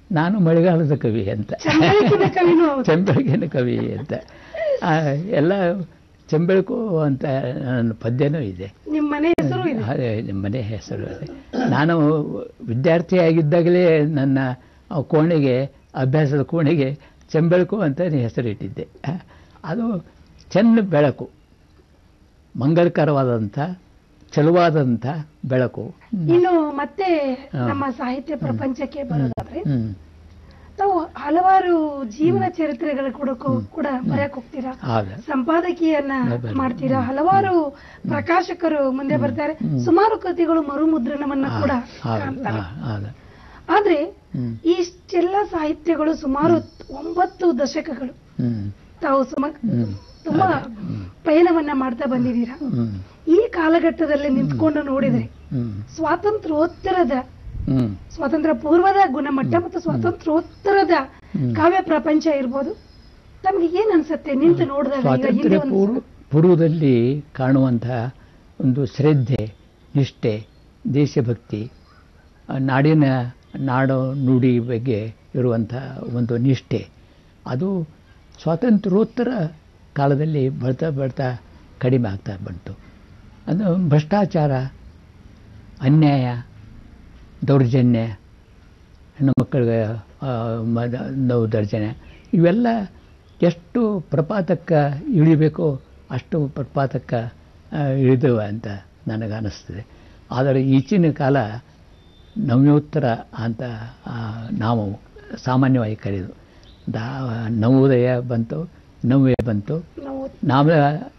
G: ನಾನು ಮಳೆಗಾಲದ ಕವಿ ಅಂತ
F: ಚಂಬಳಿಕಿನ ಕವಿನೂ ಹೌದು
G: ಚೆಂಬೆಳಗಿನ ಕವಿ ಅಂತ ಆ, ಎಲ್ಲ ಚೆಂಬೆಳಕು ಅಂತ ನನ್ನ ಪದ್ಯನೂ ಇದೆ
F: ನಿಮ್ಮ ಮನೆ ಹೆಸರು ಇದೆ
G: ಅದೇ ನಿಮ್ಮ ಮನೆ ಹೆಸರು ಅದೇ ನಾನು ವಿದ್ಯಾರ್ಥಿಯಾಗಿದ್ದಾಗಲೇ ನನ್ನ ಆ ಕೋಣೆಗೆ ಅಭ್ಯಾಸದ ಕೋಣೆಗೆ ಚೆಂಬೆಳಕು ಅಂತ ಹೆಸರಿಟ್ಟಿದ್ದೆ ಆ, ಅದು ಚೆನ್ನ ಬೆಳಕು ಮಂಗಲಕರವಾದಂಥ ಚಲುವಾದಂಥ ಬೆಳಕು
F: ಇನ್ನು ಮತ್ತೆ ನಮ್ಮ ಸಾಹಿತ್ಯ ಪ್ರಪಂಚಕ್ಕೆ ಬರೋದಾದ್ರೆ
G: ಹ್ಮ್
F: ತಾವು ಹಲವಾರು ಜೀವನ ಚರಿತ್ರೆಗಳು ಕೂಡ ಕೂಡ ಬರೆಯಕ್ ಹೋಗ್ತೀರಾ
G: ಹೌದು
F: ಸಂಪಾದಕಿಯನ್ನ ಮಾಡ್ತೀರಾ ಹಲವಾರು ಪ್ರಕಾಶಕರು ಮುಂದೆ ಬರ್ತಾರೆ ಸುಮಾರು ಕೃತಿಗಳು ಮರುಮುದ್ರಣವನ್ನ ಕೂಡ
G: ಹೌದು
F: ಕಾಣ್ತಾರೆ
G: ಹೌದು
F: ಆದ್ರೆ
G: ಹ್ಮ್.
F: ಇಷ್ಟೆಲ್ಲ ಸಾಹಿತ್ಯಗಳು ಸುಮಾರು ಒಂಬತ್ತು ದಶಕಗಳು
G: ಹ್ಮ್
F: ತಾವು ಸುಮ
G: ಹ್ಮ್
F: ತುಂಬಾ ಪಯಣವನ್ನ ಮಾಡ್ತಾ ಬಂದಿದ್ದೀರಾ
G: ಹ್ಮ್
F: ಈ ಕಾಲಘಟ್ಟದಲ್ಲಿ ನಿಂತ್ಕೊಂಡು ನೋಡಿದ್ರೆ
G: ಹ್ಮ್
F: ಸ್ವಾತಂತ್ರ್ಯೋತ್ತರದ
G: ಹ್ಮ್
F: ಸ್ವಾತಂತ್ರ್ಯ ಪೂರ್ವದ ಗುಣಮಟ್ಟ ಮತ್ತು ಸ್ವಾತಂತ್ರ್ಯೋತ್ತರದ ಕಾವ್ಯ ಪ್ರಪಂಚ ಇರ್ಬೋದು ತಮ್ಗೆ ಏನ್ ಅನ್ಸತ್ತೆ ನಿಂತು ನೋಡಿದಾಗ ಈಗ ಹಿಂದೆ
G: ಸ್ವಾತಂತ್ರ್ಯ
F: ಒಂದು
G: ಪೂರ್ವ ಪೂರ್ವದಲ್ಲಿ ಕಾಣುವಂತಹ ಒಂದು ಶ್ರದ್ಧೆ ನಿಷ್ಠೆ ದೇಶಭಕ್ತಿ ಆ, ನಾಡಿನ ನಾಡು ನುಡಿ ಬಗ್ಗೆ ಇರುವಂಥ ಒಂದು ನಿಷ್ಠೆ ಅದು ಸ್ವಾತಂತ್ರ್ಯೋತ್ತರ ಕಾಲದಲ್ಲಿ ಬರ್ತಾ ಬರ್ತಾ ಕಡಿಮೆ ಆಗ್ತಾ ಬಂತು ಅದು ಭ್ರಷ್ಟಾಚಾರ ಅನ್ಯಾಯ ದೌರ್ಜನ್ಯ ಹೆಣ್ಣು ಮಕ್ಕಳಿಗೆ ಆ, ಮದ ನೋವು ದರ್ಜನೆ ಇವೆಲ್ಲ ಎಷ್ಟು ಪ್ರಪಾತಕ್ಕೆ ಇಳಿಬೇಕೋ ಅಷ್ಟು ಪ್ರಪಾತಕ್ಕೆ ಆ, ಇಳಿದವು ಅಂತ ನನಗೆ ಅನ್ನಿಸ್ತದೆ ಆದರೆ ಈಚಿನ ಕಾಲ ನವ್ಯೋತ್ತರ ಅಂತ ಆ, ನಾವು ಸಾಮಾನ್ಯವಾಗಿ ಕರೆಯೋದು ದಾ ನವೋದಯ ಬಂತು ನವ್ಯ ಬಂತು
F: ನಾವು
G: ನಾವು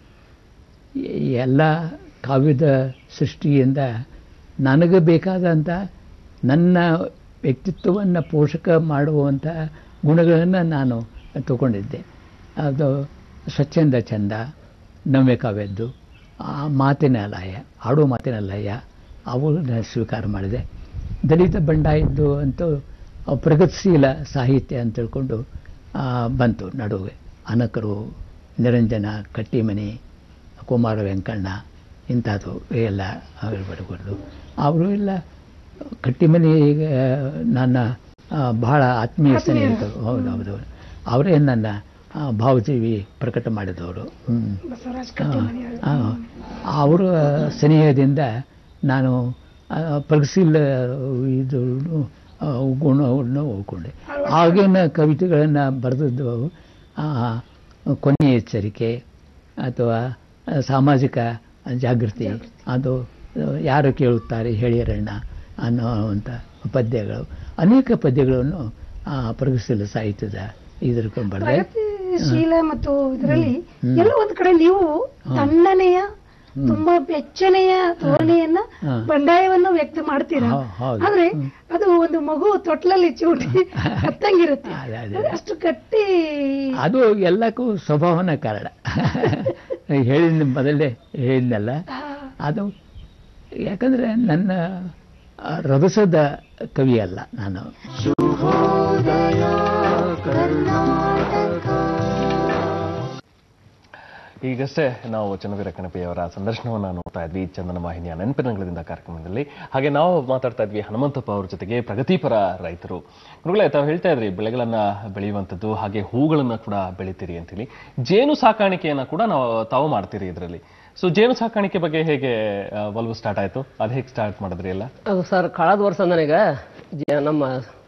G: ಎಲ್ಲ ಕಾವ್ಯದ ಸೃಷ್ಟಿಯಿಂದ ನನಗೆ ಬೇಕಾದಂಥ ನನ್ನ ವ್ಯಕ್ತಿತ್ವವನ್ನು ಪೋಷಕ ಮಾಡುವಂಥ ಗುಣಗಳನ್ನು ನಾನು ತಗೊಂಡಿದ್ದೆ ಅದು ಸ್ವಚ್ಛಂದ ಚಂದ ನವ್ಯ ಕಾವ್ಯದ್ದು ಆ ಮಾತಿನ ಲಯ ಆಡೋ ಮಾತಿನ ಲಯ ಅವುಗಳನ್ನ ಸ್ವೀಕಾರ ಮಾಡಿದೆ ದಲಿತ ಬಂಡಾಯದ್ದು ಅಂತೂ ಆ ಪ್ರಗತಿಶೀಲ ಸಾಹಿತ್ಯ ಅಂತ ತಿಳ್ಕೊಂಡು ಆ, ಬಂತು ನಡುವೆ ಅನಕರು ನಿರಂಜನ ಕಟ್ಟಿಮನಿ ಕುಮಾರ ವೆಂಕಣ್ಣ ಇಂಥದ್ದು ಎಲ್ಲ ಬರಬಾರ್ದು ಅವರು ಎಲ್ಲ ಕಟ್ಟಿಮನಿ ನನ್ನ ಆ, ಬಹಳ ಆತ್ಮೀಯ ಸ್ನೇಹಿತರು ಹೌದು ಹೌದು ಅವರೇ ನನ್ನ ಆ, ಭಾವಜೀವಿ ಪ್ರಕಟ ಮಾಡಿದವರು ಹ್ಞೂ
F: ಬಸವರಾಜ್ ಕಟ್ಟಿಮನಿ ಅವರು.
G: ಆ, ಅವರ ಸ್ನೇಹದಿಂದ ನಾನು ಆ, ಪ್ರಗತಿಶೀಲ ಇದು ಆ, ಗುಣವನ್ನು ಉಳ್ಕೊಂಡೆ ಆಗಿನ ಕವಿತೆಗಳನ್ನು ಬರೆದದ್ದು ಆ, ಕೊನೆಯ ಎಚ್ಚರಿಕೆ ಅಥವಾ ಸಾಮಾಜಿಕ ಜಾಗೃತಿ ಅದು ಯಾರು ಕೇಳುತ್ತಾರೆ ಹೇಳಿರಣ್ಣ ಅನ್ನುವಂಥ ಪದ್ಯಗಳು ಅನೇಕ ಪದ್ಯಗಳನ್ನು ಆ, ಪ್ರಗತಿಶೀಲ ಸಾಹಿತ್ಯದ ಇದ್ರಕೊಂಡು ಬರೆದೆ
F: ಪ್ರಗತಿಶೀಲ ಮತ್ತು ಇದರಲ್ಲಿ ಎಲ್ಲ ಒಂದ್ ಕಡೆ ನೀವು ತಣ್ಣನೆಯ ತುಂಬಾ ಬೆಚ್ಚನೆಯ ಧೋರಣೆಯನ್ನ
G: ಹಾ.
F: ಬಂಡಾಯವನ್ನು ವ್ಯಕ್ತ ಮಾಡ್ತೀರಾ
G: ಹೌ- ಹೌದು.
F: ಆದ್ರೆ ಅದು ಒಂದು ಮಗು ತೊಟ್ಲಲ್ಲಿ ಚೂಟಿ ಹತ್ತಂಗಿರುತ್ತೆ
G: ಅದೇ, ಅದೇ.
F: ಅಂದ್ರೆ ಅಷ್ಟು ಗಟ್ಟಿ
G: ಅದು ಎಲ್ಲಕ್ಕೂ ಸ್ವಭಾವನ ಕಾರಣ ಹೇಳಿದ ಮೊದಲೇ ಹೇಳಿದ್ನಲ್ಲ ಅದು ಯಾಕಂದ್ರೆ ನನ್ನ ಆ, ರಭಸದ ಕವಿ ಅಲ್ಲ ನಾನು
A: ಈಗಷ್ಟೇ ನಾವು ಚನ್ನವೀರ ಕಣಪಿಯವರ ಸಂದರ್ಶನವನ್ನು ನೋಡ್ತಾ ಇದ್ವಿ ಚಂದನ ವಾಹಿನಿಯ ನೆನಪಿನಗಳಿಂದ ಕಾರ್ಯಕ್ರಮದಲ್ಲಿ ಹಾಗೆ ನಾವು ಮಾತಾಡ್ತಾ ಇದ್ವಿ ಹನುಮಂತಪ್ಪ ಅವ್ರ ಜೊತೆಗೆ ಪ್ರಗತಿಪರ ರೈತರು ಗುರುಗಳೇ ತಾವು ಹೇಳ್ತಾ ಇದ್ರಿ ಬೆಳೆಗಳನ್ನ ಬೆಳೆಯುವಂಥದ್ದು ಹಾಗೆ ಹೂಗಳನ್ನ ಕೂಡ ಬೆಳಿತೀರಿ ಅಂತೇಳಿ ಜೇನು ಸಾಕಾಣಿಕೆಯನ್ನ ಕೂಡ ನಾವು ತಾವು ಮಾಡ್ತೀರಿ ಇದರಲ್ಲಿ ಸೊ ಜೇನು ಸಾಕಾಣಿಕೆ ಬಗ್ಗೆ ಹೇಗೆ ಆ, ಒಲವು ಸ್ಟಾರ್ಟ್ ಆಯ್ತು ಅದು ಹೇಗೆ ಸ್ಟಾರ್ಟ್ ಮಾಡಿದ್ರಿ ಎಲ್ಲ
D: ಅದು ಸರ್ ಕಳೆದ ವರ್ಷ ನನಗೆ ಜ- ನಮ್ಮ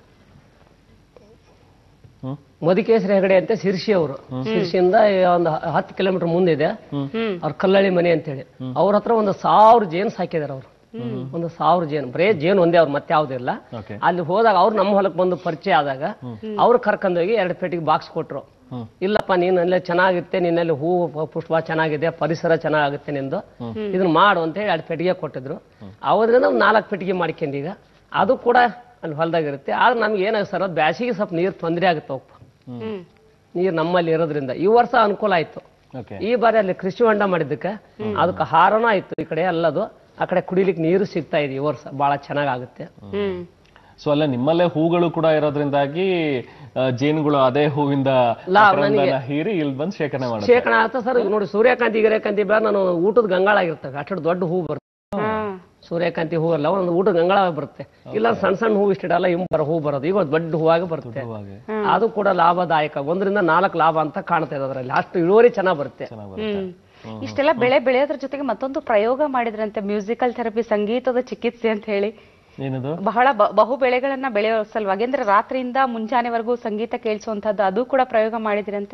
A: ಹ್ಮ್
D: ಮಧುಕೇಶ್ವರ ಹೆಗಡೆ ಅಂತ ಶಿರ್ಷಿ ಅವರು ಶಿರ್ಷಿಯಿಂದ ಒಂದು ಹತ್ತು ಕಿಲೋಮೀಟರ್ ಮುಂದಿದೆ ಅವ್ರ ಕಲ್ಲಳ್ಳಿ ಮನೆ ಅಂತೇಳಿ ಅವ್ರ ಹತ್ರ ಒಂದು ಸಾವಿರ ಜೇನು ಸಾಕಿದಾರೆ ಅವರು ಒಂದು ಸಾವಿರ ಜೇನು ಬರೇ ಜೇನು ಒಂದೇ ಅವ್ರು ಮತ್ತೆ ಯಾವ್ದಿಲ್ಲ
A: ಓಕೆ
D: ಅಲ್ಲಿ ಹೋದಾಗ ಅವ್ರು ನಮ್ಮ ಹೊಲಕ್ಕೆ ಬಂದು ಪರಿಚಯ ಆದಾಗ ಅವ್ರು ಕರ್ಕೊಂಡೋಗಿ ಎರಡು ಪೆಟ್ಟಿಗೆ ಬಾಕ್ಸ್ ಕೊಟ್ರು
A: ಹ್ಮ್.
D: ಇಲ್ಲಪ್ಪ ನೀನು ಅಲ್ಲೇ ಚೆನ್ನಾಗಿರುತ್ತೆ ನಿನ್ನಲ್ಲಿ ಹೂ ಪುಷ್ಪ ಚೆನ್ನಾಗಿದೆ ಪರಿಸರ ಚೆನ್ನಾಗುತ್ತೆ ನಿಂದು ಇದನ್ನ ಮಾಡು ಅಂತ ಹೇಳಿ ಎರಡು ಪೆಟ್ಟಿಗೆ ಕೊಟ್ಟಿದ್ರು ಅವರಿಂದ ನಾವು ನಾಲ್ಕು ಪೆಟ್ಟಿಗೆ ಮಾಡ್ಕೊಂಡೀಗ ಅದು ಕೂಡ ಅಲ್ಲಿ ಹೊಲದಾಗಿರುತ್ತೆ ಆದ್ರೆ ನಮ್ಗೆ ಏನಾಗುತ್ತೆ ಸರ್ ಬ್ಯಾಸಿಗೆ ಸ್ವಲ್ಪ ನೀರು ತೊಂದರೆ ಆಗುತ್ತೆ ಅವಪ್ಪ
B: ಹ್ಮ್
D: ನೀರು ನಮ್ಮಲ್ಲಿ ಇರೋದ್ರಿಂದ ಈ ವರ್ಷ ಅನುಕೂಲ ಆಯ್ತು
A: ಓಕೆ
D: ಈ ಬಾರಿ ಅಲ್ಲಿ ಕೃಷಿ ಹೊಂಡ ಮಾಡಿದ್ದಕ್ಕೆ ಅದಕ್ಕೆ ಹಾರನೂ ಆಯ್ತು ಈ ಕಡೆ ಎಲ್ಲದು ಆ ಕಡೆ ಕುಡಿಲಿಕ್ಕೆ ನೀರು ಸಿಗ್ತಾ ಇದೆ ಈ ವರ್ಷ ಬಹಳ ಚೆನ್ನಾಗಾಗುತ್ತೆ
B: ಹ್ಮ್
A: ಸೊ ಅಲ್ಲೇ ನಿಮ್ಮಲ್ಲೇ ಹೂಗಳು ಕೂಡ ಇರೋದ್ರಿಂದಾಗಿ ಆ, ಜೇನುಗಳು ಅದೇ ಹೂವಿಂದ
D: ಲಾ,
A: ಮಕರಂದನ ಹೀರಿ ಇಲ್ಲಿ ಬಂದು ಶೇಖರಣೆ ಮಾಡುತ್ತೆ
D: ಶೇಖರಣೆ ಆಗ್ತಾ ಸರ್ ಈಗ ನೋಡಿ ಸೂರ್ಯಕಾಂತಿ ಗಿರೇಕಾಂತಿ ಬೇರೆ ನಾನು ಊಟದ ಗಂಗಾಳಾಗಿರ್ತವೆ ಅಷ್ಟು ದೊಡ್ಡ ಹೂ ಬರುತ್ತೆ
B: ಹ್ಮ್
D: ಸೂರ್ಯಕಾಂತಿ ಹೂವಲ್ಲ ಒಂದು ಊಟ ಗಂಗಳ ಬರುತ್ತೆ ಇಲ್ಲ ಸಣ್ಣ ಸಣ್ಣ ಹೂ ಇಷ್ಟಿಡಲ್ಲ ಹಿಂಗ್ ಬರೋ ಹೂ ಬರೋದು ಈಗ ಒಂದು ದೊಡ್ಡ ಹೂವಾಗಿ ಬರುತ್ತೆ
A: ಹಾಗೆ
D: ಅದು ಕೂಡ ಲಾಭದಾಯಕ ಒಂದರಿಂದ ನಾಲ್ಕು ಲಾಭ ಅಂತ ಕಾಣ್ತಾ ಇದೆ ಅದರಲ್ಲಿ ಅಷ್ಟು ಇಳುವರಿ ಚೆನ್ನಾಗಿ ಬರುತ್ತೆ
A: ಚೆನ್ನಾಗಿ ಬರುತ್ತೆ
B: ಹ್ಮ್ ಇಷ್ಟೆಲ್ಲ ಬೆಳೆ ಬೆಳೆಯೋದ್ರ ಜೊತೆಗೆ ಮತ್ತೊಂದು ಪ್ರಯೋಗ ಮಾಡಿದ್ರಂತೆ ಮ್ಯೂಸಿಕಲ್ ಥೆರಪಿ ಸಂಗೀತದ ಚಿಕಿತ್ಸೆ ಅಂತ ಹೇಳಿ
A: ಏನದು
B: ಬಹಳ ಬ- ಬಹು ಬೆಳೆಗಳನ್ನ ಬೆಳೆಯೋ ಸಲುವಾಗಿ ಅಂದ್ರೆ ರಾತ್ರಿಯಿಂದ ಮುಂಜಾನೆವರೆಗೂ ಸಂಗೀತ ಕೇಳಿಸುವಂತದ್ದು ಅದು ಕೂಡ ಪ್ರಯೋಗ ಮಾಡಿದ್ರಂತೆ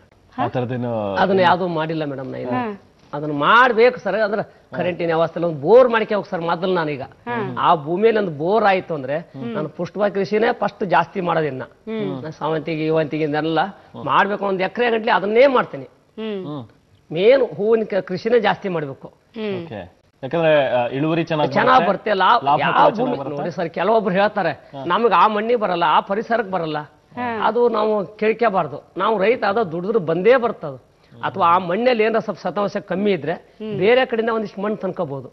A: ಆ ಥರದ್ದೇನು
D: ಅದನ್ನ ಯಾವ್ದು ಮಾಡಿಲ್ಲ ಮೇಡಮ್ ನಾ ಇನ್ನು. ಅದನ್ನ ಮಾಡ್ಬೇಕು ಸರ್ ಅಂದ್ರೆ ಕರೆಂಟಿನ ವ್ಯವಸ್ಥೆ ಒಂದು ಬೋರ್ ಮಾಡ್ಕೆ ಹೋಗಿ ಸರ್ ಮೊದಲು ನಾನೀಗ ಆ ಭೂಮಿಯಲ್ಲಿ ಒಂದು ಬೋರ್ ಆಯ್ತು ಅಂದ್ರೆ ನಾನು ಪುಷ್ಪ ಕೃಷಿನೇ ಫಸ್ಟ್ ಜಾಸ್ತಿ ಮಾಡೋದಿನ್ನ ನಾ ಸಾವಂತಿಗೆ ಇವಂತಿಗೆ ಇದೆಲ್ಲ ಮಾಡ್ಬೇಕು ಒಂದ್ ಎಕರೆ ಗಂಟ್ಲೆ ಅದನ್ನೇ ಮಾಡ್ತೀನಿ
B: ಹ್ಮ್
A: ಹ್ಮ್
D: ಮೇನ್ ಹೂವಿನ ಕ- ಕೃಷಿನೇ ಜಾಸ್ತಿ ಮಾಡ್ಬೇಕು
B: ಹ್ಮ್
A: ಓಕೆ ಯಾಕಂದ್ರೆ ಆ, ಇಳುವರಿ ಚೆನ್ನಾಗಿ
D: ಚೆನ್ನಾಗ್ ಬರುತ್ತೆ ಲಾಭ
A: ಲಾಭ
D: ಯಾವ
A: ಕೂಡ
D: ಭೂಮಿ
A: ಚೆನ್ನಾಗ್
D: ನೋಡಿ ಸರ್ ಕೆಲವೊಬ್ರು ಹೇಳ್ತಾರೆ ನಮಗೆ ಆ ಮಣ್ಣಿಗೆ ಬರಲ್ಲ ಆ ಪರಿಸರಕ್ಕೆ ಬರಲ್ಲ ಅದು ನಾವು ಕೇಳ್ಕೋಬಾರ್ದು ನಾವು ರೈತ ಅದ ದುಡಿದ್ರೆ ಬಂದೇ ಬರ್ತದ ಅಥವಾ ಆ ಮಣ್ಣಲ್ಲಿ ಏನಾರ ಸ್ವಲ್ಪ ಸತಾಂಶ ಕಮ್ಮಿ ಇದ್ರೆ ಬೇರೆ ಕಡೆಯಿಂದ ಒಂದಿಷ್ಟು ಮಣ್ಣು ತಂದ್ಕೋಬಹುದು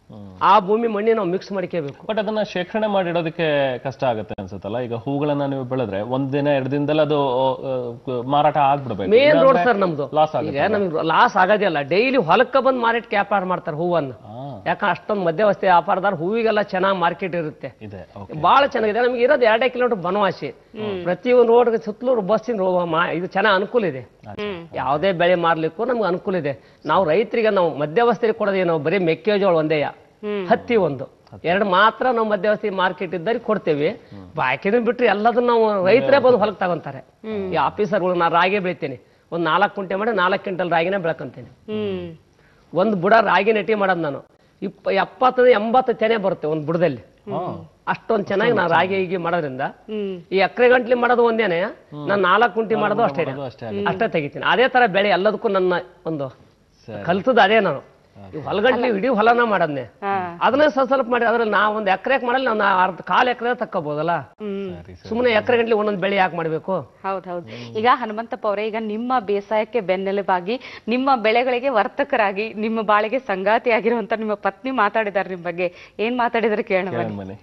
D: ಆ ಭೂಮಿ ಮಣ್ಣಿ ನಾವು ಮಿಕ್ಸ್ ಮಾಡ್ಕೋಬೇಕು
A: ಬಟ್ ಅದನ್ನ ಶೇಖರಣೆ ಮಾಡಿಡೋದಕ್ಕೆ ಕಷ್ಟ ಆಗುತ್ತೆ ಅನ್ಸುತ್ತಲ್ಲ ಈಗ ಹೂಗಳನ್ನ ನೀವು ಬೆಳೆದ್ರೆ ಒಂದ್ ದಿನ ಎರಡು ದಿನದಲ್ಲಿ ಅದು ಆ, ಮಾರಾಟ ಆಗ್ಬಿಡ್ಬೇಕು
D: ಮೇನ್ ರೋಡ್ ಸರ್ ನಮ್ದು
A: ಲಾಸ್
D: ಈಗ ನಮ್ಗೆ ಲಾಸ್ ಆಗೋದಿಲ್ಲ ಡೈಲಿ ಹೊಲಕ್ಕೆ ಬಂದು ಮಾರಾಟಕ್ಕೆ ವ್ಯಾಪಾರ ಮಾಡ್ತಾರೆ ಹೂವನ್ನ ಯಾಕಂದ್ರೆ ಅಷ್ಟೊಂದು ಮಧ್ಯವಸ್ಥೆ ವ್ಯಾಪಾರದಾರ ಹೂವಿಗೆಲ್ಲ ಚೆನ್ನಾಗಿ ಮಾರ್ಕೆಟ್ ಇರುತ್ತೆ
A: ಇದೆ ಓಕೆ
D: ಬಹಳ ಚೆನ್ನಾಗಿದೆ ನಮ್ಗೆ ಇರೋದು ಎರಡೇ ಕಿಲೋಮೀಟರ್ ಬನವಾಸಿ ಪ್ರತಿಯೊಂದು ರೋಡ್ ಸುತ್ತಲೂ ಬಸ್ಸಿನ ರೋ- ಮಾ- ಇದು ಚೆನ್ನಾಗಿ ಅನುಕೂಲ ಇದೆ ಯಾವುದೇ ಬೆಳೆ ಮಾರ್ಲಿಕ್ಕೂ ನಮ್ಗೆ ಅನುಕೂಲ ಇದೆ ನಾವು ರೈತರಿಗೆ ನಾವು ಮಧ್ಯವಸ್ಥೆ ಕೊಡೋದೇನು ಬರೀ ಮೆಕ್ಕೆಜೋಳ ಒಂದೇಯ ಹತ್ತಿ ಒಂದು ಎರಡು ಮಾತ್ರ ನಾವು ಮಧ್ಯವಸ್ಥೆ ಮಾರ್ಕೆಟ್ ಇದ್ದರೆ ಕೊಡ್ತೇವೆ ಬಾಕಿನ ಬಿಟ್ರೆ ಎಲ್ಲದನ್ನ ನಾವು ರೈತರೇ ಬಂದು ಹೊಲಕ್ಕೆ ತಗೊಂತಾರೆ ಈ ಆಫೀಸರ್ಗಳು ನಾ ರಾಗಿ ಬೆಳಿತೀನಿ ಒಂದು ನಾಲ್ಕು ಕುಂಟೆ ಮಾಡಿ ನಾಲ್ಕು ಕ್ವಿಂಟಲ್ ರಾಗಿನೇ ಬೆಳ್ಕೊಂತೀನಿ
B: ಹ್ಮ್
D: ಒಂದು ಬುಡ ರಾಗಿ ನೆಟಿ ಮಾಡೋದು ನಾನು ಇಪ್ಪ ಎಪ್ಪತ್ತರಿಂದ ಎಂಬತ್ತು ತೆನೆ ಬರುತ್ತೆ ಒಂದು ಬುಡದಲ್ಲಿ ಅಷ್ಟೊಂದು ಚೆನ್ನಾಗಿ ನಾನು ರಾಗಿ ಹೀಗೆ ಮಾಡೋದ್ರಿಂದ
B: ಹ್ಮ್
D: ಈ ಎಕರೆ ಗಂಟ್ಲಿ ಮಾಡೋದು ಒಂದೇನೆ ನಾನು ನಾಲ್ಕು ಕುಂಟಿ ಮಾಡೋದು ಅಷ್ಟೇ
A: ಅಷ್ಟೇ
D: ಅಷ್ಟೇ ತೆಗಿತೀನಿ ಅದೇ ತರ ಬೆಳೆ ಎಲ್ಲದಕ್ಕೂ ನನ್ನ ಒಂದು ಕಲ್ತದ ಅದೇ ನಾನು ಈ ಹೊಲಗಂಟ್ಲಿ ಇಡೀ ಹೊಲನ ಮಾಡದ್ನೆ ಅದನ್ನೇ ಸ್ವಲ್ಪ ಸ್ವಲ್ಪ ಮಾಡಿ ಅದ್ರಲ್ಲಿ ನಾ ಒಂದು ಎಕರೆಗೆ ಮಾಡಲ್ಲ ನಾನು ಅರ್ಧ ಕಾಲು ಎಕರೆ ತಕ್ಕೋಬಹುದಲ್ಲ ಸುಮ್ಮನೆ ಎಕರೆ ಗಂಟ್ಲಿ ಒಂದೊಂದು ಬೆಳೆ ಯಾಕೆ ಮಾಡಬೇಕು
B: ಹೌದೌದು ಈಗ ಹನುಮಂತಪ್ಪ ಅವರೇ ಈಗ ನಿಮ್ಮ ಬೇಸಾಯಕ್ಕೆ ಬೆನ್ನೆಲುಬಾಗಿ ನಿಮ್ಮ ಬೆಳೆಗಳಿಗೆ ವರ್ತಕರಾಗಿ ನಿಮ್ಮ ಬಾಳಿಗೆ ಸಂಗಾತಿ ಆಗಿರುವಂತ ನಿಮ್ಮ ಪತ್ನಿ ಮಾತಾಡಿದಾರೆ ನಿಮ್ ಬಗ್ಗೆ ಏನ್ ಮಾತಾಡಿದಾರೆ ಕೇಳೋಣ ಬನ್ನಿ.
A: ಮನೆ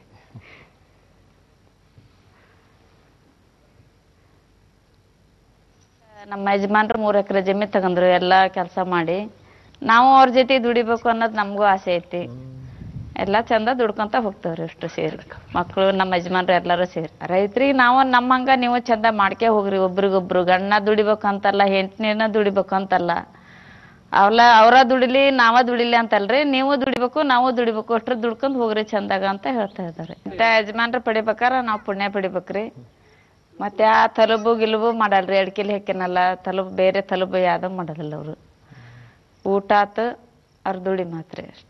H: ನಮ್ಮ ಯಜಮಾನ್ರು ಮೂರು ಎಕರೆ ಜಮೀನು ತಗೊಂಡ್ರು ಎಲ್ಲ ಕೆಲಸ ಮಾಡಿ ನಾವು ಅವ್ರ ಜೊತೆ ದುಡಿಬೇಕು ಅನ್ನೋದು ನಮಗೂ ಆಸೆ ಐತಿ ಎಲ್ಲ ಚಂದ ದುಡ್ಕೊಂತ ಹೋಗ್ತೇವ್ರಿ ಅಷ್ಟು ಸೇರಿ ಮಕ್ಕಳು ನಮ್ಮ ಯಜಮಾನ್ರು ಎಲ್ಲರೂ ಸೇರಿ ರೈತ್ರಿಗೆ ನಾವು ನಮ್ಮಂಗ ನೀವು ಚಂದ ಮಾಡ್ಕೆ ಹೋಗ್ರಿ ಒಬ್ರಿಗೊಬ್ರು ಗಂಡ ದುಡಿಬೇಕಂತಲ್ಲ ಹೆಂಡತಿನ ದುಡಿಬೇಕಂತಲ್ಲ ಅವಳ ಅವರ ದುಡಿಲಿ ನಾವ ದುಡಿಲಿ ಅಂತಲ್ರಿ ನೀವು ದುಡಿಬೇಕು ನಾವು ದುಡಿಬೇಕು ಅಷ್ಟ್ರ ದುಡ್ಕೊಂಡ್ ಹೋಗ್ರಿ ಚಂದಾಗ ಅಂತ ಹೇಳ್ತಾ ಇದ್ದಾರೆ ಮತ್ತೆ ಯಜಮಾನ್ರು ಪಡಿಬೇಕಾರ ನಾವು ಪುಣ್ಯ ಪಡಿಬೇಕ್ರಿ ಮತ್ತೆ ಆ ತಲುಬು ಗಿಲುಬು ಮಾಡಲ್ರಿ ಅಡ್ಕಿಲಿ ಹಾಕಿನಲ್ಲ ತಲುಬು ಬೇರೆ ತಲುಬು ಯಾವ್ದು ಮಾಡೋದಿಲ್ಲ ಅವರು ಊಟ ಆತು ಅವ್ರ ದುಡಿ ಮಾತ್ರ ಅಷ್ಟೇ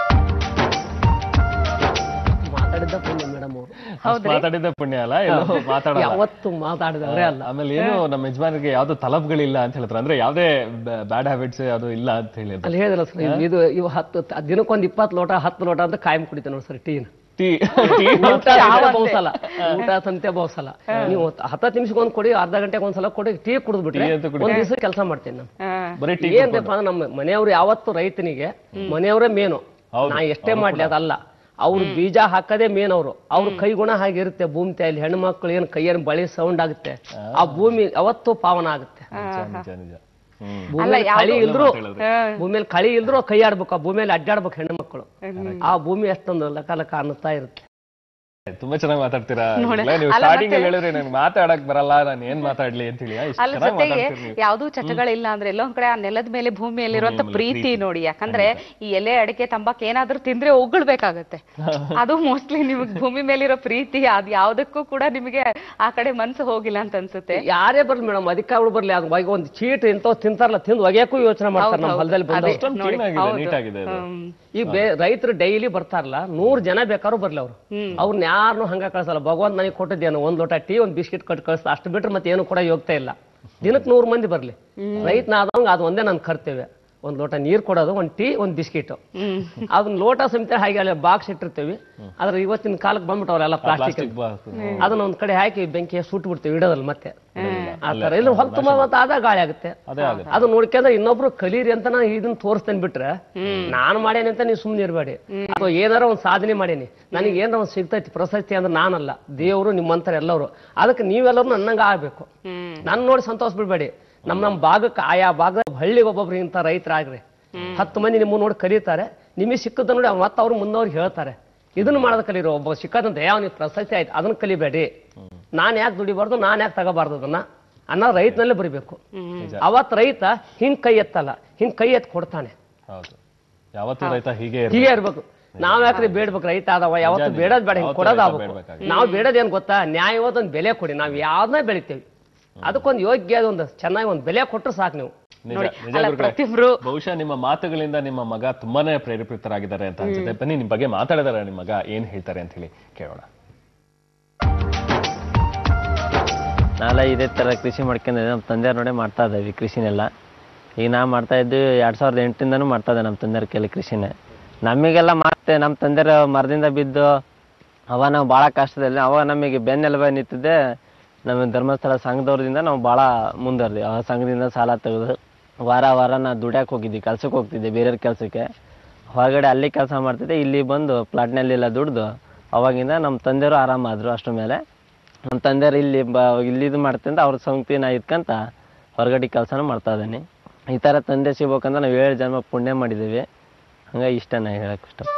D: ಮಾತಾಡಿದ್ದ ಪುಣ್ಯ ಮೇಡಮ್ ಅವರು
A: ಮಾತಾಡಿದ್ದ ಪುಣ್ಯ ಅಲ್ಲ ಎಲ್ಲೋ ಮಾತಾಡಲ್ಲ
D: ಯಾವತ್ತು ಮಾತಾಡಿದವರೇ ಅಲ್ಲ
A: ಆಮೇಲೆ ಏನು ನಮ್ಮ ಯಜಮಾನರಿಗೆ ಯಾವ್ದು ತಲಬ್ಗಳಿಲ್ಲ ಅಂತ ಹೇಳ್ತಾರೆ ಅಂದ್ರೆ ಯಾವ್ದೇ ಬ್ಯಾಡ್ ಹ್ಯಾಬಿಟ್ಸ್ ಅದು ಇಲ್ಲ ಅಂತ ಹೇಳಿದ್ರು
D: ಅಲ್ಲಿ ಹೇಳಿದ್ರಲ್ಲ ಸರ್ ಇದು ಇವು ಹತ್ತು ದಿನಕ್ಕೊಂದು ಇಪ್ಪತ್ತು ಲೋಟ ಹತ್ತು ಲೋಟ ಅಂತ ಕಾಯಂ ಕುಡಿತೇನೆ ನೋಡಿ ಸರ್ ಟೀನ
A: ಟೀ
D: ಊಟ ಸಂತೆ ಬಹುಸಲ ಊಟ ಸಂತೆ ಬಹುಸಲ ನೀವು ಹತ್ತತ್ತು ನಿಮಿಷಕ್ಕೆ ಒಂದ್ ಕೊಡಿ ಅರ್ಧ ಗಂಟೆಗೆ ಒಂದ್ಸಲ ಕೊಡಿ ಟೀ ಕುಡಿದ್ಬಿಟ್ರೆ
A: ಟೀ ಅಂತೂ ಕುಡಿ-
D: ಒಂದ್ ದಿವಸ ಕೆಲಸ ಮಾಡ್ತೀನಿ ನಾನು
B: ಹಾ.
A: ಬರೀ ಟೀ
D: ಏನ್ರಪ್ಪ ಅಂದ್ರೆ ನಮ್ಮ ಮನೆಯವ್ರು ಯಾವತ್ತು ರೈತನಿಗೆ ಮನೆಯವರೇ ಮೇನು
A: ಹೌದು,
D: ನಾ ಎಷ್ಟೇ ಮಾಡ್ಲಿ ಅದಲ್ಲ ಅವ್ರು ಬೀಜ ಹಾಕದೇ ಮೇನ್ ಅವರು ಅವ್ರ ಕೈ ಗುಣ ಹಾಗಿರುತ್ತೆ ಭೂಮಿ ತಾಯಲ್ಲಿ ಹೆಣ್ಣು ಮಕ್ಕಳು ಏನು ಕೈಯನ್ನು ಬಳಿ ಸೌಂಡ್ ಆಗುತ್ತೆ ಆ ಭೂಮಿ ಯಾವತ್ತೂ ಪಾವನ ಆಗುತ್ತೆ
A: ನಿಜ ನಿಜ ನಿಜ ಹ್ಮ್
D: ಭೂಮಿಯಲ್ಲಿ ಕಳಿ ಇಲ್ದ್ರು ಭೂಮಿಯಲ್ಲಿ ಕಳಿ ಇಲ್ದ್ರು ಕೈ ಆಡ್ಬೇಕು ಆ ಭೂಮಿಯಲ್ಲಿ ಅಡ್ಡಾಡ್ಬೇಕು ಹೆಣ್ಣು ಮಕ್ಕಳು ಆ ಭೂಮಿ ಅಷ್ಟೊಂದು ಲಕ ಲಕ ಅನ್ನುತ್ತಾ ಇರುತ್ತೆ
A: ತುಂಬಾ ಚೆನ್ನಾಗಿ ಮಾತಾಡ್ತೀರಾ
B: ನೋಡಿ,
A: ಇಲ್ಲ, ನೀವು
B: ಅಲ್ಲ
A: ಸ್ಟಾರ್ಟಿಂಗ್
B: ಮತ್ತೆ-
A: ಹೇಳಿದ್ರಿ ನನ್ಗೆ ಮಾತಾಡಕ್ ಬರಲ್ಲ ನಾನು ಏನ್ ಮಾತಾಡ್ಲಿ ಅಂತ ಹೇಳಿ ಇಷ್ಟು
B: ಅಲ್ಲ
A: ಚೆನ್ನಾಗಿ
B: ಜೊತೆಗೆ
A: ಮಾತಾಡ್ತೀರಿ ನೀವು
B: ಯಾವ್ದು ಚಟಗಳಿಲ್ಲ ಅಂದ್ರೆ ಎಲ್ಲೊಂದ್ ಕಡೆ ಆ ನೆಲದ ಮೇಲೆ ಭೂಮಿಯಲ್ಲಿರುವಂತ ಪ್ರೀತಿ ನೋಡಿ ಯಾಕಂದ್ರೆ ಈ ಎಲೆ ಅಡಿಕೆ ತಂಬಾಕ್ ಏನಾದ್ರೂ ತಿಂದ್ರೆ ಉಗುಳ್ಬೇಕಾಗತ್ತೆ ಅದು ಮೋಸ್ಟ್ಲಿ ನಿಮಗ್ ಭೂಮಿ ಮೇಲಿರೋ ಪ್ರೀತಿ ಅದ್ ಯಾವ್ದಕ್ಕೂ ಕೂಡ ನಿಮಗೆ ಆ ಕಡೆ ಮನ್ಸು ಹೋಗಿಲ್ಲ ಅಂತ ಅನ್ಸುತ್ತೆ
D: ಯಾರೇ ಬರ್ಲಿ ಮೇಡಮ್ ಅಧಿಕಾರಿಗಳು ಬರ್ಲಿ ಅದು ಬಗ್ಗೆ ಒಂದು ಚೀಟ್ ಇಂತ ತಿಂತಾರಲ್ಲ ತಿಂದು ಒಗೆಯಕ್ಕೂ ಯೋಚನೆ ಮಾಡ್ತಾರೆ ನಮ್ಮ ಹೊಲದಲ್ಲಿ ಬಂದವರು
A: ಅಷ್ಟೊಂದು
B: ನೋಡಿ,
A: ಕ್ಲೀನ್ ಆಗಿದೆ
B: ಹೌದು.
A: ನೀಟಾಗಿದೆ ಅದು
B: ಹ್ಮ್.
D: ಈ ಬೇ ರೈತರು ಡೈಲಿ ಬರ್ತಾರಲ್ಲ ನೂರ್ ಜನ ಬೇಕಾದ್ರೂ ಬರ್ಲಿ ಅವ್ರು ಅವ್ರನ್ನ ಯಾರನ್ನು ಹಂಗ ಕಳ್ಸಲ್ಲ ಭಗವಂತ ನನಗೆ ಕೊಟ್ಟಿದ್ದೇನು ಒಂದ್ ಲೋಟ ಟೀ ಒಂದ್ ಬಿಸ್ಕಿಟ್ ಕೊಟ್ಟು ಕಳಿಸ್ತಾ ಅಷ್ಟು ಬಿಟ್ರೆ ಮತ್ತೆ ಏನು ಕೂಡ ಯೋಗ್ತಾ ಇಲ್ಲ ದಿನಕ್ಕೆ ನೂರು ಮಂದಿ ಬರ್ಲಿ ರೈತನಾದವಂಗ ಅದು ಒಂದೇ ನನ್ ಕರ್ತವ್ಯ ಒಂದ್ ಲೋಟ ನೀರ್ ಕೊಡೋದು ಒಂದ್ ಟೀ ಒಂದ್ ಬಿಸ್ಕಿಟ್ ಅದನ್ನ ಲೋಟ ಸಮೇತ ಹಾಗೆ ಅಲ್ಲಿ ಬಾಕ್ಸ್ ಇಟ್ಟಿರ್ತೀವಿ ಆದ್ರೆ ಇವತ್ತಿನ ಕಾಲಕ್ಕೆ ಬಂದ್ಬಿಟ್ಟವ್ರೆಲ್ಲ ಪ್ಲಾಸ್ಟಿಕ್
A: ಪ್ಲಾಸ್ಟಿಕ್
D: ಅದನ್ನ ಒಂದ್ ಕಡೆ ಹಾಕಿ ಬೆಂಕಿ ಸುಟ್ಟು ಬಿಡ್ತೀವಿ ಇಡೋದಲ್ಲ ಮತ್ತೆ ಆ ತರ ಇಲ್ಲ ಹೊತ್ತು ತುಂಬ ಮತ್ತೆ ಆದ ಗಾಳಿ ಆಗುತ್ತೆ
A: ಅದೇ ಆಗುತ್ತೆ
D: ಅದು ನೋಡ್ಕೊಂಡ್ರೆ ಇನ್ನೊಬ್ರು ಕಲೀರಿ ಅಂತ ನಾನು ಇದನ್ನ ತೋರಿಸ್ತೇನೆ ಬಿಟ್ರೆ ನಾನು ಮಾಡೇನಿ ಅಂತ ನೀವು ಸುಮ್ಮನೆ ಇರಬೇಡಿ ಅಥವಾ ಏನಾರ ಒಂದು ಸಾಧನೆ ಮಾಡೇನಿ ನನಗೆ ಏನಾರ ಒಂದು ಸಿಗ್ತೈತಿ ಪ್ರಶಸ್ತಿ ಅಂದ್ರೆ ನಾನಲ್ಲ ದೇವರು ನಿಮ್ಮಂತರ ಎಲ್ಲರೂ ಅದಕ್ಕೆ ನೀವೆಲ್ಲರೂ ನನ್ನಂಗ ಆಗ್ಬೇಕು ನನ್ನ ನೋಡಿ ಸಂತೋಷ ಬಿಡ್ಬೇಡಿ ನಮ್ ನಮ್ ಭಾಗಕ್ಕೆ ಆಯಾ ಭಾಗದ ಹಳ್ಳಿಗೆ ಒಬ್ಬೊಬ್ರು ಇಂಥ ರೈತರಾಗ್ರಿ ಹತ್ತು ಮಂದಿ ನಿಮ್ಮ ನೋಡಿ ಕರೀತಾರೆ ನಿಮಗೆ ಸಿಕ್ಕದ ನೋಡಿ ಮತ್ತೆ ಅವ್ರು ಮುಂದವ್ರಿಗೆ ಹೇಳ್ತಾರೆ ಇದನ್ನ ಮಾಡೋದ್ ಕಲೀರಿ ಒಬ್ಬ ಸಿಕ್ಕದಂತ ಯಾವ ನೀವು ಪ್ರಶಸ್ತಿ ಆಯ್ತು ಅದನ್ನ ಕಲಿಬೇಡಿ ನಾನು ಯಾಕೆ ದುಡಿಬಾರ್ದು ನಾನು ಯಾಕೆ ತಗೋಬಾರ್ದು ಅದನ್ನ ಅನ್ನೋ ರೈತನಲ್ಲೇ ಬರಬೇಕು ಅವತ್ತು ರೈತ ಹಿಂಗ್ ಕೈ ಎತ್ತಲ್ಲ ಹಿಂಗ್ ಕೈ ಎತ್ತು ಕೊಡ್ತಾನೆ
A: ಹೌದು ಯಾವತ್ತೂ ರೈತ ಹೀಗೆ ಇರ್ಬೇಕು.
D: ಹೀಗೆ ಇರ್ಬೇಕು ನಾವ್ ಯಾಕ್ರಿ ಬೇಡ್ಬೇಕು ರೈತ ಆದವ ಯಾವತ್ತು
A: ನಿಜ.
D: ಬೇಡದ್ ಬೇಡ ಹಿಂಗ್
A: ಯಾವತ್ತೂ
D: ಕೊಡೋದ್
A: ರೈತ
D: ಆಗ್ಬೇಕು
A: ಬೇಡ್ಬೇಕಾಗಿಲ್ಲ.
D: ನಾವು ಬೇಡೋದ್ ಏನ್ ಗೊತ್ತಾ ನ್ಯಾಯವಾದ ಒಂದು ಬೆಲೆ ಕೊಡಿ ನಾವ್ ಯಾವ್ದನ್ನ ಬೆಳಿತೇವಿ ಅದಕ್ಕೊಂದು ಯೋಗ್ಯ ಒಂದು ಚೆನ್ನಾಗಿ ಒಂದು ಬೆಲೆ ಕೊಟ್ಟರು ಸಾಕು ನೀವು
A: ನಿಜ
B: ನೋಡಿ,
A: ನಿಜ
B: ಅಲ್ಲ,
A: ಗುರುಗಳೇ.
B: ಪ್ರತಿಯೊಬ್ರು
A: ಬಹುಶಃ ನಿಮ್ಮ ಮಾತುಗಳಿಂದ ನಿಮ್ಮ ಮಗ ತುಂಬಾನೇ ಪ್ರೇರೇಪಿತರಾಗಿದ್ದಾರೆ ಅಂತ ಅನ್ಸುತ್ತೆ ಬನ್ನಿ ನಿಮ್ ಬಗ್ಗೆ ಮಾತಾಡಿದಾರೆ ನಿಮ್ಮ ಮಗ ಏನ್ ಹೇಳ್ತಾರೆ ಅಂತ ಹೇಳಿ ಕೇಳೋಣ
I: ನಾವೆಲ್ಲ ಇದೇ ಥರ ಕೃಷಿ ಮಾಡ್ಕೊಂಡಿದ್ದೆ ನಮ್ಮ ತಂದೆಯವ್ರ ನೋಡಿ ಮಾಡ್ತಾ ಇದ್ದೀವಿ ಕೃಷಿನೆಲ್ಲ ಈಗ ನಾ ಮಾಡ್ತಾ ಇದ್ದು ಎರಡು ಸಾವಿರದ ಎಂಟರಿಂದನೂ ಮಾಡ್ತಾ ಇದ್ದೆ ನಮ್ಮ ತಂದೆಯವ್ರ ಕೈಲಿ ಕೃಷಿನೇ ನಮಗೆಲ್ಲ ಮತ್ತೆ ನಮ್ಮ ತಂದೆಯರ ಮರದಿಂದ ಬಿದ್ದು ಅವ ನಾವು ಭಾಳ ಕಷ್ಟದಲ್ಲಿ ಅವಾಗ ನಮಗೆ ಬೆನ್ನೆಲುಬ ನಿಂತಿದ್ದೆ ನಮ್ಮ ಧರ್ಮಸ್ಥಳ ಸಂಘದವ್ರದಿಂದ ನಾವು ಭಾಳ ಮುಂದುವರೆದ್ವಿ ಆ ಸಂಘದಿಂದ ಸಾಲ ತೆಗೆದು ವಾರ ವಾರ ನಾ ದುಡ್ಯಾಕೆ ಹೋಗಿದ್ವಿ ಕೆಲ್ಸಕ್ಕೆ ಹೋಗ್ತಿದ್ದೆ ಬೇರೆಯವ್ರ ಕೆಲಸಕ್ಕೆ ಹೊರಗಡೆ ಅಲ್ಲಿ ಕೆಲಸ ಮಾಡ್ತಿದ್ದೆ ಇಲ್ಲಿ ಬಂದು ಪ್ಲಾಟ್ನಲ್ಲೆಲ್ಲ ದುಡ್ದು ಅವಾಗಿಂದ ನಮ್ಮ ತಂದೆಯವರು ಆರಾಮಾದ್ರು ಅಷ್ಟ್ರ ಮೇಲೆ ನಮ್ಮ ತಂದೆಯವ್ರು ಇಲ್ಲಿ ಬ ಇಲ್ಲಿದು ಮಾಡ್ತಿಂದ ಅವ್ರ ಸಂಗತಿ ನಾ ಇದ್ಕಂತ ಹೊರಗಡೆ ಕೆಲಸನೂ ಮಾಡ್ತಾ ಇದ್ದೀನಿ ಈ ಥರ ತಂದೆ ಸಿಗ್ಬೇಕಂದ್ರೆ ನಾವು ಏಳು ಜನ್ಮ ಪುಣ್ಯ ಮಾಡಿದ್ದೀವಿ ಹಂಗಾಗಿ ಇಷ್ಟ ನಾ ಹೇಳಕ್ಕೆ ಇಷ್ಟ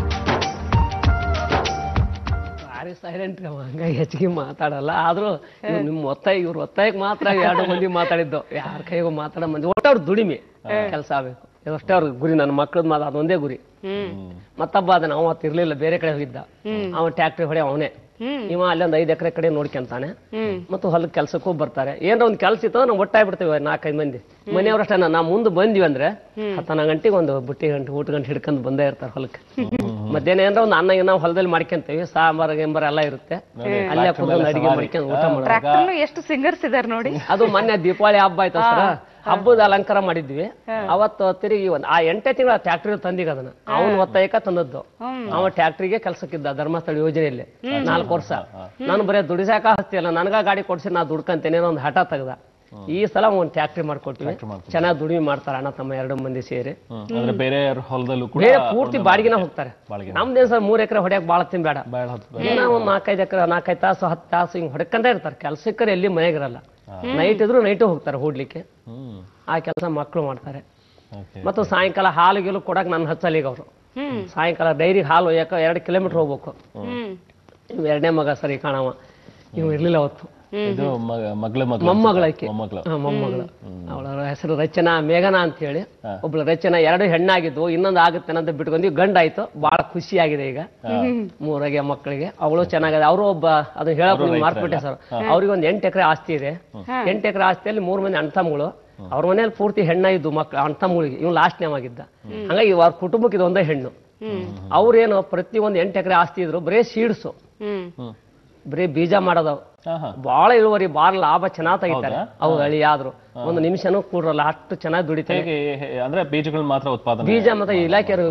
D: ಭಾರಿ ಸೈಲೆಂಟ್ ಅವ ಹಂಗಾಗಿ ಹೆಚ್ಚಿಗೆ ಮಾತಾಡಲ್ಲ ಆದ್ರೂ ಇವ್ರು ನಿಮ್ಮ ಒತ್ತಾಯ ಇವ್ರ ಒತ್ತಾಯಕ್ಕೆ ಮಾತ್ರ ಎರಡು ಮಂದಿ ಮಾತಾಡಿದ್ದು ಯಾರ ಕೈಗೂ ಮಾತಾಡೋ ಮಂದಿ ಒಟ್ಟು ಅವ್ರ ದುಡಿಮೆ ಕೆಲಸ ಆಗ್ಬೇಕು ಅಷ್ಟೇ ಅವ್ರ ಗುರಿ ನನ್ನ ಮಕ್ಳದ್ ಮಾತು ಅದೊಂದೇ ಗುರಿ ಮತ್ತೊಬ್ಬ ಅದನ್ನ ಅವ ಅವತ್ತು ಇರ್ಲಿಲ್ಲ ಬೇರೆ ಕಡೆ ಹೋಗಿದ್ದ ಅವ ಟ್ಯಾಕ್ಟ್ರಿ ಹೊಡೆ ಅವನೇ ಇವ ಅಲ್ಲೊಂದು ಐದು ಎಕರೆ ಕಡೆ ನೋಡ್ಕೊಂತಾನೆ ಮತ್ತು ಹೊಲದ ಕೆಲ್ಸಕ್ಕೂ ಬರ್ತಾರೆ ಏನಾರ ಒಂದು ಕೆಲಸ ಇತ್ತು ನಾವು ಒಟ್ಟಾಗ್ಬಿಡ್ತೇವೆ ನಾಲ್ಕೈದು ಮಂದಿ ಮನೆಯವ್ರಷ್ಟೇ ನಾ ಮುಂದೆ ಬಂದ್ವಿ ಅಂದ್ರೆ ಹತ್ತನ ಗಂಟೆಗೆ ಒಂದು ಬುಟ್ಟಿ ಗಂಟೆ ಊಟ ಗಂಟೆ ಹಿಡ್ಕೊಂಡು ಬಂದೇ ಇರ್ತಾರೆ ಹೊಲಕ್ಕೆ ಮಧ್ಯಾಹ್ನ ಏನಾರ ಒಂದು ಅನ್ನ ನಾವು ಹೊಲದಲ್ಲಿ ಮಾಡ್ಕೊಂತೀವಿ ಸಾಂಬಾರ್ ಗಿಂಬಾರ್ ಎಲ್ಲ ಇರುತ್ತೆ ಅಲ್ಲೇ ಕುತ್ಕೊಂಡು ಅಡಿಗೆ ಮಾಡ್ಕೊಂಡು ಊಟ ಮಾಡೋದು
B: ಟ್ರ್ಯಾಕ್ಟರ್ ಎಷ್ಟು ಸಿಂಗರ್ಸ್ ಇದಾರೆ ನೋಡಿ
D: ಅದು ಮೊನ್ನೆ ದೀಪಾವಳಿ ಹಬ್ಬ ಆಯ್ತು ಸರ್ ಹಬ್ಬದ ಅಲಂಕಾರ ಮಾಡಿದ್ವಿ ಅವತ್ತು ತಿರುಗಿ ಒಂದ್ ಆ ಎಂಟೇ ತಿಂಗಳ ಟ್ಯಾಕ್ಟ್ರಿ ತಂದಿಗ ಅದನ್ನ ಅವನ್ ಒತ್ತಾಯಕ ತಂದದ್ದು ಅವ ಟ್ಯಾಕ್ಟ್ರಿಗೆ ಕೆಲ್ಸಕ್ಕಿದ್ದ ಧರ್ಮಸ್ಥಳ ಯೋಜನೆಯಲ್ಲಿ ನಾಲ್ಕು ವರ್ಷ ನಾನು ಬರೀ ದುಡಿಸಾಕ ಹಸ್ತಿಯಲ್ಲ ನನಗ ಗಾಡಿ ಕೊಡ್ಸಿ ನಾ ದುಡ್ಕಂತೇನೆ ಅನ್ನೋ ಒಂದು ಹಠ ತೆಗ್ದ ಈ ಸಲ ಒಂದ್ ಟ್ಯಾಕ್ಟ್ರಿ ಮಾಡ್ಕೊಟ್ಟಿವಿ ಚೆನ್ನಾಗಿ ದುಡಿಮೆ ಮಾಡ್ತಾರ ಅಣ್ಣ ತಮ್ಮ ಎರಡು ಮಂದಿ ಸೇರಿ
A: ಹ್ಮ್. ಅಂದ್ರೆ ಬೇರೆ ಹೊಲದಲ್ಲೂ ಕೂಡ
D: ಬೇರೆ ಪೂರ್ತಿ ಬಾಡಿಗೆನ ಹೋಗ್ತಾರೆ
A: ಬಾಡಿಗೆ
D: ನಮ್ದೇನ್ ಸರ್ ಮೂರ್ ಎಕರೆ ಹೊಡ್ಯಾಕ್ ಬಾಳ ತಿನ್ಬೇಡ
A: ಬೇಡ ಹೊತ್ತು
D: ದಿನ ಒಂದ್ ನಾಲ್ಕೈದು ಎಕರೆ ನಾಲ್ಕೈದು ತಾಸು ಹತ್ತು ತಾಸು ಹಿಂಗ್ ಹೊಡ್ಕೊಂಡೇ ಇರ್ತಾರೆ ಕೆಲ್ಸಕ್ಕರೆ ಎಲ್ಲಿ ಮನೆಗಿರಲ್ಲ ನೈಟ್ ಇದ್ರು ನೈಟು ಹೋಗ್ತಾರೆ ಹೂಡ್ಲಿಕ್ಕೆ
A: ಹ್ಮ್
D: ಆ ಕೆಲಸ ಮಕ್ಕಳು ಮಾಡ್ತಾರೆ
A: ಓಕೆ
D: ಮತ್ತು ಸಾಯಂಕಾಲ ಹಾಲು ಗೀಲು ಕೊಡಕ್ ನನ್ನ ಹಚ್ಚಲ್ಲ ಈಗ ಅವರು ಸಾಯಂಕಾಲ ಡೈರಿಗೆ ಹಾಲು ಒಯ್ಯಕ ಎರಡು ಕಿಲೋಮೀಟರ್ ಹೋಗ್ಬೇಕು ಇವ್ ಎರಡನೇ ಮಗ ಸರಿ ಕಾಣವ ಇವ್ ಇರ್ಲಿಲ್ಲ ಅವತ್ತು
A: ಇದು ಮಗ- ಮಗಳ ಮಗ
D: ಮೊಮ್ಮಗಳಕ್ಕೆ
A: ಮೊಮ್ಮಗಳು
D: ಹಾ, ಮೊಮ್ಮಗಳು ಅವಳ ಹೆಸರು ರಚನಾ ಮೇಘನಾ ಅಂತ ಹೇಳಿ ಒಬ್ಳು ರಚನಾ ಎರಡು ಹೆಣ್ಣಾಗಿದ್ವು ಇನ್ನೊಂದು ಆಗುತ್ತೆ ಅಂತ ಬಿಟ್ಕೊಂಡ್ವಿ ಗಂಡ ಆಯ್ತು ಬಹಳ ಖುಷಿ ಆಗಿದೆ ಈಗ ಮೂರಗೆ ಮಕ್ಕಳಿಗೆ ಅವಳು ಚೆನ್ನಾಗಿದೆ ಅವರು ಒಬ್ಬ ಅದು ಹೇಳಕ್ ನೀವು ಮಾರ್ಕ್ಬಿಟ್ಟೆ ಸರ್ ಅವ್ರಿಗೆ ಒಂದು ಎಂಟು ಎಕರೆ ಆಸ್ತಿ ಇದೆ ಎಂಟು ಎಕರೆ ಆಸ್ತಿಯಲ್ಲಿ ಮೂರು ಮಂದಿ ಅಣ್ತಮ್ಮಗಳು ಅವ್ರ ಮನೇಲಿ ಪೂರ್ತಿ ಹೆಣ್ಣಾಗಿದ್ದು ಮಕ್ಳು ಅಣ್ತಮ್ಮಗಳಿಗೆ ಇವ್ ಲಾಸ್ಟ್ ಆಗಿದ್ದ ಹಂಗಾಗಿ ಅವ್ರ ಕುಟುಂಬಕ್ಕೆ ಇದು ಒಂದೇ ಹೆಣ್ಣು ಅವ್ರೇನು ಪ್ರತಿ ಒಂದು ಎಂಟು ಎಕರೆ ಆಸ್ತಿ ಇದ್ರು ಬರೇ ಸೀಡ್ಸು
B: ಹ್ಮ್
D: ಬರೀ ಬೀಜ ಮಾಡೋದವ್
A: ಹಾ ಹಾ
D: ಬಹಳ ಇಳುವರಿ ಬಾಳ ಲಾಭ ಚೆನ್ನಾಗ್ ತೆಗಿತಾರೆ ಹೌದು ಹಳಿ ಆದ್ರು ಒಂದು ನಿಮಿಷನೂ ಕೂಡ್ರಲ್ಲ ಅಷ್ಟು ಚೆನ್ನಾಗಿ ದುಡಿತಾರೆ
A: ಹೇಗೆ ಹೇ- ಅಂದ್ರೆ ಬೀಜಗಳು ಮಾತ್ರ ಉತ್ಪಾದನೆ
D: ಬೀಜ ಮತ್ತೆ ಇಲಾಖೆಯವರು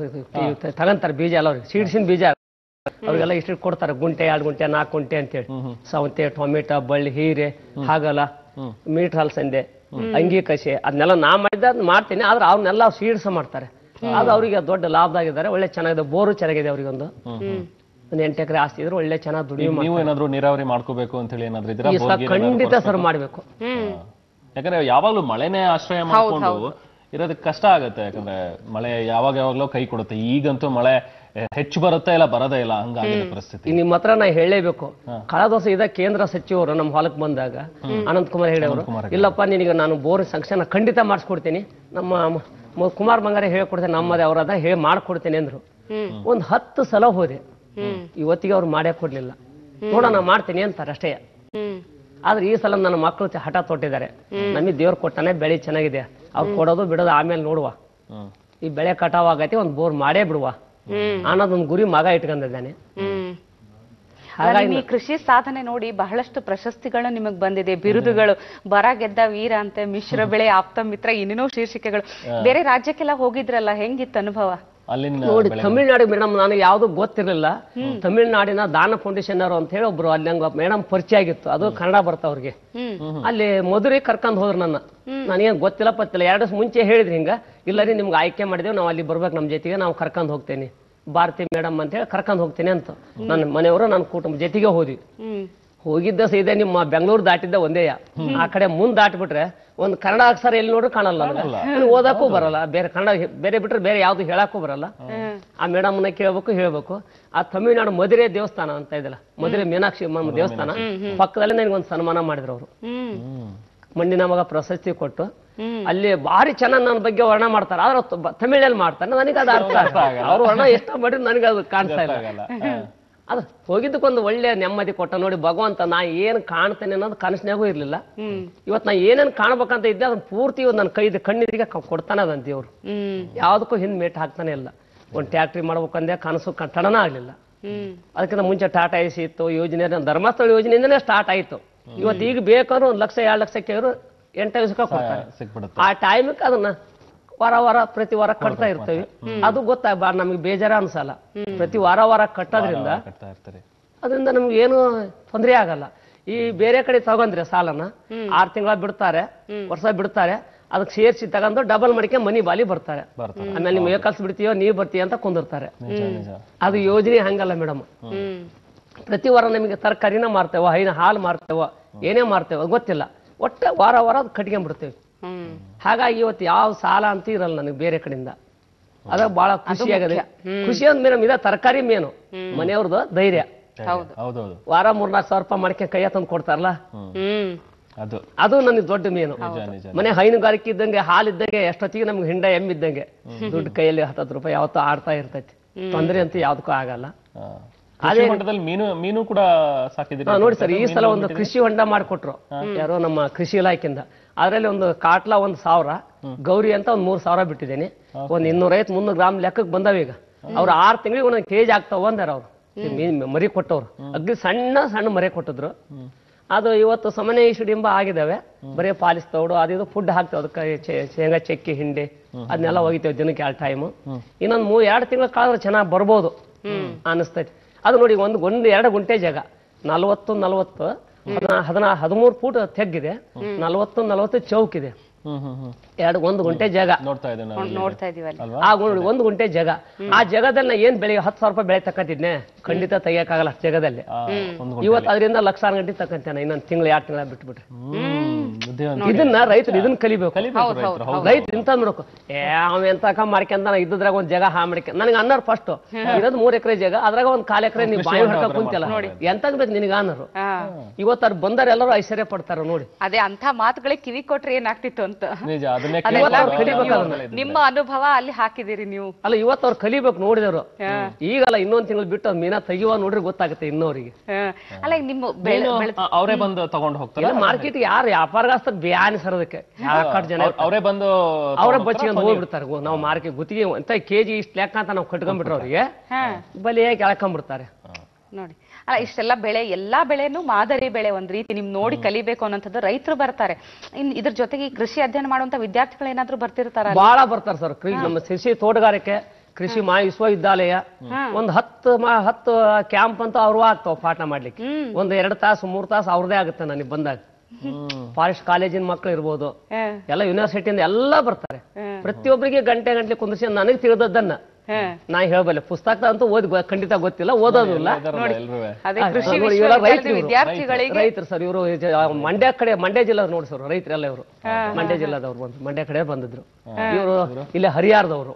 D: ತಗಂತಾರೆ ಬೀಜ ಎಲ್ಲ ಅವ್ರಿಗೆ ಸೀಡ್ಸಿನ ಬೀಜ ಅವ್ರಿಗೆಲ್ಲ ಇಷ್ಟು ಕೊಡ್ತಾರೆ ಗುಂಟೆ ಎರಡು ಗುಂಟೆ ನಾಲ್ಕು ಗುಂಟೆ ಅಂತೇಳಿ ಸೌತೆ ಟೊಮೆಟೊ ಬಳ್ಳಿ ಹೀರೆ ಹಾಗಲ್ಲ ಮೀಟ್ ಹಲಸಂದೆ ಅಂಗಿ ಕಸೆ ಅದನ್ನೆಲ್ಲ ನಾ ಮಾಡಿದ್ದ ಅದ್ನ ಮಾಡ್ತೀನಿ ಆದ್ರೆ ಅವ್ರನ್ನೆಲ್ಲ ಸೀಡ್ಸ್ ಮಾಡ್ತಾರೆ ಅದು ಅವರಿಗೆ ದೊಡ್ಡ ಲಾಭದಾಗಿದ್ದಾರೆ ಒಳ್ಳೆ ಚೆನ್ನಾಗಿದೆ ಬೋರು ಚೆನ್ನಾಗಿದೆ ಅವ್ರಿಗೊಂದು ಒಂದು ಎಂಟು ಎಕರೆ ಆಸ್ತಿ ಇದ್ರೆ ಒಳ್ಳೆ ಚೆನ್ನಾಗಿ ದುಡಿಮೆ
A: ನೀವು ಏನಾದ್ರು ನೀರಾವರಿ ಮಾಡ್ಕೋಬೇಕು ಅಂತ ಹೇಳಿ ಏನಾದ್ರು ಇದ್ರ
D: ಈ ಸಲ ಖಂಡಿತ ಸರ್ ಮಾಡ್ಬೇಕು
A: ಯಾಕಂದ್ರೆ ಯಾವಾಗ್ಲೂ ಮಳೆನೇ ಆಶ್ರಯ ಮಾಡ್ಕೊಂಡು ಇರೋದಕ್ಕೆ ಕಷ್ಟ ಆಗುತ್ತೆ ಯಾಕಂದ್ರೆ ಮಳೆ ಯಾವಾಗ ಯಾವಾಗ್ಲೋ ಕೈ ಕೊಡುತ್ತೆ ಈಗಂತೂ ಮಳೆ ಎ, ಹೆಚ್ಚು ಬರುತ್ತೆ ಇಲ್ಲ ಬರೋದೇ ಇಲ್ಲ ಹಂಗಾಗಿದೆ ಪರಿಸ್ಥಿತಿ
D: ಈಗ ನಿಮ್ಮ ಹತ್ರ ನಾ ಹೇಳಲೇಬೇಕು ಕಳೆದ ವರ್ಷ ಇದ ಕೇಂದ್ರ ಸಚಿವರು ನಮ್ಮ ಹೊಲಕ್ಕೆ ಬಂದಾಗ ಅನಂತ್ ಕುಮಾರ್ ಹೇಳವರು ಇಲ್ಲಪ್ಪ ನಿನಗೆ ನಾನು ಬೋರ್ ಸಂಕ್ಷನ್ ಖಂಡಿತ ಮಾಡಿಸ್ಕೊಡ್ತೀನಿ ನಮ್ಮ ಮ- ಮ- ಕುಮಾರ್ ಬಂಗಾರ ಹೇಳ್ಕೊಡ್ತೇನೆ ನಮ್ಮದೇ ಅವರದ ಹೇಳಿ ಮಾಡ್ಕೊಡ್ತೇನೆ ಅಂದ್ರು ಒಂದ್ ಹತ್ತು ಸಲ ಹೋದೆ ಇವತ್ತಿಗೆ ಅವ್ರು ಮಾಡೇ ಕೊಡ್ಲಿಲ್ಲ ನೋಡೋಣ ಮಾಡ್ತೀನಿ ಅಂತಾರೆ ಅಷ್ಟೇ ಆದ್ರೆ ಈ ಸಲ ನನ್ನ ಮಕ್ಕಳು ಚ- ಹಠ ತೊಟ್ಟಿದ್ದಾರೆ ನಮಗೆ ದೇವ್ರು ಕೊಟ್ಟಾನೆ ಬೆಳೆ ಚೆನ್ನಾಗಿದೆ ಅವ್ರು ಕೊಡೋದು ಬಿಡೋದು ಆಮೇಲೆ ನೋಡುವ
A: ಹ್ಮ್
D: ಈ ಬೆಳೆ ಕಟಾವ್ ಆಗೈತಿ ಒಂದ್ ಬೋರ್ ಮಾಡೇ ಬಿಡುವ ಅನ್ನೋದೊಂದು ಗುರಿ ಮಗ ಇಟ್ಕೊಂಡಿದ್ದಾನೆ
B: ಹ್ಮ್ ಅಲ್ಲ, ನಿಮ್ಮ ಈ ಕೃಷಿ ಸಾಧನೆ ನೋಡಿ ಬಹಳಷ್ಟು ಪ್ರಶಸ್ತಿಗಳು ನಿಮಗ್ ಬಂದಿದೆ ಬಿರುದುಗಳು ಬರ ಗೆದ್ದ ವೀರ ಅಂತೆ ಮಿಶ್ರ ಬೆಳೆ ಆಪ್ತ ಮಿತ್ರ ಇನ್ನೇನೋ ಶೀರ್ಷಿಕೆಗಳು ಬೇರೆ ರಾಜ್ಯಕ್ಕೆಲ್ಲ ಹೋಗಿದ್ರಲ್ಲ ಹೆಂಗಿತ್ತು ಅನುಭವ
A: ಅಲ್ಲಿನ
D: ನೋಡಿ ತಮಿಳ್ನಾಡು ಮೇಡಮ್ ನನಗೆ ಯಾವ್ದು ಗೊತ್ತಿರಲಿಲ್ಲ ತಮಿಳ್ನಾಡಿನ ದಾನ ಫೌಂಡೇಶನ್ ಅವರು ಅಂತ ಹೇಳಿ ಒಬ್ರು ಅಲ್ಲಿ ಹಂಗ ಮೇಡಮ್ ಪರಿಚಯ ಆಗಿತ್ತು ಅದು ಕನ್ನಡ ಬರ್ತ ಅವ್ರಿಗೆ ಅಲ್ಲಿ ಮಧುರೆ ಕರ್ಕೊಂಡ್ ಹೋದ್ರು ನನ್ನ ನನಗೇನ್ ಗೊತ್ತಿಲ್ಲ ಪತ್ತಿಲ್ಲ ಎರಡು ದಿವಸ ಮುಂಚೆ ಹೇಳಿದ್ರಿ ಹಿಂಗ ಇಲ್ಲ ರೀ ನಿಮ್ಗೆ ಆಯ್ಕೆ ಮಾಡಿದೇವು ನಾವು ಅಲ್ಲಿ ಬರ್ಬೇಕು ನಮ್ಮ ಜೊತೆಗೆ ನಾವು ಕರ್ಕೊಂಡ್ ಹೋಗ್ತೇನೆ ಭಾರತಿ ಮೇಡಮ್ ಅಂತ ಹೇಳಿ ಕರ್ಕೊಂಡ್ ಹೋಗ್ತೇನೆ ಅಂತ ನನ್ನ ಮನೆಯವರು ನನ್ನ ಕುಟುಂಬ ಜೊತೆಗೆ ಹೋದ್ವಿ
B: ಹ್ಮ್
D: ಹೋಗಿದ್ದ ಸೀದಾ ನಿಮ್ಮ ಬೆಂಗಳೂರು ದಾಟಿದ್ದ ಒಂದೇಯ ಆ ಕಡೆ ಮುಂದ್ ದಾಟ್ಬಿಟ್ರೆ ಒಂದು ಕನ್ನಡ ಅಕ್ಷರ ಎಲ್ಲಿ ನೋಡ್ರಿ ಕಾಣಲ್ಲ ನನಗೆ. ನನಗೆ ಓದಕ್ಕೂ ಬರಲ್ಲ ಬೇರೆ ಕನ್ನಡ ಹೆ- ಬೇರೆ ಬಿಟ್ರೆ ಬೇರೆ ಯಾವ್ದು ಹೇಳಕ್ಕೂ ಬರಲ್ಲ ಆ ಮೇಡಮ್ನ ಕೇಳ್ಬೇಕು ಹೇಳ್ಬೇಕು ಆ ತಮಿಳ್ನಾಡು ಮಧುರೆ ದೇವಸ್ಥಾನ ಅಂತ ಇದೆಯಲ್ಲ ಮಧುರೆ ಮೀನಾಕ್ಷಿ ಅಮ್ಮನ ದೇವಸ್ಥಾನ ಪಕ್ಕದಲ್ಲಿ ನನಗೆ ಒಂದು ಸನ್ಮಾನ ಮಾಡಿದ್ರು ಅವರು ಮಣ್ಣಿನ ಮಗ ಪ್ರಶಸ್ತಿ ಕೊಟ್ಟು ಅಲ್ಲಿ ಭಾರಿ ಚೆನ್ನಾಗಿ ನನ್ನ ಬಗ್ಗೆ ವರ್ಣ ಮಾಡ್ತಾರೆ ಆದ್ರೆ ತ- ಬ- ತಮಿಳಲ್ಲಿ ಮಾಡ್ತಾರೆ ನನಗೆ ಅದು ಅರ್ಥ ಆಗಲ್ಲ ಅವ್ರ ವರ್ಣ ಎಷ್ಟ ಮಾಡಿದ್ರು ನನಗೆ ಅದು ಕಾಣಿಸ್ತಾ ಇಲ್ಲ
A: ಆಗಲ್ಲ
D: ಅದು ಹೋಗಿದ್ದಕ್ಕೊಂದು ಒಳ್ಳೆ ನೆಮ್ಮದಿ ಕೊಟ್ಟ ನೋಡಿ ಭಗವಂತ ನಾ ಏನ್ ಕಾಣ್ತೇನೆ ಅನ್ನೋದು ಕನಸಿನಾಗೂ ಇರ್ಲಿಲ್ಲ ಇವತ್ತು ನಾ ಏನೇನ್ ಕಾಣ್ಬೇಕಂತ ಇದ್ದೆ ಅದನ್ನ ಪೂರ್ತಿ ಇವತ್ತು ನನ್ನ ಕೈದ ಕಣ್ಣಿಗೆ ಕ- ಕೊಡ್ತಾನೆ ಅದಂತ ದೇವ್ರು ಯಾವ್ದಕ್ಕೂ ಹಿಂದ್ ಮೇಟ್ ಹಾಕ್ತಾನೆ ಇಲ್ಲ ಒಂದು ಟ್ಯಾಕ್ಟ್ರಿ ಮಾಡ್ಬೇಕಂದೆ ಕನಸು ಕಟ್ಟಡನ ಆಗ್ಲಿಲ್ಲ ಅದಕ್ಕಿಂತ ಮುಂಚೆ ಟಾಟಾ ಎಸಿ ಇತ್ತು ಯೋಜನೆ ನಮ್ಮ ಧರ್ಮಸ್ಥಳ ಯೋಜನೆಯಿಂದನೇ ಸ್ಟಾರ್ಟ್ ಆಯ್ತು ಇವತ್ತು ಈಗ ಬೇಕಾದ್ರೂ ಒಂದು ಲಕ್ಷ ಎರಡು ಲಕ್ಷ ಕೇಳಿದ್ರು ಎಂಟು ದಿವಸಕ್ಕೆ ಕೊಡ್ತಾರೆ
A: ಸಿಕ್ಬಿಡುತ್ತೆ
D: ಆ ಟೈಮಿಗೆ ಅದನ್ನ ವಾರ ವಾರ ಪ್ರತಿ ವಾರ ಕಟ್ತಾ ಇರ್ತೇವೆ ಅದು ಗೊತ್ತಾಗ ನಮಗೆ ಬೇಜಾರ ಅನ್ಸಲ್ಲ ಪ್ರತಿ ವಾರ ವಾರ ಕಟ್ಟೋದ್ರಿಂದ
A: ಕಟ್ತಾ ಇರ್ತಾರೆ
D: ಅದರಿಂದ ನಮ್ಗೆ ಏನು ತೊಂದರೆ ಆಗಲ್ಲ ಈ ಬೇರೆ ಕಡೆ ತಗೊಂಡ್ರೆ ಸಾಲನ ಆರ್ ತಿಂಗಳ ಬಿಡ್ತಾರೆ ವರ್ಷ ಬಿಡ್ತಾರೆ ಅದಕ್ಕೆ ಸೇರಿಸಿ ತಗೊಂಡು ಡಬಲ್ ಮಾಡಿಕೆ ಮನಿ ಬಾಲಿ ಬರ್ತಾರೆ
A: ಬರ್ತಾರೆ.
D: ಆಮೇಲೆ ನಿಮ್ ವೆಹಿಕಲ್ಸ್ ಬಿಡ್ತೀಯೋ ನೀವ್ ಬರ್ತೀಯ ಅಂತ ಕುಂದಿರ್ತಾರೆ
A: ನಿಜ ನಿಜ
D: ಅದು ಯೋಜನೆ ಹಂಗಲ್ಲ ಮೇಡಮ್ ಪ್ರತಿ ವಾರ ನಮಗೆ ತರಕಾರಿನ ಮಾರ್ತೇವ ಹೈನ ಹಾಲು ಮಾರ್ತೇವ ಏನೇ ಮಾರ್ತೇವ ಗೊತ್ತಿಲ್ಲ ಒಟ್ಟೆ ವಾರ ವಾರ ಅದು ಕಟ್ಕೊಂಡ್ಬಿಡ್ತೇವೆ ಹಾಗಾಗಿ ಇವತ್ತು ಯಾವ ಸಾಲ ಅಂತ ಇರಲ್ಲ ನನಗೆ ಬೇರೆ ಕಡೆಯಿಂದ ಅದ ಬಹಳ ಖುಷಿ ಆಗದೆ ಖುಷಿ ಅಂದ್ ಮೇಡಮ್ ಇದ ತರಕಾರಿ ಮೇನು ಮನೆಯವ್ರದ್ದು ಧೈರ್ಯ
A: ಹೌದೌದು
D: ವಾರ ಮೂರ್ನಾಲ್ಕು ಸಾವಿರ ರೂಪಾಯಿ ಮಾಡ್ಕೆ ಕೈಯ ತಂದು ಕೊಡ್ತಾರಲ್ಲ
B: ಹ್ಮ್
A: ಅದು
D: ಅದು ನನಗೆ ದೊಡ್ಡ ಮೇನು
A: ನಿಜ ನಿಜ
D: ಮನೆ ಹೈನುಗಾರಿಕೆ ಇದ್ದಂಗೆ ಹಾಲಿದ್ದಂಗೆ ಎಷ್ಟೊತ್ತಿಗೆ ನಮ್ಗೆ ಹಿಂಡ ಎಮ್ಮಿದ್ದಂಗೆ ದುಡ್ಡು ಕೈಯಲ್ಲಿ ಹತ್ತತ್ತು ರೂಪಾಯಿ ಯಾವತ್ತೂ ಆಡ್ತಾ ಇರ್ತೈತಿ ತೊಂದರೆ ಅಂತೂ ಯಾವ್ದಕ್ಕೂ ಆಗಲ್ಲ
A: ಹಾ. ಕೃಷಿ ಹೊಂಡದಲ್ಲಿ ಮೀನು ಮೀನು ಕೂಡ ಸಾಕಿದಿರಿ
D: ಹಾ, ನೋಡಿ ಸರ್ ಈ ಸಲ ಒಂದು ಕೃಷಿ ಹೊಂಡ ಮಾಡಿಕೊಟ್ರು ಯಾರೋ ನಮ್ಮ ಕೃಷಿ ಇಲಾಖೆಯಿಂದ ಅದ್ರಲ್ಲಿ ಒಂದು ಕಾಟ್ಲ ಒಂದ್ ಸಾವಿರ ಗೌರಿ ಅಂತ ಒಂದ್ ಮೂರ್ ಸಾವಿರ ಬಿಟ್ಟಿದ್ದೇನೆ ಒಂದ್ ಇನ್ನೂರೈವತ್ ಮುನ್ನೂರು ಗ್ರಾಮ್ ಲೆಕ್ಕಕ್ಕೆ ಬಂದಾವ ಈಗ ಅವ್ರು ಆರು ತಿಂಗಳಿಗೆ ಒಂದೊಂದು ಕೆಜಿ ಆಗ್ತಾವ ಅಂದಾರ ಅವ್ರು ಈ ಮೀನ್ ಮರಿ ಕೊಟ್ಟವ್ರು ಅಗ್ದಿ ಸಣ್ಣ ಸಣ್ಣ ಮರಿ ಕೊಟ್ಟಿದ್ರು ಅದು ಇವತ್ತು ಸಮನೆ ಇಸುಡಿಂಬ ಆಗಿದಾವೆ ಬರೀ ಪಾಲಿಸ್ ತೌಡು ಅದು ಇದು ಫುಡ್ ಹಾಕ್ತೇವೆ ಅದಕ್ಕೆ ಚೆ- ಶೇಂಗಾ ಚಕ್ಕಿ ಹಿಂಡಿ ಅದನ್ನೆಲ್ಲ ಒಗಿತೇವೆ ದಿನಕ್ಕೆ ಎರಡು ಟೈಮು ಇನ್ನೊಂದು ಮೂರ್ ಎರಡು ತಿಂಗಳ ಕಾದ್ರೆ ಚೆನ್ನಾಗಿ ಬರ್ಬೋದು ಅನಿಸ್ತೈತಿ ಅದು ನೋಡಿ ಒಂದು ಒಂದು ಎರಡು ಗುಂಟೆ ಜಾಗ ನಲವತ್ತು ನಲವತ್ತು ಹದಿನಾ ಹದಿನಾ ಹದಿಮೂರು ಫೂಟ್ ತೆಗ್ಗಿದೆ ನಲವತ್ತು ನಲವತ್ತು ಚೌಕ್ ಇದೆ
A: ಹ್ಮ್ ಹ್ಮ್ ಹ್ಮ್
D: ಎರಡು ಒಂದು ಗುಂಟೆ ಜಾಗ
A: ನೋಡ್ತಾ ಇದ್ದೇನೆ ನಾನು ಇಲ್ಲಿ.
B: ನೋಡ್ತಾ ಇದೀವಲ್ಲ
A: ಅಲ್ವಾ
D: ಆ ನೋಡಿ ಒಂದು ಗುಂಟೆ ಜಾಗ ಆ ಜಾಗದಲ್ಲಿ ನಾ ಏನ್ ಬೆಳೆ ಹತ್ತು ಸಾವಿರ ರೂಪಾಯಿ ಬೆಳೆ ತಕ್ಕಂತಿದ್ನೆ ಖಂಡಿತ ತೆಗಿಯಕ್ಕಾಗಲ್ಲ ಅಷ್ಟು ಜಾಗದಲ್ಲಿ
A: ಆ, ಒಂದು
D: ಇವತ್ತು ಅದರಿಂದ ಲಕ್ಷಾರು ಗಂಟೆ ತಕ್ಕಂತೇನೆ ಇನ್ನೊಂದು ತಿಂಗಳು ಎರಡು ತಿಂಗಳ ಬಿಟ್ಬಿಟ್ರೆ
A: ಹ್ಮ್ ಬುದ್ಧಿವಂತ
D: ಇದನ್ನ ರೈತರು ಇದನ್ನ ಕಲಿಬೇಕು
A: ಕಲಿಬೇಕು ರೈತರು ಹೌದು
D: ರೈತ ಇಂತ ನೋಡ್ಬೇಕು ಏ ಅವ ಎಂತಕ ಮಾಡ್ಕೊಂಡ ಇದ್ರಾಗ ಒಂದ್ ಜಾಗ ಹಾ ಮಾಡ್ಕೊಂಡ ನನಗೆ ಅನ್ನೋರು ಫಸ್ಟ್ ಇರೋದು ಮೂರ್ ಎಕರೆ ಜಾಗ ಅದ್ರಾಗ ಒಂದ್ ಕಾಲ್ ಎಕರೆ ನೀವು ಬಾಯಿ ಹೊಡ್ಕ ಕುಂತಿಲ್ಲ ಎಂತಕ್ ಬೇಕು ನಿನಗ ಅನ್ನೋರು
B: ಹಾ.
D: ಇವತ್ತು ಅವ್ರು ಬಂದಾರ ಎಲ್ಲರೂ ಐಶ್ವರ್ಯ ಪಡ್ತಾರ ನೋಡಿ
B: ಅದೇ ಅಂತ ಮಾತುಗಳಿಗೆ ಕಿವಿ ಕೊಟ್ರೆ ಏನಾಗ್ತಿತ್ತು ಅಂತ
A: ನಿಜ ಅದನ್ನೇ
B: ಅದೆಲ್ಲ
A: ಕೇಳ್ತಾರೆ.
D: ಕಲಿಬೇಕು
A: ಅವ್ರು
D: ಅದನ್ನ.
B: ನಿಮ್ಮ ಅನುಭವ ಅಲ್ಲಿ ಹಾಕಿದಿರಿ ನೀವು
D: ಅಲ್ಲ ಇವತ್ತು ಅವ್ರು ಕಲಿಬೇಕು ನೋಡಿದವರು ಈಗಲ್ಲ ಇನ್ನೊಂದ್ ತಿಂಗಳು ಬಿಟ್ಟು ಅವ್ರು ಮೀನಾ ತೆಗಿಯುವ ನೋಡ್ರಿ ಗೊತ್ತಾಗುತ್ತೆ ಇನ್ನೋರಿಗೆ
B: ಹಾ. ಅಲ್ಲ ಈಗ ನಿಮ್ಮ ಬೆಳೆ
A: ಮೀನು,
B: ಬೆಳೆ
A: ಆ, ಅವರೇ ಬಂದು ತಗೊಂಡು ಹೋಗ್ತಾರೆ
D: ಇಲ್ಲ ಮಾರ್ಕೆಟ್ ಯಾರು ವ್ಯಾಪಾರಗಾಸ್ತ ಬ್ಯಾನಿ ಸರೋದಕ್ಕೆ ಯಾಕಟ್ ಜನ
A: ಅವ್ರ್- ಅವರೇ ಬಂದು
D: ಅವ್ರ
A: ತಗೊಂಡ್
D: ಬಚ್ಚಿಗೆ
A: ಹೋಗ್ತಾರಾ?
D: ಹೋಗ್ಬಿಡ್ತಾರೆ ಗೋ- ನಾವು ಮಾರ್ಕೆಟ್ ಗುತ್ತಿಗೆ ಅಂತ ಕೆಜಿ ಇಷ್ಟು ಲೆಕ್ಕ ಅಂತ ನಾವು ಕಟ್ಕೊಂಡ್ಬಿಟ್ರೆ ಅವ್ರಿಗೆ
B: ಹಾ
D: ಬಲಿ ಎಳ್ಕೊಂಡ್ಬಿಡ್ತಾರೆ
B: ನೋಡಿ ಅಲ್ಲ ಇಷ್ಟೆಲ್ಲ ಬೆಳೆ ಎಲ್ಲಾ ಬೆಳೆನೂ ಮಾದರಿ ಬೆಳೆ ಒಂದ್ ರೀತಿ ನಿಮ್ ನೋಡಿ ಕಲಿಬೇಕು ಅನ್ನೋಂಥದ್ದು ರೈತರು ಬರ್ತಾರೆ ಇನ್ ಇದ್ರ ಜೊತೆಗೆ ಈ ಕೃಷಿ ಅಧ್ಯಯನ ಮಾಡುವಂತ ವಿದ್ಯಾರ್ಥಿಗಳು ಏನಾದ್ರೂ ಬರ್ತಿರ್ತಾರ
D: ಬಹಳ ಬರ್ತಾರೆ ಸರ್ ಕೃಷಿ ನಮ್ಮ ಕೃಷಿ ತೋಟಗಾರಿಕೆ ಕೃಷಿ ಮಹಾ ವಿಶ್ವವಿದ್ಯಾಲಯ ಒಂದ್ ಹತ್ತು ಮ- ಹತ್ತು ಕ್ಯಾಂಪ್ ಅಂತ ಅವ್ರು ಆಗ್ತಾವ ಪಾಠ ಮಾಡ್ಲಿಕ್ಕೆ ಒಂದ್ ಎರಡು ತಾಸು ಮೂರ್ ತಾಸು ಅವ್ರದೇ ಆಗುತ್ತೆ ನನಗೆ ಬಂದಾಗ ಫಾರೆಸ್ಟ್ ಕಾಲೇಜಿನ ಮಕ್ಳು ಇರ್ಬೋದು ಎಲ್ಲ ಯೂನಿವರ್ಸಿಟಿಯಿಂದ ಎಲ್ಲ ಬರ್ತಾರೆ ಪ್ರತಿಯೊಬ್ಬರಿಗೆ ಗಂಟೆ ಗಂಟೆ ಕುಂದಿಸಿ ನನಗೆ ತಿಳಿದದ್ದನ್ನ ನಾ ಹೇಳ್ಬಲ್ಲೆ ಪುಸ್ತಕ ಅಂತೂ ಓದಿ ಗೊ- ಖಂಡಿತ ಗೊತ್ತಿಲ್ಲ ಓದೋದಿಲ್ಲ
A: ಇದಾರಲ್ಲ ಎಲ್ರೂವೆ.
B: ಅದೇ ಕೃಷಿ
D: ನೋಡಿ, ಇವೆಲ್ಲ
B: ವಿಶ್ವವಿದ್ಯಾಲಯದ
D: ರೈತರು ಇವ್ರು.
B: ವಿದ್ಯಾರ್ಥಿಗಳಿಗೆ
D: ರೈತರು ಸರ್ ಇವರು ಮಂಡ್ಯ ಕಡೆ ಮಂಡ್ಯ ಜಿಲ್ಲೆ ನೋಡಿ ಸರ್ ರೈತರೆಲ್ಲ ಇವರು ಮಂಡ್ಯ ಜಿಲ್ಲಾದವ್ರು ಬಂದ್ರು ಮಂಡ್ಯ ಕಡೆ ಬಂದಿದ್ರು ಇವರು ಇಲ್ಲಿ ಹರಿಯಾರದವರು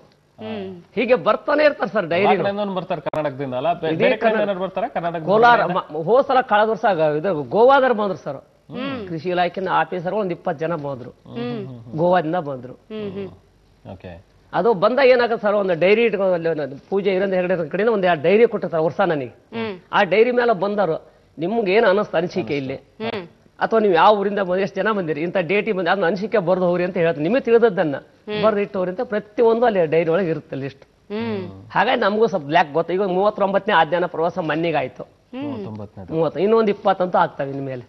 D: ಹೀಗೆ ಬರ್ತಾನೆ ಇರ್ತಾರೆ ಸರ್ ಡೈರಿ
A: ಆ ಕಡೆಯಿಂದ ಒಂದ್ ಬರ್ತಾರೆ ಕರ್ನಾಟಕದಿಂದ ಅಲ್ಲ ಬೇ- ಬೇರೆ ಕಡೆ ಏನಾದ್ರು ಬರ್ತಾರಾ ಕರ್ನಾಟಕ
D: ಕೋಲಾರ ಮ- ಹೋದ್ ಸಲ ಕಳೆದ ವರ್ಷ ಆಗ- ಇದು ಗೋವಾದವ್ರು ಬಂದ್ರು ಸರ್ ಕೃಷಿ ಇಲಾಖೆನ ಆಫೀಸರ್ ಒಂದ್ ಇಪ್ಪತ್ತು ಜನ ಬಂದ್ರು ಗೋವಾದಿಂದ ಬಂದ್ರು
A: ಓಕೆ
D: ಅದು ಬಂದಾಗ ಏನಾಗುತ್ತೆ ಸರ್ ಒಂದು ಡೈರಿ ಇಟ್ಕೊಂಡು ಅಲ್ಲಿ ಒಂದು ಪೂಜೆ ಇರೋದು ಹೆಗಡೆ ಕಡೆಯಿಂದ ಒಂದು ಎರಡು ಡೈರಿ ಕೊಟ್ಟಿರ್ತಾರೆ ವರ್ಷ ನನಗೆ ಆ ಡೈರಿ ಮೇಲೆ ಬಂದರು ನಿಮ್ಗೆ ಏನು ಅನಿಸ್ತು ಅನಿಸಿಕೆ ಇಲ್ಲಿ ಅಥವಾ ನೀವು ಯಾವ ಊರಿಂದ ಬಂದು ಎಷ್ಟು ಜನ ಬಂದಿರಿ ಇಂಥ ಡೇಟಿ ಬಂದು ಅದನ್ನ ಅನಿಸಿಕೆ ಬರ್ದು ಹೋಗ್ರಿ ಅಂತ ಹೇಳ್ತಾರೆ ನಿಮಗೆ ತಿಳಿದದ್ದನ್ನ ಬರ್ದು ಇಟ್ಟು ಹೋಗ್ರಿ ಅಂತ ಪ್ರತಿಯೊಂದು ಅಲ್ಲಿ ಡೈರಿ ಒಳಗೆ ಇರುತ್ತೆ ಲಿಸ್ಟ್ ಹಾಗಾಗಿ ನಮಗೂ ಸ್ವಲ್ಪ ಬ್ಲ್ಯಾಕ್ ಗೊತ್ತು ಈಗ ಮೂವತ್ತೊಂಬತ್ತನೇ ಆದ್ಯಾನ ಪ್ರವಾಸ ಮನ್ನಿಗಾಯ್ತು
A: ತೊಂಬತ್ತನೇ
D: ಮೂವತ್ತು ಇನ್ನೊಂದು ಇಪ್ಪತ್ತಂತೂ ಆಗ್ತವೆ ಇನ್ಮೇಲೆ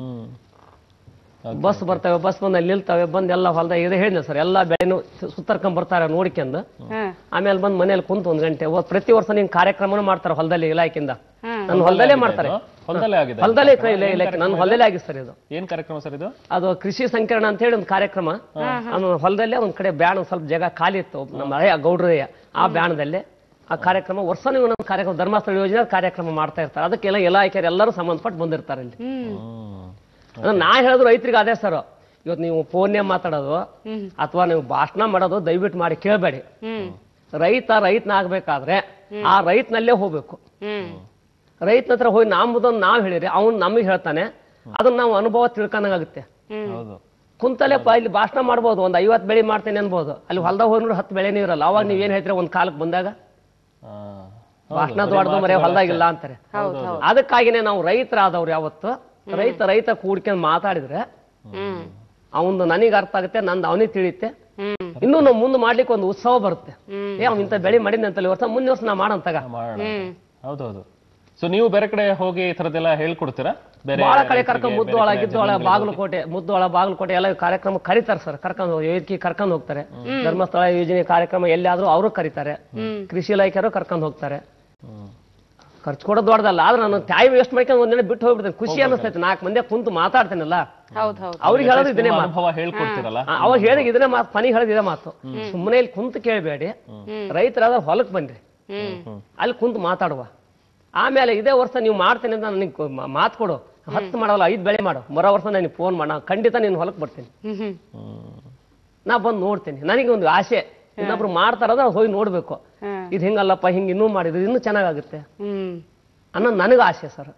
D: ಬಸ್ ಬರ್ತವೆ ಬಸ್ ಬಂದು ಅಲ್ಲಿ ನಿಲ್ತವೆ ಬಂದು ಎಲ್ಲ ಹೊಲ್ದಾಗ ಇದೆ ಹೇಳಿದೆ ಸರ್ ಎಲ್ಲ ಬೆಳೆನು ಸುತ್ತರ್ಕೊಂಡ್ ಬರ್ತಾರೆ ನೋಡ್ಕೊಂಡು ಆಮೇಲೆ ಬಂದು ಮನೇಲಿ ಕುಂತು ಒಂದ್ ಗಂಟೆ ಓ- ಪ್ರತಿ ವರ್ಷ ನಿಂಗೆ ಕಾರ್ಯಕ್ರಮನೂ ಮಾಡ್ತಾರೆ ಹೊಲದಲ್ಲಿ ಇಲಾಖೆಯಿಂದ ನನ್ನ ಹೊಲದಲ್ಲೇ ಮಾಡ್ತಾರೆ
A: ಹೊಲದಲ್ಲೇ ಆಗಿದೆ
D: ಹೊಲದಲ್ಲೇ ಕೈ- ಇಲ್ಲ- ಇಲಾಖೆ ನನ್ನ ಹೊಲದಲ್ಲೇ ಆಗಿದೆ ಸರ್ ಇದು
A: ಏನ್ ಕಾರ್ಯಕ್ರಮ ಸರ್ ಇದು
D: ಅದು ಕೃಷಿ ಸಂಕಿರಣ ಅಂತ ಹೇಳಿ ಒಂದು ಕಾರ್ಯಕ್ರಮ ಅದು ಹೊಲದಲ್ಲೇ ಒಂದ್ ಕಡೆ ಬ್ಯಾಣ ಒಂದ್ ಸ್ವಲ್ಪ ಜಾಗ ಖಾಲಿ ಇತ್ತು ನಮ್ಮ ಹಳೆಯ ಗೌಡ್ರಯ್ಯ ಆ ಬ್ಯಾಣದಲ್ಲಿ ಆ ಕಾರ್ಯಕ್ರಮ ವರ್ಷ ನೀವು ಒಂದೊಂದು ಕಾರ್ಯಕ್ರಮ ಧರ್ಮಸ್ಥಳ ಯೋಜನೆ ಕಾರ್ಯಕ್ರಮ ಮಾಡ್ತಾ ಇರ್ತಾರೆ ಅದಕ್ಕೆಲ್ಲ ಇಲಾಖೆಯರು ಎಲ್ಲರೂ ಸಂಬಂಧಪಟ್ಟು ಬಂದಿರ್ತಾರೆ ಇಲ್ಲಿ ಅಂದ್ರೆ ನಾ ಹೇಳೋದು ರೈತರಿಗೆ ಅದೇ ಸರ್ ಇವತ್ತು ನೀವು ಫೋನ್ನೇ ಮಾತಾಡೋದು ಅಥವಾ ನೀವು ಭಾಷಣ ಮಾಡೋದು ದಯವಿಟ್ಟು ಮಾಡಿ ಕೇಳಬೇಡಿ ರೈತ ರೈತನ ಆಗ್ಬೇಕಾದ್ರೆ ಆ ರೈತನಲ್ಲೇ ಹೋಗ್ಬೇಕು ರೈತನ ಹತ್ರ ಹೋಗಿ ನಮ್ಮದೊಂದು ನಾವು ಹೇಳಿರಿ ಅವ್ನು ನಮಗೆ ಹೇಳ್ತಾನೆ ಅದನ್ನ ನಾವು ಅನುಭವ ತಿಳ್ಕೊಂಡಾಗುತ್ತೆ
A: ಹೌದು
D: ಕುಂತಲೆಪ್ಪ ಇಲ್ಲಿ ಭಾಷಣ ಮಾಡ್ಬೋದು ಒಂದು ಐವತ್ತು ಬೆಳೆ ಮಾಡ್ತೇನೆ ಅನ್ಬೋದು ಅಲ್ಲಿ ಹೊಲ್ದಾಗ ಹೋಗಿ ನೋಡಿ ಹತ್ತು ಬೆಳೆನೇ ಇರಲ್ಲ ಅವಾಗ ನೀವೇನ್ ಹೇಳ್ತೀರ ಒಂದ್ ಕಾಲಕ್ಕೆ ಬಂದಾಗ
A: ಆ,
D: ಭಾಷಣ ದೊಡ್ಡದು ಮರೆ ಹೊಲ್ದಾಗಿಲ್ಲ ಅಂತಾರೆ ಅದಕ್ಕಾಗಿನೇ ನಾವು ರೈತರಾದವ್ರು ಯಾವತ್ತು ರೈತ ರೈತ ಕೂಡ್ಕೊಂಡು ಮಾತಾಡಿದ್ರೆ ಅವನು ನನಗೆ ಅರ್ಥ ಆಗುತ್ತೆ ನಂದು ಅವನಿಗೆ ತಿಳಿಯುತ್ತೆ ಇನ್ನೂ ನಾವು ಮುಂದೆ ಮಾಡ್ಲಿಕ್ಕೆ ಒಂದು ಉತ್ಸವ ಬರುತ್ತೆ ಏ ಅವ್ನು ಇಂಥ ಬೆಳೆ ಮಾಡಿದ್ನಿ ಅಂತಲ್ಲಿ ವರ್ಷ ಮುಂದಿನ ವರ್ಷ ನಾ ಮಾಡಂತಾಗ
A: ಮಾಡೋಣ ಹೌದೌದು ಸೊ ನೀವು ಬೇರೆ ಕಡೆ ಹೋಗಿ ಈ ಥರದ್ದೆಲ್ಲ ಹೇಳ್ಕೊಡ್ತೀರಾ ಬೇರೆ
D: ಬಹಳ ಕಡೆ
A: ರೈತರಿಗೆ,
D: ಕರ್ಕೊಂಡ್
A: ಬೇರೆ
D: ಮುದ್ದೋಳ
A: ಕಡೆ
D: ಗಿದ್ದೋಳ
A: ಜಮೀನುಗಳಿಗೆ
D: ಬಾಗಲಕೋಟೆ ಮುದ್ದೋಳ ಬಾಗಲಕೋಟೆ ಎಲ್ಲ ಕಾರ್ಯಕ್ರಮ ಕರೀತಾರೆ ಸರ್ ಕರ್ಕೊಂಡು ಹೋಗಿ ವೇದಿಕೆ ಕರ್ಕೊಂಡು ಹೋಗ್ತಾರೆ ಧರ್ಮಸ್ಥಳ ಯೋಜನೆ ಕಾರ್ಯಕ್ರಮ ಎಲ್ಲಾದ್ರೂ ಅವರು ಕರೀತಾರೆ ಕೃಷಿ ಇಲಾಖೆಯವರು ಕರ್ಕೊಂಡು ಹೋಗ್ತಾರೆ
A: ಹ್ಮ್.
D: ಖರ್ಚು ಕೊಡೋದು ದೊಡ್ಡದಲ್ಲ ಆದ್ರೆ ನಾನು ಟೈಮ್ ವೇಸ್ಟ್ ಮಾಡ್ಕೊಂಡು ಒಂದಿನ ಬಿಟ್ಟು ಹೋಗ್ಬಿಡ್ತೇನೆ ಖುಷಿ ಅನಿಸ್ತೈತೆ ನಾಲ್ಕು ಮಂದಿ ಕುಂತು ಮಾತಾಡ್ತೇನಲ್ಲ
B: ಹೌದ್ ಹೌದು
D: ಅವ್ರಿಗೆ ಹೇಳೋದು ಇದನ್ನೇ
A: ನಿಮ್ಮ
D: ಮಾತು
A: ಅನುಭವ ಹೇಳ್ಕೊಡ್ತೀರಲ್ಲ
D: ಆ, ಅವಾಗ ಹೇಳಿದ ಇದನ್ನೇ ಮಾತು ಫನಿ ಹೇಳಿದ ಇದೇ ಮಾತು ಸುಮ್ಮನೆ ಇಲ್ಲಿ ಕುಂತು ಕೇಳಬೇಡಿ ರೈತರಾದ್ರೆ ಹೊಲಕ್ಕೆ ಬನ್ರಿ ಅಲ್ಲಿ ಕುಂತು ಮಾತಾಡುವ ಆಮೇಲೆ ಇದೇ ವರ್ಷ ನೀವು ಮಾಡ್ತೇನೆ ಅಂತ ನನಗೆ ಮಾತು ಕೊಡು ಹತ್ತು ಮಾಡಲ್ಲ ಐದು ಬೆಳೆ ಮಾಡು ಮರೋ ವರ್ಷ ನನಗೆ ಫೋನ್ ಮಾಡ ಖಂಡಿತ ನೀನು ಹೊಲಕ್ಕೆ ಬರ್ತೀನಿ
B: ಹ್ಮ್ ಹ್ಮ್
D: ನಾ ಬಂದು ನೋಡ್ತೀನಿ ನನಗೆ ಒಂದು ಆಸೆ ಇನ್ನೊಬ್ರು ಮಾಡ್ತಾರದ ಹೋಗಿ ನೋಡ್ಬೇಕು
B: ಹ್ಮ್.
D: ಇದು ಹಿಂಗಲ್ಲಪ್ಪ ಹಿಂಗೆ ಇನ್ನೂ ಮಾಡಿದ್ರು ಇನ್ನೂ ಚೆನ್ನಾಗಾಗುತ್ತೆ
B: ಹ್ಮ್
D: ಅನ್ನೋದು ನನಗೆ ಆಸೆ ಸರ್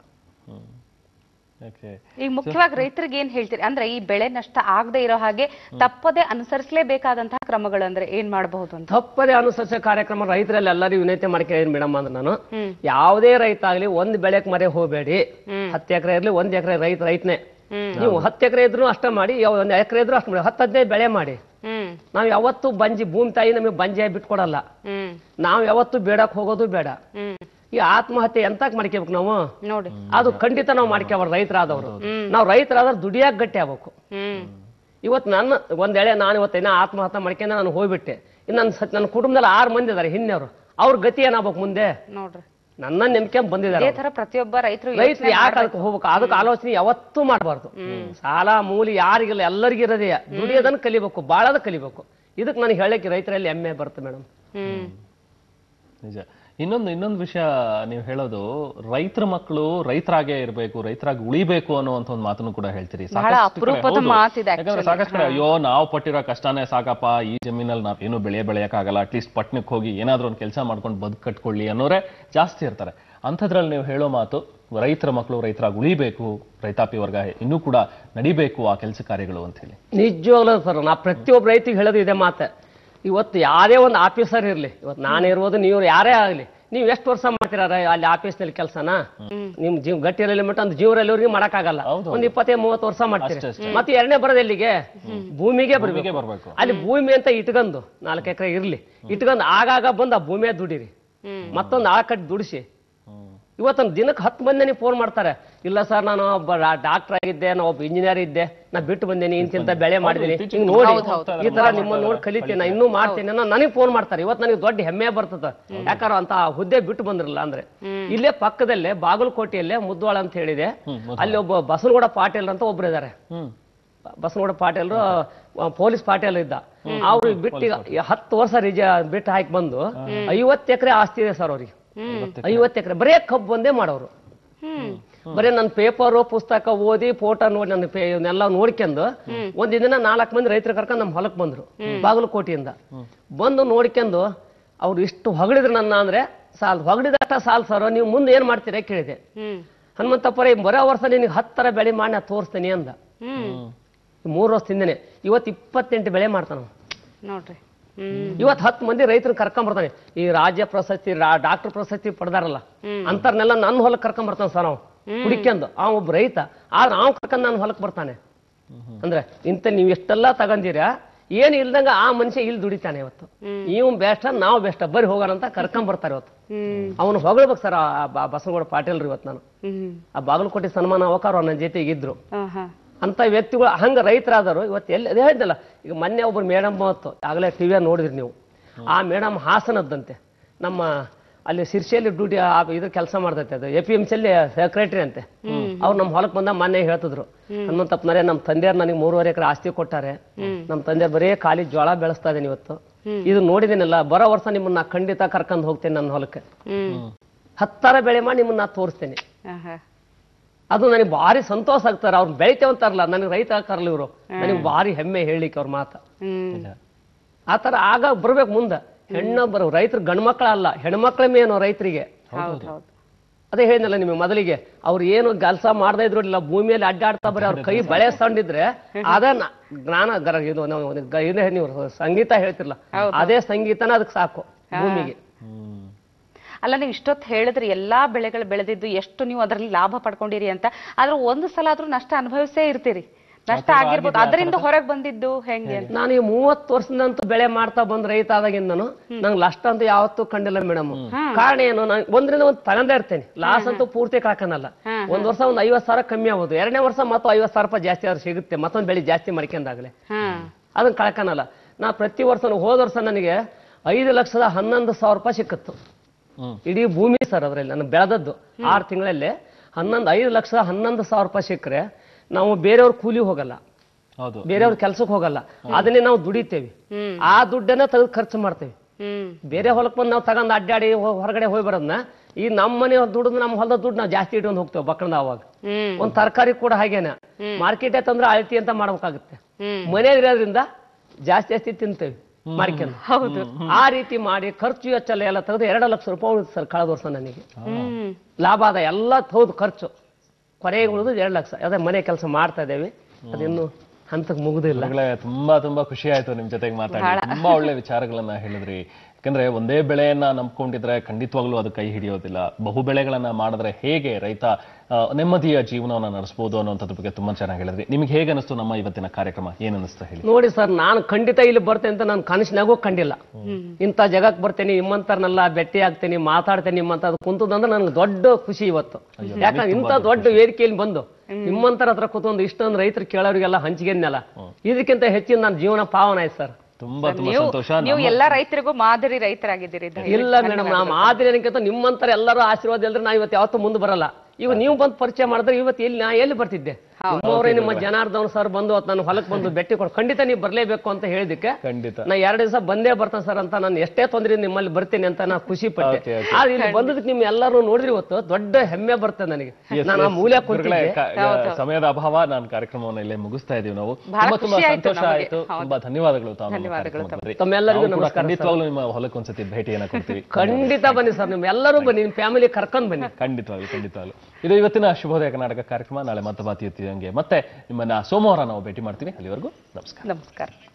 A: ಓಕೆ
B: ಈಗ ಮುಖ್ಯವಾಗಿ ರೈತರಿಗೆ ಏನ್ ಹೇಳ್ತೀರಿ ಅಂದ್ರೆ ಈ ಬೆಳೆ ನಷ್ಟ ಆಗದೆ ಇರೋ ಹಾಗೆ ತಪ್ಪದೆ ಅನುಸರಿಸಲೇಬೇಕಾದಂತಹ ಕ್ರಮಗಳು ಅಂದ್ರೆ ಏನ್ ಮಾಡಬಹುದು ಅಂತ
D: ತಪ್ಪದೇ ಅನುಸರಿಸೋ ಕಾರ್ಯಕ್ರಮ ರೈತರಲ್ಲಿ ಎಲ್ಲರಿಗೂ ವಿನಂತಿ ಮಾಡ್ಕೊಳ್ಳಿ ಮೇಡಮ್ ಅಂದ್ರೆ ನಾನು
B: ಹ್ಮ್.
D: ಯಾವುದೇ ರೈತ ಆಗ್ಲಿ ಒಂದ್ ಬೆಳೆಕ್ ಮರೆ ಹೋಗಬೇಡಿ ಹತ್ತು ಎಕರೆ ಇರ್ಲಿ ಒಂದ್ ಎಕರೆ ರೈತ ರೈತನೇ ನೀವು ಹತ್ತು ಎಕರೆ ಇದ್ರು ಅಷ್ಟೇ ಮಾಡಿ ಯಾವ- ಒಂದ್ ಎಕರೆ ಇದ್ರು ಅಷ್ಟು ಮಾಡಿ ಹತ್ತು ಹದಿನೈದು ಬೆಳೆ ಮಾಡಿ
B: ಹ್ಮ್
D: ನಾವು ಯಾವತ್ತೂ ಬಂಜಿ ಭೂಮಿ ತಾಯಿ ನಮಗೆ ಬಂಜಿಯಾಗಿ ಬಿಟ್ಕೊಡಲ್ಲ
B: ಹ್ಮ್
D: ನಾವು ಯಾವತ್ತೂ ಬೇಡಕ್ ಹೋಗೋದು ಬೇಡ
B: ಹ್ಮ್
D: ಈ ಆತ್ಮಹತ್ಯೆ ಎಂತಕ್ ಮಾಡ್ಕೋಬೇಕು ನಾವು
B: ನೋಡಿ
D: ಅದು ಖಂಡಿತ ನಾವು ಮಾಡ್ಕೋಬಾರ್ದು ರೈತರಾದವರು ನಾವು ರೈತರಾದ್ರೆ ದುಡಿಯಾಕ ಗಟ್ಟಿ ಆಗ್ಬೇಕು
B: ಹ್ಮ್
D: ಇವತ್ತು ನನ್ನ ಒಂದ್ ವೇಳೆ ನಾನು ಇವತ್ತು ಏನೋ ಆತ್ಮಹತ್ಯೆ ಮಾಡ್ಕೊಂಡು ನಾನು ಹೋಗ್ಬಿಟ್ಟೆ ಇನ್ನು ನನ್ನ ಸ- ನನ್ನ ಕುಟುಂಬದಲ್ಲಿ ಆರು ಮಂದಿ ಇದಾರೆ ಹಿಂದೆಯವರು ಅವ್ರ ಗತಿ ಏನಾಗ್ಬೇಕು ಮುಂದೆ
B: ನೋಡ್ರಿ
D: ನನ್ನ ನೆಮ್ಕೊಂಡ್ ಬಂದಿದ್ದಾರೆ
B: ಇದೇ ತರ ಪ್ರತಿಯೊಬ್ಬ ರೈತರು
D: ರೈತರು ಯಾಕೆ ಅದಕ್ಕೆ ಹೋಗ್ಬೇಕು ಅದಕ್ಕೆ ಆಲೋಚನೆ ಯಾವತ್ತೂ ಮಾಡಬಾರ್ದು ಸಾಲ ಮೂಲಿ ಯಾರಿಗಿಲ್ಲ ಎಲ್ಲರಿಗೂ ಇರೋದೇ ದುಡಿಯೋದನ್ನ ಕಲಿಬೇಕು ಬಾಳದ ಕಲಿಬೇಕು ಇದಕ್ಕೆ ನನಗೆ ಹೇಳಕ್ಕೆ ರೈತರಲ್ಲಿ ಹೆಮ್ಮೆ ಬರುತ್ತೆ ಮೇಡಮ್
B: ಹ್ಮ್
A: ನಿಜ ಇನ್ನೊಂದು ಇನ್ನೊಂದು ವಿಷಯ ನೀವು ಹೇಳೋದು ರೈತರ ಮಕ್ಕಳು ರೈತರಾಗೇ ಇರಬೇಕು ರೈತರಾಗಿ ಉಳಿಬೇಕು ಅನ್ನುವಂತ ಒಂದು ಮಾತನ್ನು ಕೂಡ ಹೇಳ್ತೀರಿ
B: ಬಹಳ
A: ಸಾಕಷ್ಟು ಕಡೆ
B: ಅಪರೂಪದ
A: ಹೌದು.
B: ಮಾತಿದೆ
A: ಯಾಕಂದ್ರೆ
B: actually.
A: ಸಾಕಷ್ಟು ಕಡೆ ಅಯ್ಯೋ ನಾವು ಪಟ್ಟಿರೋ ಕಷ್ಟನೇ ಸಾಕಪ್ಪ ಈ ಜಮೀನಲ್ಲಿ ನಾವ್ ಏನು ಬೆಳೆ ಬೆಳೆಯಕ್ಕಾಗಲ್ಲ ಅಟ್ಲೀಸ್ಟ್ ಪಟ್ಟಣಕ್ಕೆ ಹೋಗಿ ಏನಾದ್ರೂ ಒಂದು ಕೆಲಸ ಮಾಡ್ಕೊಂಡು ಬದುಕು ಕಟ್ಕೊಳ್ಳಿ ಅನ್ನೋರೇ ಜಾಸ್ತಿ ಇರ್ತಾರೆ ಅಂಥದ್ರಲ್ಲಿ ನೀವು ಹೇಳೋ ಮಾತು ರೈತರ ಮಕ್ಕಳು ರೈತರಾಗಿ ಉಳಿಬೇಕು ರೈತಾಪಿ ವರ್ಗ ಇನ್ನೂ ಕೂಡ ನಡಿಬೇಕು ಆ ಕೆಲಸ ಕಾರ್ಯಗಳು ಅಂತ ಹೇಳಿ
D: ನಿಜವಾಗ್ಲೂ ಸರ್ ನಾ ಪ್ರತಿಯೊಬ್ಬ ರೈತಿಗೆ ಹೇಳೋದು ಇದೆ ಮಾತೆ ಇವತ್ತು ಯಾರೇ ಒಂದು ಆಫೀಸರ್ ಇರ್ಲಿ ಇವತ್ತು ನಾನು ಇರ್ಬೋದು ನೀವು ಯಾರೇ ಆಗಲಿ ನೀವು ಎಷ್ಟು ವರ್ಷ ಮಾಡ್ತೀರಾ ರೈ- ಅಲ್ಲಿ ಆಫೀಸ್ನಲ್ಲಿ ಕೆಲಸನ ನಿಮ್ ಜೀವ ಗಟ್ಟಿ ಇರಲಿ ಮಟ್ಟ ಒಂದು ಜೀವರಲ್ಲಿವ್ರಿಗೆ ಮಾಡಕ್ಕಾಗಲ್ಲ ಒಂದ್ ಇಪ್ಪತ್ತೈದು ಮೂವತ್ತು ವರ್ಷ ಮಾಡ್ತೀರಿ ಮತ್ತೆ ಎರಡನೇ ಬರೋದು ಎಲ್ಲಿಗೆ ಭೂಮಿಗೆ ಬರ್ಬೇಕು
A: ಬರ್ಬೇಕು
D: ಅಲ್ಲಿ ಭೂಮಿ ಅಂತ ಇಟ್ಕೊಂಡು ನಾಲ್ಕು ಎಕರೆ ಇರ್ಲಿ ಇಟ್ಕೊಂಡು ಆಗಾಗ ಬಂದು ಆ ಭೂಮಿಯ ದುಡಿರಿ ಮತ್ತೊಂದು ಆಳ ಕಟ್ಟಿ ದುಡಿಸಿ ಇವತ್ತೊಂದು ದಿನಕ್ಕೆ ಹತ್ತು ಮಂದಿ ನೀವು ಫೋನ್ ಮಾಡ್ತಾರೆ ಇಲ್ಲ ಸರ್ ನಾನು ಒಬ್ಬ ಡಾಕ್ಟರ್ ಆಗಿದ್ದೆ ನಾನು ಒಬ್ಬ ಇಂಜಿನಿಯರ್ ಇದ್ದೆ ನಾ ಬಿಟ್ಟು ಬಂದೇನಿ ಇಂತಿಂತ ಬೆಳೆ ಮಾಡಿದೀನಿ ಹಿಂಗ್ ನೋಡಿ ಈ ತರ ನಿಮ್ಮನ್ನ ನೋಡಿ ಕಲಿತೀನಿ ನಾ ಇನ್ನೂ ಮಾಡ್ತೀನಿ ಅನ್ನೋ ನನಗೆ ಫೋನ್ ಮಾಡ್ತಾರೆ ಇವತ್ತು ನನಗೆ ದೊಡ್ಡ ಹೆಮ್ಮೆ ಬರ್ತದ ಯಾಕಾರ ಅಂತ ಆ ಹುದ್ದೆ ಬಿಟ್ಟು ಬಂದ್ರಲ್ಲ ಅಂದ್ರೆ ಇಲ್ಲೇ ಪಕ್ಕದಲ್ಲೇ ಬಾಗಲಕೋಟೆಯಲ್ಲೇ ಮುದ್ವಾಳ ಅಂತ ಹೇಳಿದೆ ಅಲ್ಲಿ ಒಬ್ಬ ಬಸನಗೌಡ ಪಾಟೀಲ್ ಅಂತ ಒಬ್ರು ಇದಾರೆ
A: ಹ್ಮ್
D: ಬಸನಗೌಡ ಪಾಟೀಲ್ರು ಆ, ಪೊಲೀಸ್ ಪಾಟೀಲ್ ಇದ್ದ ಅವ್ರು ಬಿಟ್ಟು ಈಗ ಈ ಹತ್ತು ವರ್ಷ ರಿಜ ಬಿಟ್ಟು ಹಾಕಿ ಬಂದು ಐವತ್ತು ಎಕರೆ ಆಸ್ತಿ ಇದೆ ಸರ್ ಅವ್ರಿಗೆ ಐವತ್ತು ಎಕರೆ ಬರೇ ಕಬ್ಬು ಒಂದೇ ಮಾಡೋರು ಬರೀ ನನ್ನ ಪೇಪರು ಪುಸ್ತಕ ಓದಿ ಫೋಟೋ ನೋಡಿ ನನ್ನ ಪೇ ಇವನ್ನೆಲ್ಲ ನೋಡ್ಕೊಂಡು ಒಂದ್ ದಿನ ನಾಲ್ಕು ಮಂದಿ ರೈತರು ಕರ್ಕೊಂಡು ನಮ್ಮ ಹೊಲಕ್ಕೆ ಬಂದ್ರು ಬಾಗಲಕೋಟೆಯಿಂದ ಬಂದು ನೋಡ್ಕೊಂಡು ಅವ್ರು ಇಷ್ಟು ಹೊಗಳಿದ್ರು ನನ್ನ ಅಂದ್ರೆ ಸಾಲ್ ಹೊಗಳಿದಷ್ಟ ಸಾಲ್ ಸರ್ ನೀವು ಮುಂದೆ ಏನ್ ಮಾಡ್ತೀರಾ ಕೇಳಿದೆ
B: ಹ್ಮ್
D: ಹನುಮಂತಪ್ಪರ ಈ ಬರೋ ವರ್ಷ ನಿನಗೆ ಹತ್ತರ ಬೆಳೆ ಮಾಡಿ ನಾ ತೋರಿಸ್ತೀನಿ ಅಂದ
B: ಹ್ಮ್
D: ಮೂರು ವರ್ಷ ಹಿಂದೆನೆ ಇವತ್ತು ಇಪ್ಪತ್ತೆಂಟು ಬೆಳೆ ಮಾಡ್ತಾನ ಅವ.
B: ನೋಡ್ರಿ ಹ್ಮ್
D: ಇವತ್ತು ಹತ್ತು ಮಂದಿ ರೈತರು ಕರ್ಕೊಂಬರ್ತಾನೆ ಈ ರಾಜ್ಯ ಪ್ರಶಸ್ತಿ ಡಾಕ್ಟರ್ ಪ್ರಶಸ್ತಿ ಪಡೆದಾರಲ್ಲ ಅಂತರ್ನೆಲ್ಲ ನನ್ನ ಹೊಲಕ್ಕೆ ಕರ್ಕೊಂಬರ್ತಾನೆ ಸರ್ ನಾವು ಹುಡುಕ್ಯಂದು ಆ ಒಬ್ಬ ರೈತ ಆದ್ರೆ ಅವ್ನು ಕರ್ಕೊಂಡು ನನ್ನ ಹೊಲಕ್ಕೆ ಬರ್ತಾನೆ ಅಂದ್ರೆ ಇಂಥ ನೀವು ಎಷ್ಟೆಲ್ಲ ತಗೊಂಡಿರ ಏನು ಇಲ್ದಂಗ ಆ ಮನುಷ್ಯ ಇಲ್ಲಿ ದುಡಿತಾನೆ ಇವತ್ತು ಇವ್ ಬೆಸ್ಟ್ ನಾವು ಬೆಸ್ಟ್ ಬರ್ರಿ ಹೋಗೋಣ ಅಂತ ಕರ್ಕೊಂಡ್ ಬರ್ತಾರೆ ಇವತ್ತು
B: ಹ್ಮ್
D: ಅವನು ಹೊಗಳ್ಬೇಕು ಸರ್ ಆ ಬಸವಗೌಡ ಪಾಟೀಲ್ರು ಇವತ್ತು ನಾನು
B: ಹ್ಮ್
D: ಆ ಬಾಗಲಕೋಟೆ ಸನ್ಮಾನ ಅವಕಾರ ನನ್ನ ಜೊತೆಗೆ ಇದ್ರು
B: ಹಾ ಹಾ
D: ಅಂತ ವ್ಯಕ್ತಿಗಳು ಹಂಗ ರೈತರಾದರು ಇವತ್ತು ಎಲ್ಲಿ ಅದೇ ಹೇಳಿದ್ನಲ್ಲ ಈಗ ಮೊನ್ನೆ ಒಬ್ರು ಮೇಡಮ್ ಬಂತು ಆಗಲೇ ಟಿವಿಯ ನೋಡಿದ್ರಿ ನೀವು ಆ ಮೇಡಮ್ ಹಾಸನದ್ದಂತೆ ನಮ್ಮ ಅಲ್ಲಿ ಸಿರ್ಸಿಯಲ್ಲಿ ಡ್ಯೂಟಿ ಇದ್ರ ಕೆಲಸ ಮಾಡ್ತೈತೆ ಅದು ಎ ಪಿ ಎಂ ಸಿಯಲ್ಲಿ ಸೆಕ್ರೆಟರಿ ಅಂತೆ ಅವ್ರು ನಮ್ಮ ಹೊಲಕ್ಕೆ ಬಂದ ಮೊನ್ನೆ ಹೇಳ್ತಿದ್ರು ಹನುಮಂತಪ್ಪನರೇ ನಮ್ಮ ತಂದೆಯವ್ರು ನನಗೆ ಮೂರುವರೆ ಎಕರೆ ಆಸ್ತಿ ಕೊಟ್ಟಾರೆ ನಮ್ಮ ತಂದೆಯವ್ರು ಬರೀ ಖಾಲಿ ಜೋಳ ಬೆಳೆಸ್ತಾ ಇದ್ದೀನಿ ಇವತ್ತು ಇದು ನೋಡಿದ್ದೀನಲ್ಲ ಬರೋ ವರ್ಷ ನಿಮ್ಮನ್ನ ಖಂಡಿತ ಕರ್ಕೊಂಡು ಹೋಗ್ತೇನೆ ನನ್ನ ಹೊಲಕ್ಕೆ
B: ಹ್ಮ್
D: ಹತ್ತಾರ ಬೆಳೆ ಮಾಡಿ ನಿಮ್ಮನ್ನ ನಾ ತೋರಿಸ್ತೇನೆ
B: ಆಹಾ.
D: ಅದು ನನಗೆ ಭಾರಿ ಸಂತೋಷ ಆಗ್ತಾರೆ ಅವ್ರು ಬೆಳಿತೇವಂತಾರಲ್ಲ ನನಗೆ ರೈತ ಹಾಕಾರಲ್ಲ ಇವರು ನನಗೆ ಭಾರಿ ಹೆಮ್ಮೆ ಹೇಳಲಿಕ್ಕೆ ಅವ್ರ ಮಾತು
B: ಹ್ಮ್
D: ಆ ಥರ ಆಗ ಬರ್ಬೇಕು ಮುಂದೆ ಹೆಣ್ಣು ಬರೋ ರೈತರು ಗಂಡು ಮಕ್ಕಳಲ್ಲ ಹೆಣ್ಮಕ್ಳ ಮೇನು ರೈತರಿಗೆ
B: ಹೌದು ಹೌದು
D: ಅದೇ ಹೇಳಿದ್ನಲ್ಲ ನಿಮಗೆ ಮೊದಲಿಗೆ ಅವ್ರು ಏನು ಕೆಲಸ ಮಾಡದೇ ಇದ್ರು ಇಲ್ಲ ಭೂಮಿಯಲ್ಲಿ ಅಡ್ಡಾಡ್ತಾ ಬರೀ ಅವ್ರ ಕೈ ಬಳೆ ಸಣ್ಣಿದ್ರೆ ಅದ ನ- ಜ್ಞಾನ ಗರ ಇದು ನಾವು ಒಂದು ಗ- ಇದೇ ನೀವು ಸಂಗೀತ ಹೇಳ್ತಿರಲ್ಲ ಅದೇ ಸಂಗೀತನ ಅದಕ್ಕೆ ಸಾಕು ಭೂಮಿಗೆ
B: ಅಲ್ಲ ನೀವು ಇಷ್ಟೊತ್ತು ಹೇಳಿದ್ರಿ ಎಲ್ಲಾ ಬೆಳೆಗಳು ಬೆಳೆದಿದ್ದು ಎಷ್ಟು ನೀವು ಅದರಲ್ಲಿ ಲಾಭ ಪಡ್ಕೊಂಡಿರಿ ಅಂತ ಆದ್ರೆ ಒಂದು ಸಲ ಆದ್ರೂ ನಷ್ಟ ಅನುಭವಿಸೇ ಇರ್ತೀರಿ ನಷ್ಟ ಆಗಿರ್ಬೋದು ಅದರಿಂದ ಹೊರಗೆ ಬಂದಿದ್ದು ಹೆಂಗೆ ಅಂತ
D: ನಾನು ಈ ಮೂವತ್ತು ವರ್ಷದಂತೂ ಬೆಳೆ ಮಾಡ್ತಾ ಬಂದ್ ರೈತ ಆದಾಗಿಂದನು ನಂಗೆ ಲಷ್ಟ ಅಂತ ಯಾವತ್ತೂ ಕಂಡಿಲ್ಲ ಮೇಡಮ್ ಕಾರಣ ಏನು ನಾನು ಒಂದ್ರಿಂದ ಒಂದು ತಗೊಂಡೇ ಇರ್ತೇನೆ ಲಾಸ್ ಅಂತೂ ಪೂರ್ತಿ ಕಾಕನಲ್ಲ ಒಂದ್ ವರ್ಷ ಒಂದ್ ಐವತ್ ಸಾವಿರ ಕಮ್ಮಿ ಆಗೋದು ಎರಡನೇ ವರ್ಷ ಮತ್ತು ಐವತ್ ಸಾವಿರ ರೂಪಾಯಿ ಜಾಸ್ತಿ ಆದ್ರೆ ಸಿಗುತ್ತೆ ಮತ್ತೊಂದು ಬೆಳೆ ಜಾಸ್ತಿ ಮಾಡ್ಕೊಂಡಾಗಲೇ
B: ಹಾ
D: ಅದನ್ನ ಕಳ್ಕನಲ್ಲ ನಾ ಪ್ರತಿ ವರ್ಷ ಹೋದ ವರ್ಷ ನನಗೆ ಐದು ಲಕ್ಷದ ಹನ್ನೊಂದು ಸಾವಿರ ರೂಪಾಯಿ ಸಿಕ್ಕಿತ್ತು
A: ಹ್ಮ್.
D: ಇಡೀ ಭೂಮಿ ಸರ್ ಅದರಲ್ಲಿ ನಾನು ಬೆಳೆದದ್ದು ಆರು ತಿಂಗಳಲ್ಲಿ ಹನ್ನೊಂದು ಐದು ಲಕ್ಷದ ಹನ್ನೊಂದು ಸಾವಿರ ರೂಪಾಯಿ ಸಿಕ್ಕರೆ ನಾವು ಬೇರೆಯವ್ರ ಕೂಲಿ ಹೋಗಲ್ಲ
A: ಹೌದು
D: ಬೇರೆಯವ್ರ ಕೆಲ್ಸಕ್ಕೆ ಹೋಗಲ್ಲ ಅದನ್ನೇ ನಾವು ದುಡಿತೇವೆ ಆ ದುಡ್ಡನ್ನ ತೆಗೆದು ಖರ್ಚು ಮಾಡ್ತೇವೆ
B: ಹ್ಮ್
D: ಬೇರೆ ಹೊಲಕ್ಕೆ ಬಂದು ನಾವು ತಗೊಂಡು ಅಡ್ಡಾಡಿ ಹೊ- ಹೊರಗಡೆ ಹೋಗಿ ಬರೋದನ್ನ ಈ ನಮ್ಮ ಮನೆ ದುಡ್ದು ನಮ್ಮ ಹೊಲದ ದುಡ್ಡು ನಾವು ಜಾಸ್ತಿ ಇಟ್ಕೊಂಡು ಹೋಗ್ತೇವೆ ಬಕ್ಕಳದ ಅವಾಗ
B: ಹ್ಮ್
D: ಒಂದ್ ತರಕಾರಿ ಕೂಡ ಹಾಗೇನೆ ಮಾರ್ಕೆಟ್ ತಂದ್ರೆ ಅಳತಿ ಅಂತ ಮಾಡ್ಬೇಕಾಗುತ್ತೆ
B: ಹ್ಮ್
D: ಮನೇಲಿ ಇರೋದ್ರಿಂದ ಜಾಸ್ತಿ ಜಾಸ್ತಿ ತಿಂತೇವೆ ಮಾರ್ಕೆಟ್
B: ಹೌದು
D: ಆ ರೀತಿ ಮಾಡಿ ಖರ್ಚು ವೆಚ್ಚಲ್ಲ ಎಲ್ಲ ತೆಗೆದು ಎರಡು ಲಕ್ಷ ರೂಪಾಯಿ ಉಳಿತು ಸರ್ ಕಳೆದ ವರ್ಷ ನನಗೆ
B: ಹ್ಮ್
D: ಲಾಭ ಆದ ಎಲ್ಲ ಹೌದು ಖರ್ಚು ಕೊನೆಗೆ ಉಳಿದು ಎರಡು ಲಕ್ಷ ಅದೇ ಮನೆ ಕೆಲಸ ಮಾಡ್ತಾ ಇದ್ದೇವೆ ಅದಿನ್ನು ಹಂತಕ್ಕೆ ಮುಗುದಿಲ್ಲ
A: ಗುರುಗಳೇ ತುಂಬಾ ತುಂಬಾ ಖುಷಿ ಆಯ್ತು ನಿಮ್ ಜೊತೆಗೆ ಮಾತಾಡಿ ತುಂಬಾ ಒಳ್ಳೆ ವಿಚಾರಗಳನ್ನ ಹೇಳಿದ್ರಿ ಯಾಕಂದ್ರೆ ಒಂದೇ ಬೆಳೆಯನ್ನ ನಂಬ್ಕೊಂಡಿದ್ರೆ ಖಂಡಿತವಾಗ್ಲೂ ಅದು ಕೈ ಹಿಡಿಯೋದಿಲ್ಲ ಬಹು ಬೆಳೆಗಳನ್ನ ಮಾಡಿದ್ರೆ ಹೇಗೆ ರೈತ ಆ, ನೆಮ್ಮದಿಯ ಜೀವನವನ್ನ ನಡೆಸಬಹುದು ಅನ್ನೋಂಥದ್ರ ಬಗ್ಗೆ ತುಂಬಾ ಚೆನ್ನಾಗಿ ಹೇಳಿದ್ರಿ ನಿಮ್ಗೆ ಹೇಗೆ ಅನಿಸ್ತು ನಮ್ಮ ಇವತ್ತಿನ ಕಾರ್ಯಕ್ರಮ ಏನ್ ಅನಿಸ್ತಾ ಹೇಳಿ
D: ನೋಡಿ ಸರ್ ನಾನು ಖಂಡಿತ ಇಲ್ಲಿ ಬರ್ತೇನೆ ಅಂತ ನಾನು ಕನಸಿನಾಗೂ ಕಂಡಿಲ್ಲ ಇಂಥ ಜಗಕ್ಕೆ ಬರ್ತೇನೆ ನಿಮ್ಮಂತರ್ನೆಲ್ಲ ಭೇಟಿ ಆಗ್ತೇನೆ ಮಾತಾಡ್ತೇನೆ ನಿಮ್ಮಂತ ಅದು ಕುಂತದಂದ್ರೆ ನನಗೆ ದೊಡ್ಡ ಖುಷಿ ಇವತ್ತು ಯಾಕಂದ್ರೆ ಇಂಥ ದೊಡ್ಡ ವೇದಿಕೆಯಲ್ಲಿ ಬಂದು ನಿಮ್ಮಂತರ ಹತ್ರ ಕೂತ್ಕೊಂಡು ಇಷ್ಟೊಂದು ರೈತರು ಕೇಳೋರಿಗೆಲ್ಲ ಹಂಚಿಗೆನಲ್ಲ ಇದಕ್ಕಿಂತ ಹೆಚ್ಚಿನ ನನ್ನ ಜೀವನ ಪಾವನ ಆಯ್ತು ಸರ್
A: ತುಂಬಾ ತುಂಬಾ
B: ನೀವು
A: ಸಂತೋಷ
B: ನೀವು ಎಲ್ಲಾ ರೈತರಿಗೂ ಮಾದರಿ ರೈತರಾಗಿದ್ದೀರಿ ದಯವಿಟ್ಟು.
D: ಇಲ್ಲ ಮೇಡಮ್ ನಾ ಮಾದಿರಿನಕ್ಕಿಂತ ನಿಮ್ಮಂತರ ಎಲ್ಲರೂ ಆಶೀರ್ವಾದ ಇಲ್ದ್ರೆ ನಾ ಇವತ್ತು ಯಾವತ್ತೂ ಮುಂದೆ ಬರಲ್ಲ ಇವ್ ನೀವು ಬಂದು ಪರಿಚಯ ಮಾಡಿದ್ರೆ ಇವತ್ತು ಎಲ್ಲಿ ನಾ ಎಲ್ಲಿ ಬರ್ತಿದ್ದೆ ನಿಮ್ಮವರೇ ನಿಮ್ಮ ಜನಾರ್ದನ್ ಸರ್ ಬಂದು ಅವತ್ತು ನಾನು ಹೊಲಕ್ಕೆ ಬಂದು ಭೇಟಿ ಕೊಡು ಖಂಡಿತ ನೀವು ಬರ್ಲೇಬೇಕು ಅಂತ ಹೇಳಿದಕ್ಕೆ
A: ಖಂಡಿತ
D: ನಾ ಎರಡು ದಿವಸ ಬಂದೇ ಬರ್ತಾನೆ ಸರ್ ಅಂತ ನಾನು ಎಷ್ಟೇ ತೊಂದ್ರೆ ನಿಮ್ಮಲ್ಲಿ ಬರ್ತೀನಿ ಅಂತ ನಾ ಖುಷಿ
A: Okay,
D: ಪಟ್ಟೆ
A: okay.
D: ಆದ್ರೆ ಇಲ್ಲಿ ಬಂದದಕ್ಕೆ ನಿಮ್ ಎಲ್ಲರೂ ನೋಡಿದ್ರಿ ಇವತ್ತು ದೊಡ್ಡ ಹೆಮ್ಮೆ ಬರ್ತದೆ ನನಗೆ ನಾನು ಆ ಮೂಲೆ
A: ಗುರುಗಳೇ,
D: ಕುಂತಿದ್ದೆ
A: ಕ- ಸಮಯದ ಅಭಾವ ನಾನು ಕಾರ್ಯಕ್ರಮವನ್ನು ಇಲ್ಲೇ ಮುಗಿಸ್ತಾ ಇದೀವಿ ನಾವು
B: ಬಹಳ
A: ತುಂಬಾ ತುಂಬಾ
B: ಖುಷಿ ಆಯ್ತು
A: ಸಂತೋಷ
B: ನಮಗೆ.
A: ಆಯ್ತು
B: ಹೌದು.
A: ತುಂಬಾ ಧನ್ಯವಾದಗಳು ತಾವು ನಮ್ಮ
B: ಧನ್ಯವಾದಗಳು
A: ಕಾರ್ಯಕ್ರಮಕ್ಕೆ ಬಂದ್ರಿ.
D: ತಮ್ಮೆಲ್ಲರಿಗೂ
A: ನಾವು ಕೂಡ
D: ನಮಸ್ಕಾರ ಸರ್.
A: ಖಂಡಿತವಾಗ್ಲೂ ನಿಮ್ಮ ಹೊಲಕ್ಕೆ ಒಂದ್ಸತಿ ಭೇಟಿಯನ್ನ ಕೊಡ್ತೀವಿ
D: ಖಂಡಿತ ಬನ್ನಿ ಸರ್ ನಿಮ್ ಎಲ್ಲರೂ ಬನ್ನಿ ನಿಮ್ ಫ್ಯಾಮಿಲಿ ಕರ್ಕೊಂಡ್ ಬನ್ನಿ
A: ಖಂಡಿತವಾಗ್ಲು ಖಂಡಿತವಾಗ್ಲು ಇದು ಇವತ್ತಿನ ಶುಭೋದಯ ಕರ್ನಾಟಕ ಕಾರ್ಯಕ್ರಮ ನಾಳೆ ಮತ್ತೆ ಬಾತಿ ಎತ್ತಿದಂಗೆ ಮತ್ತೆ ನಿಮ್ಮನ್ನ ಸೋಮವಾರ ನಾವು ಭೇಟಿ ಮಾಡ್ತೀವಿ ಅಲ್ಲಿವರೆಗೂ ನಮಸ್ಕಾರ
B: ನಮಸ್ಕಾರ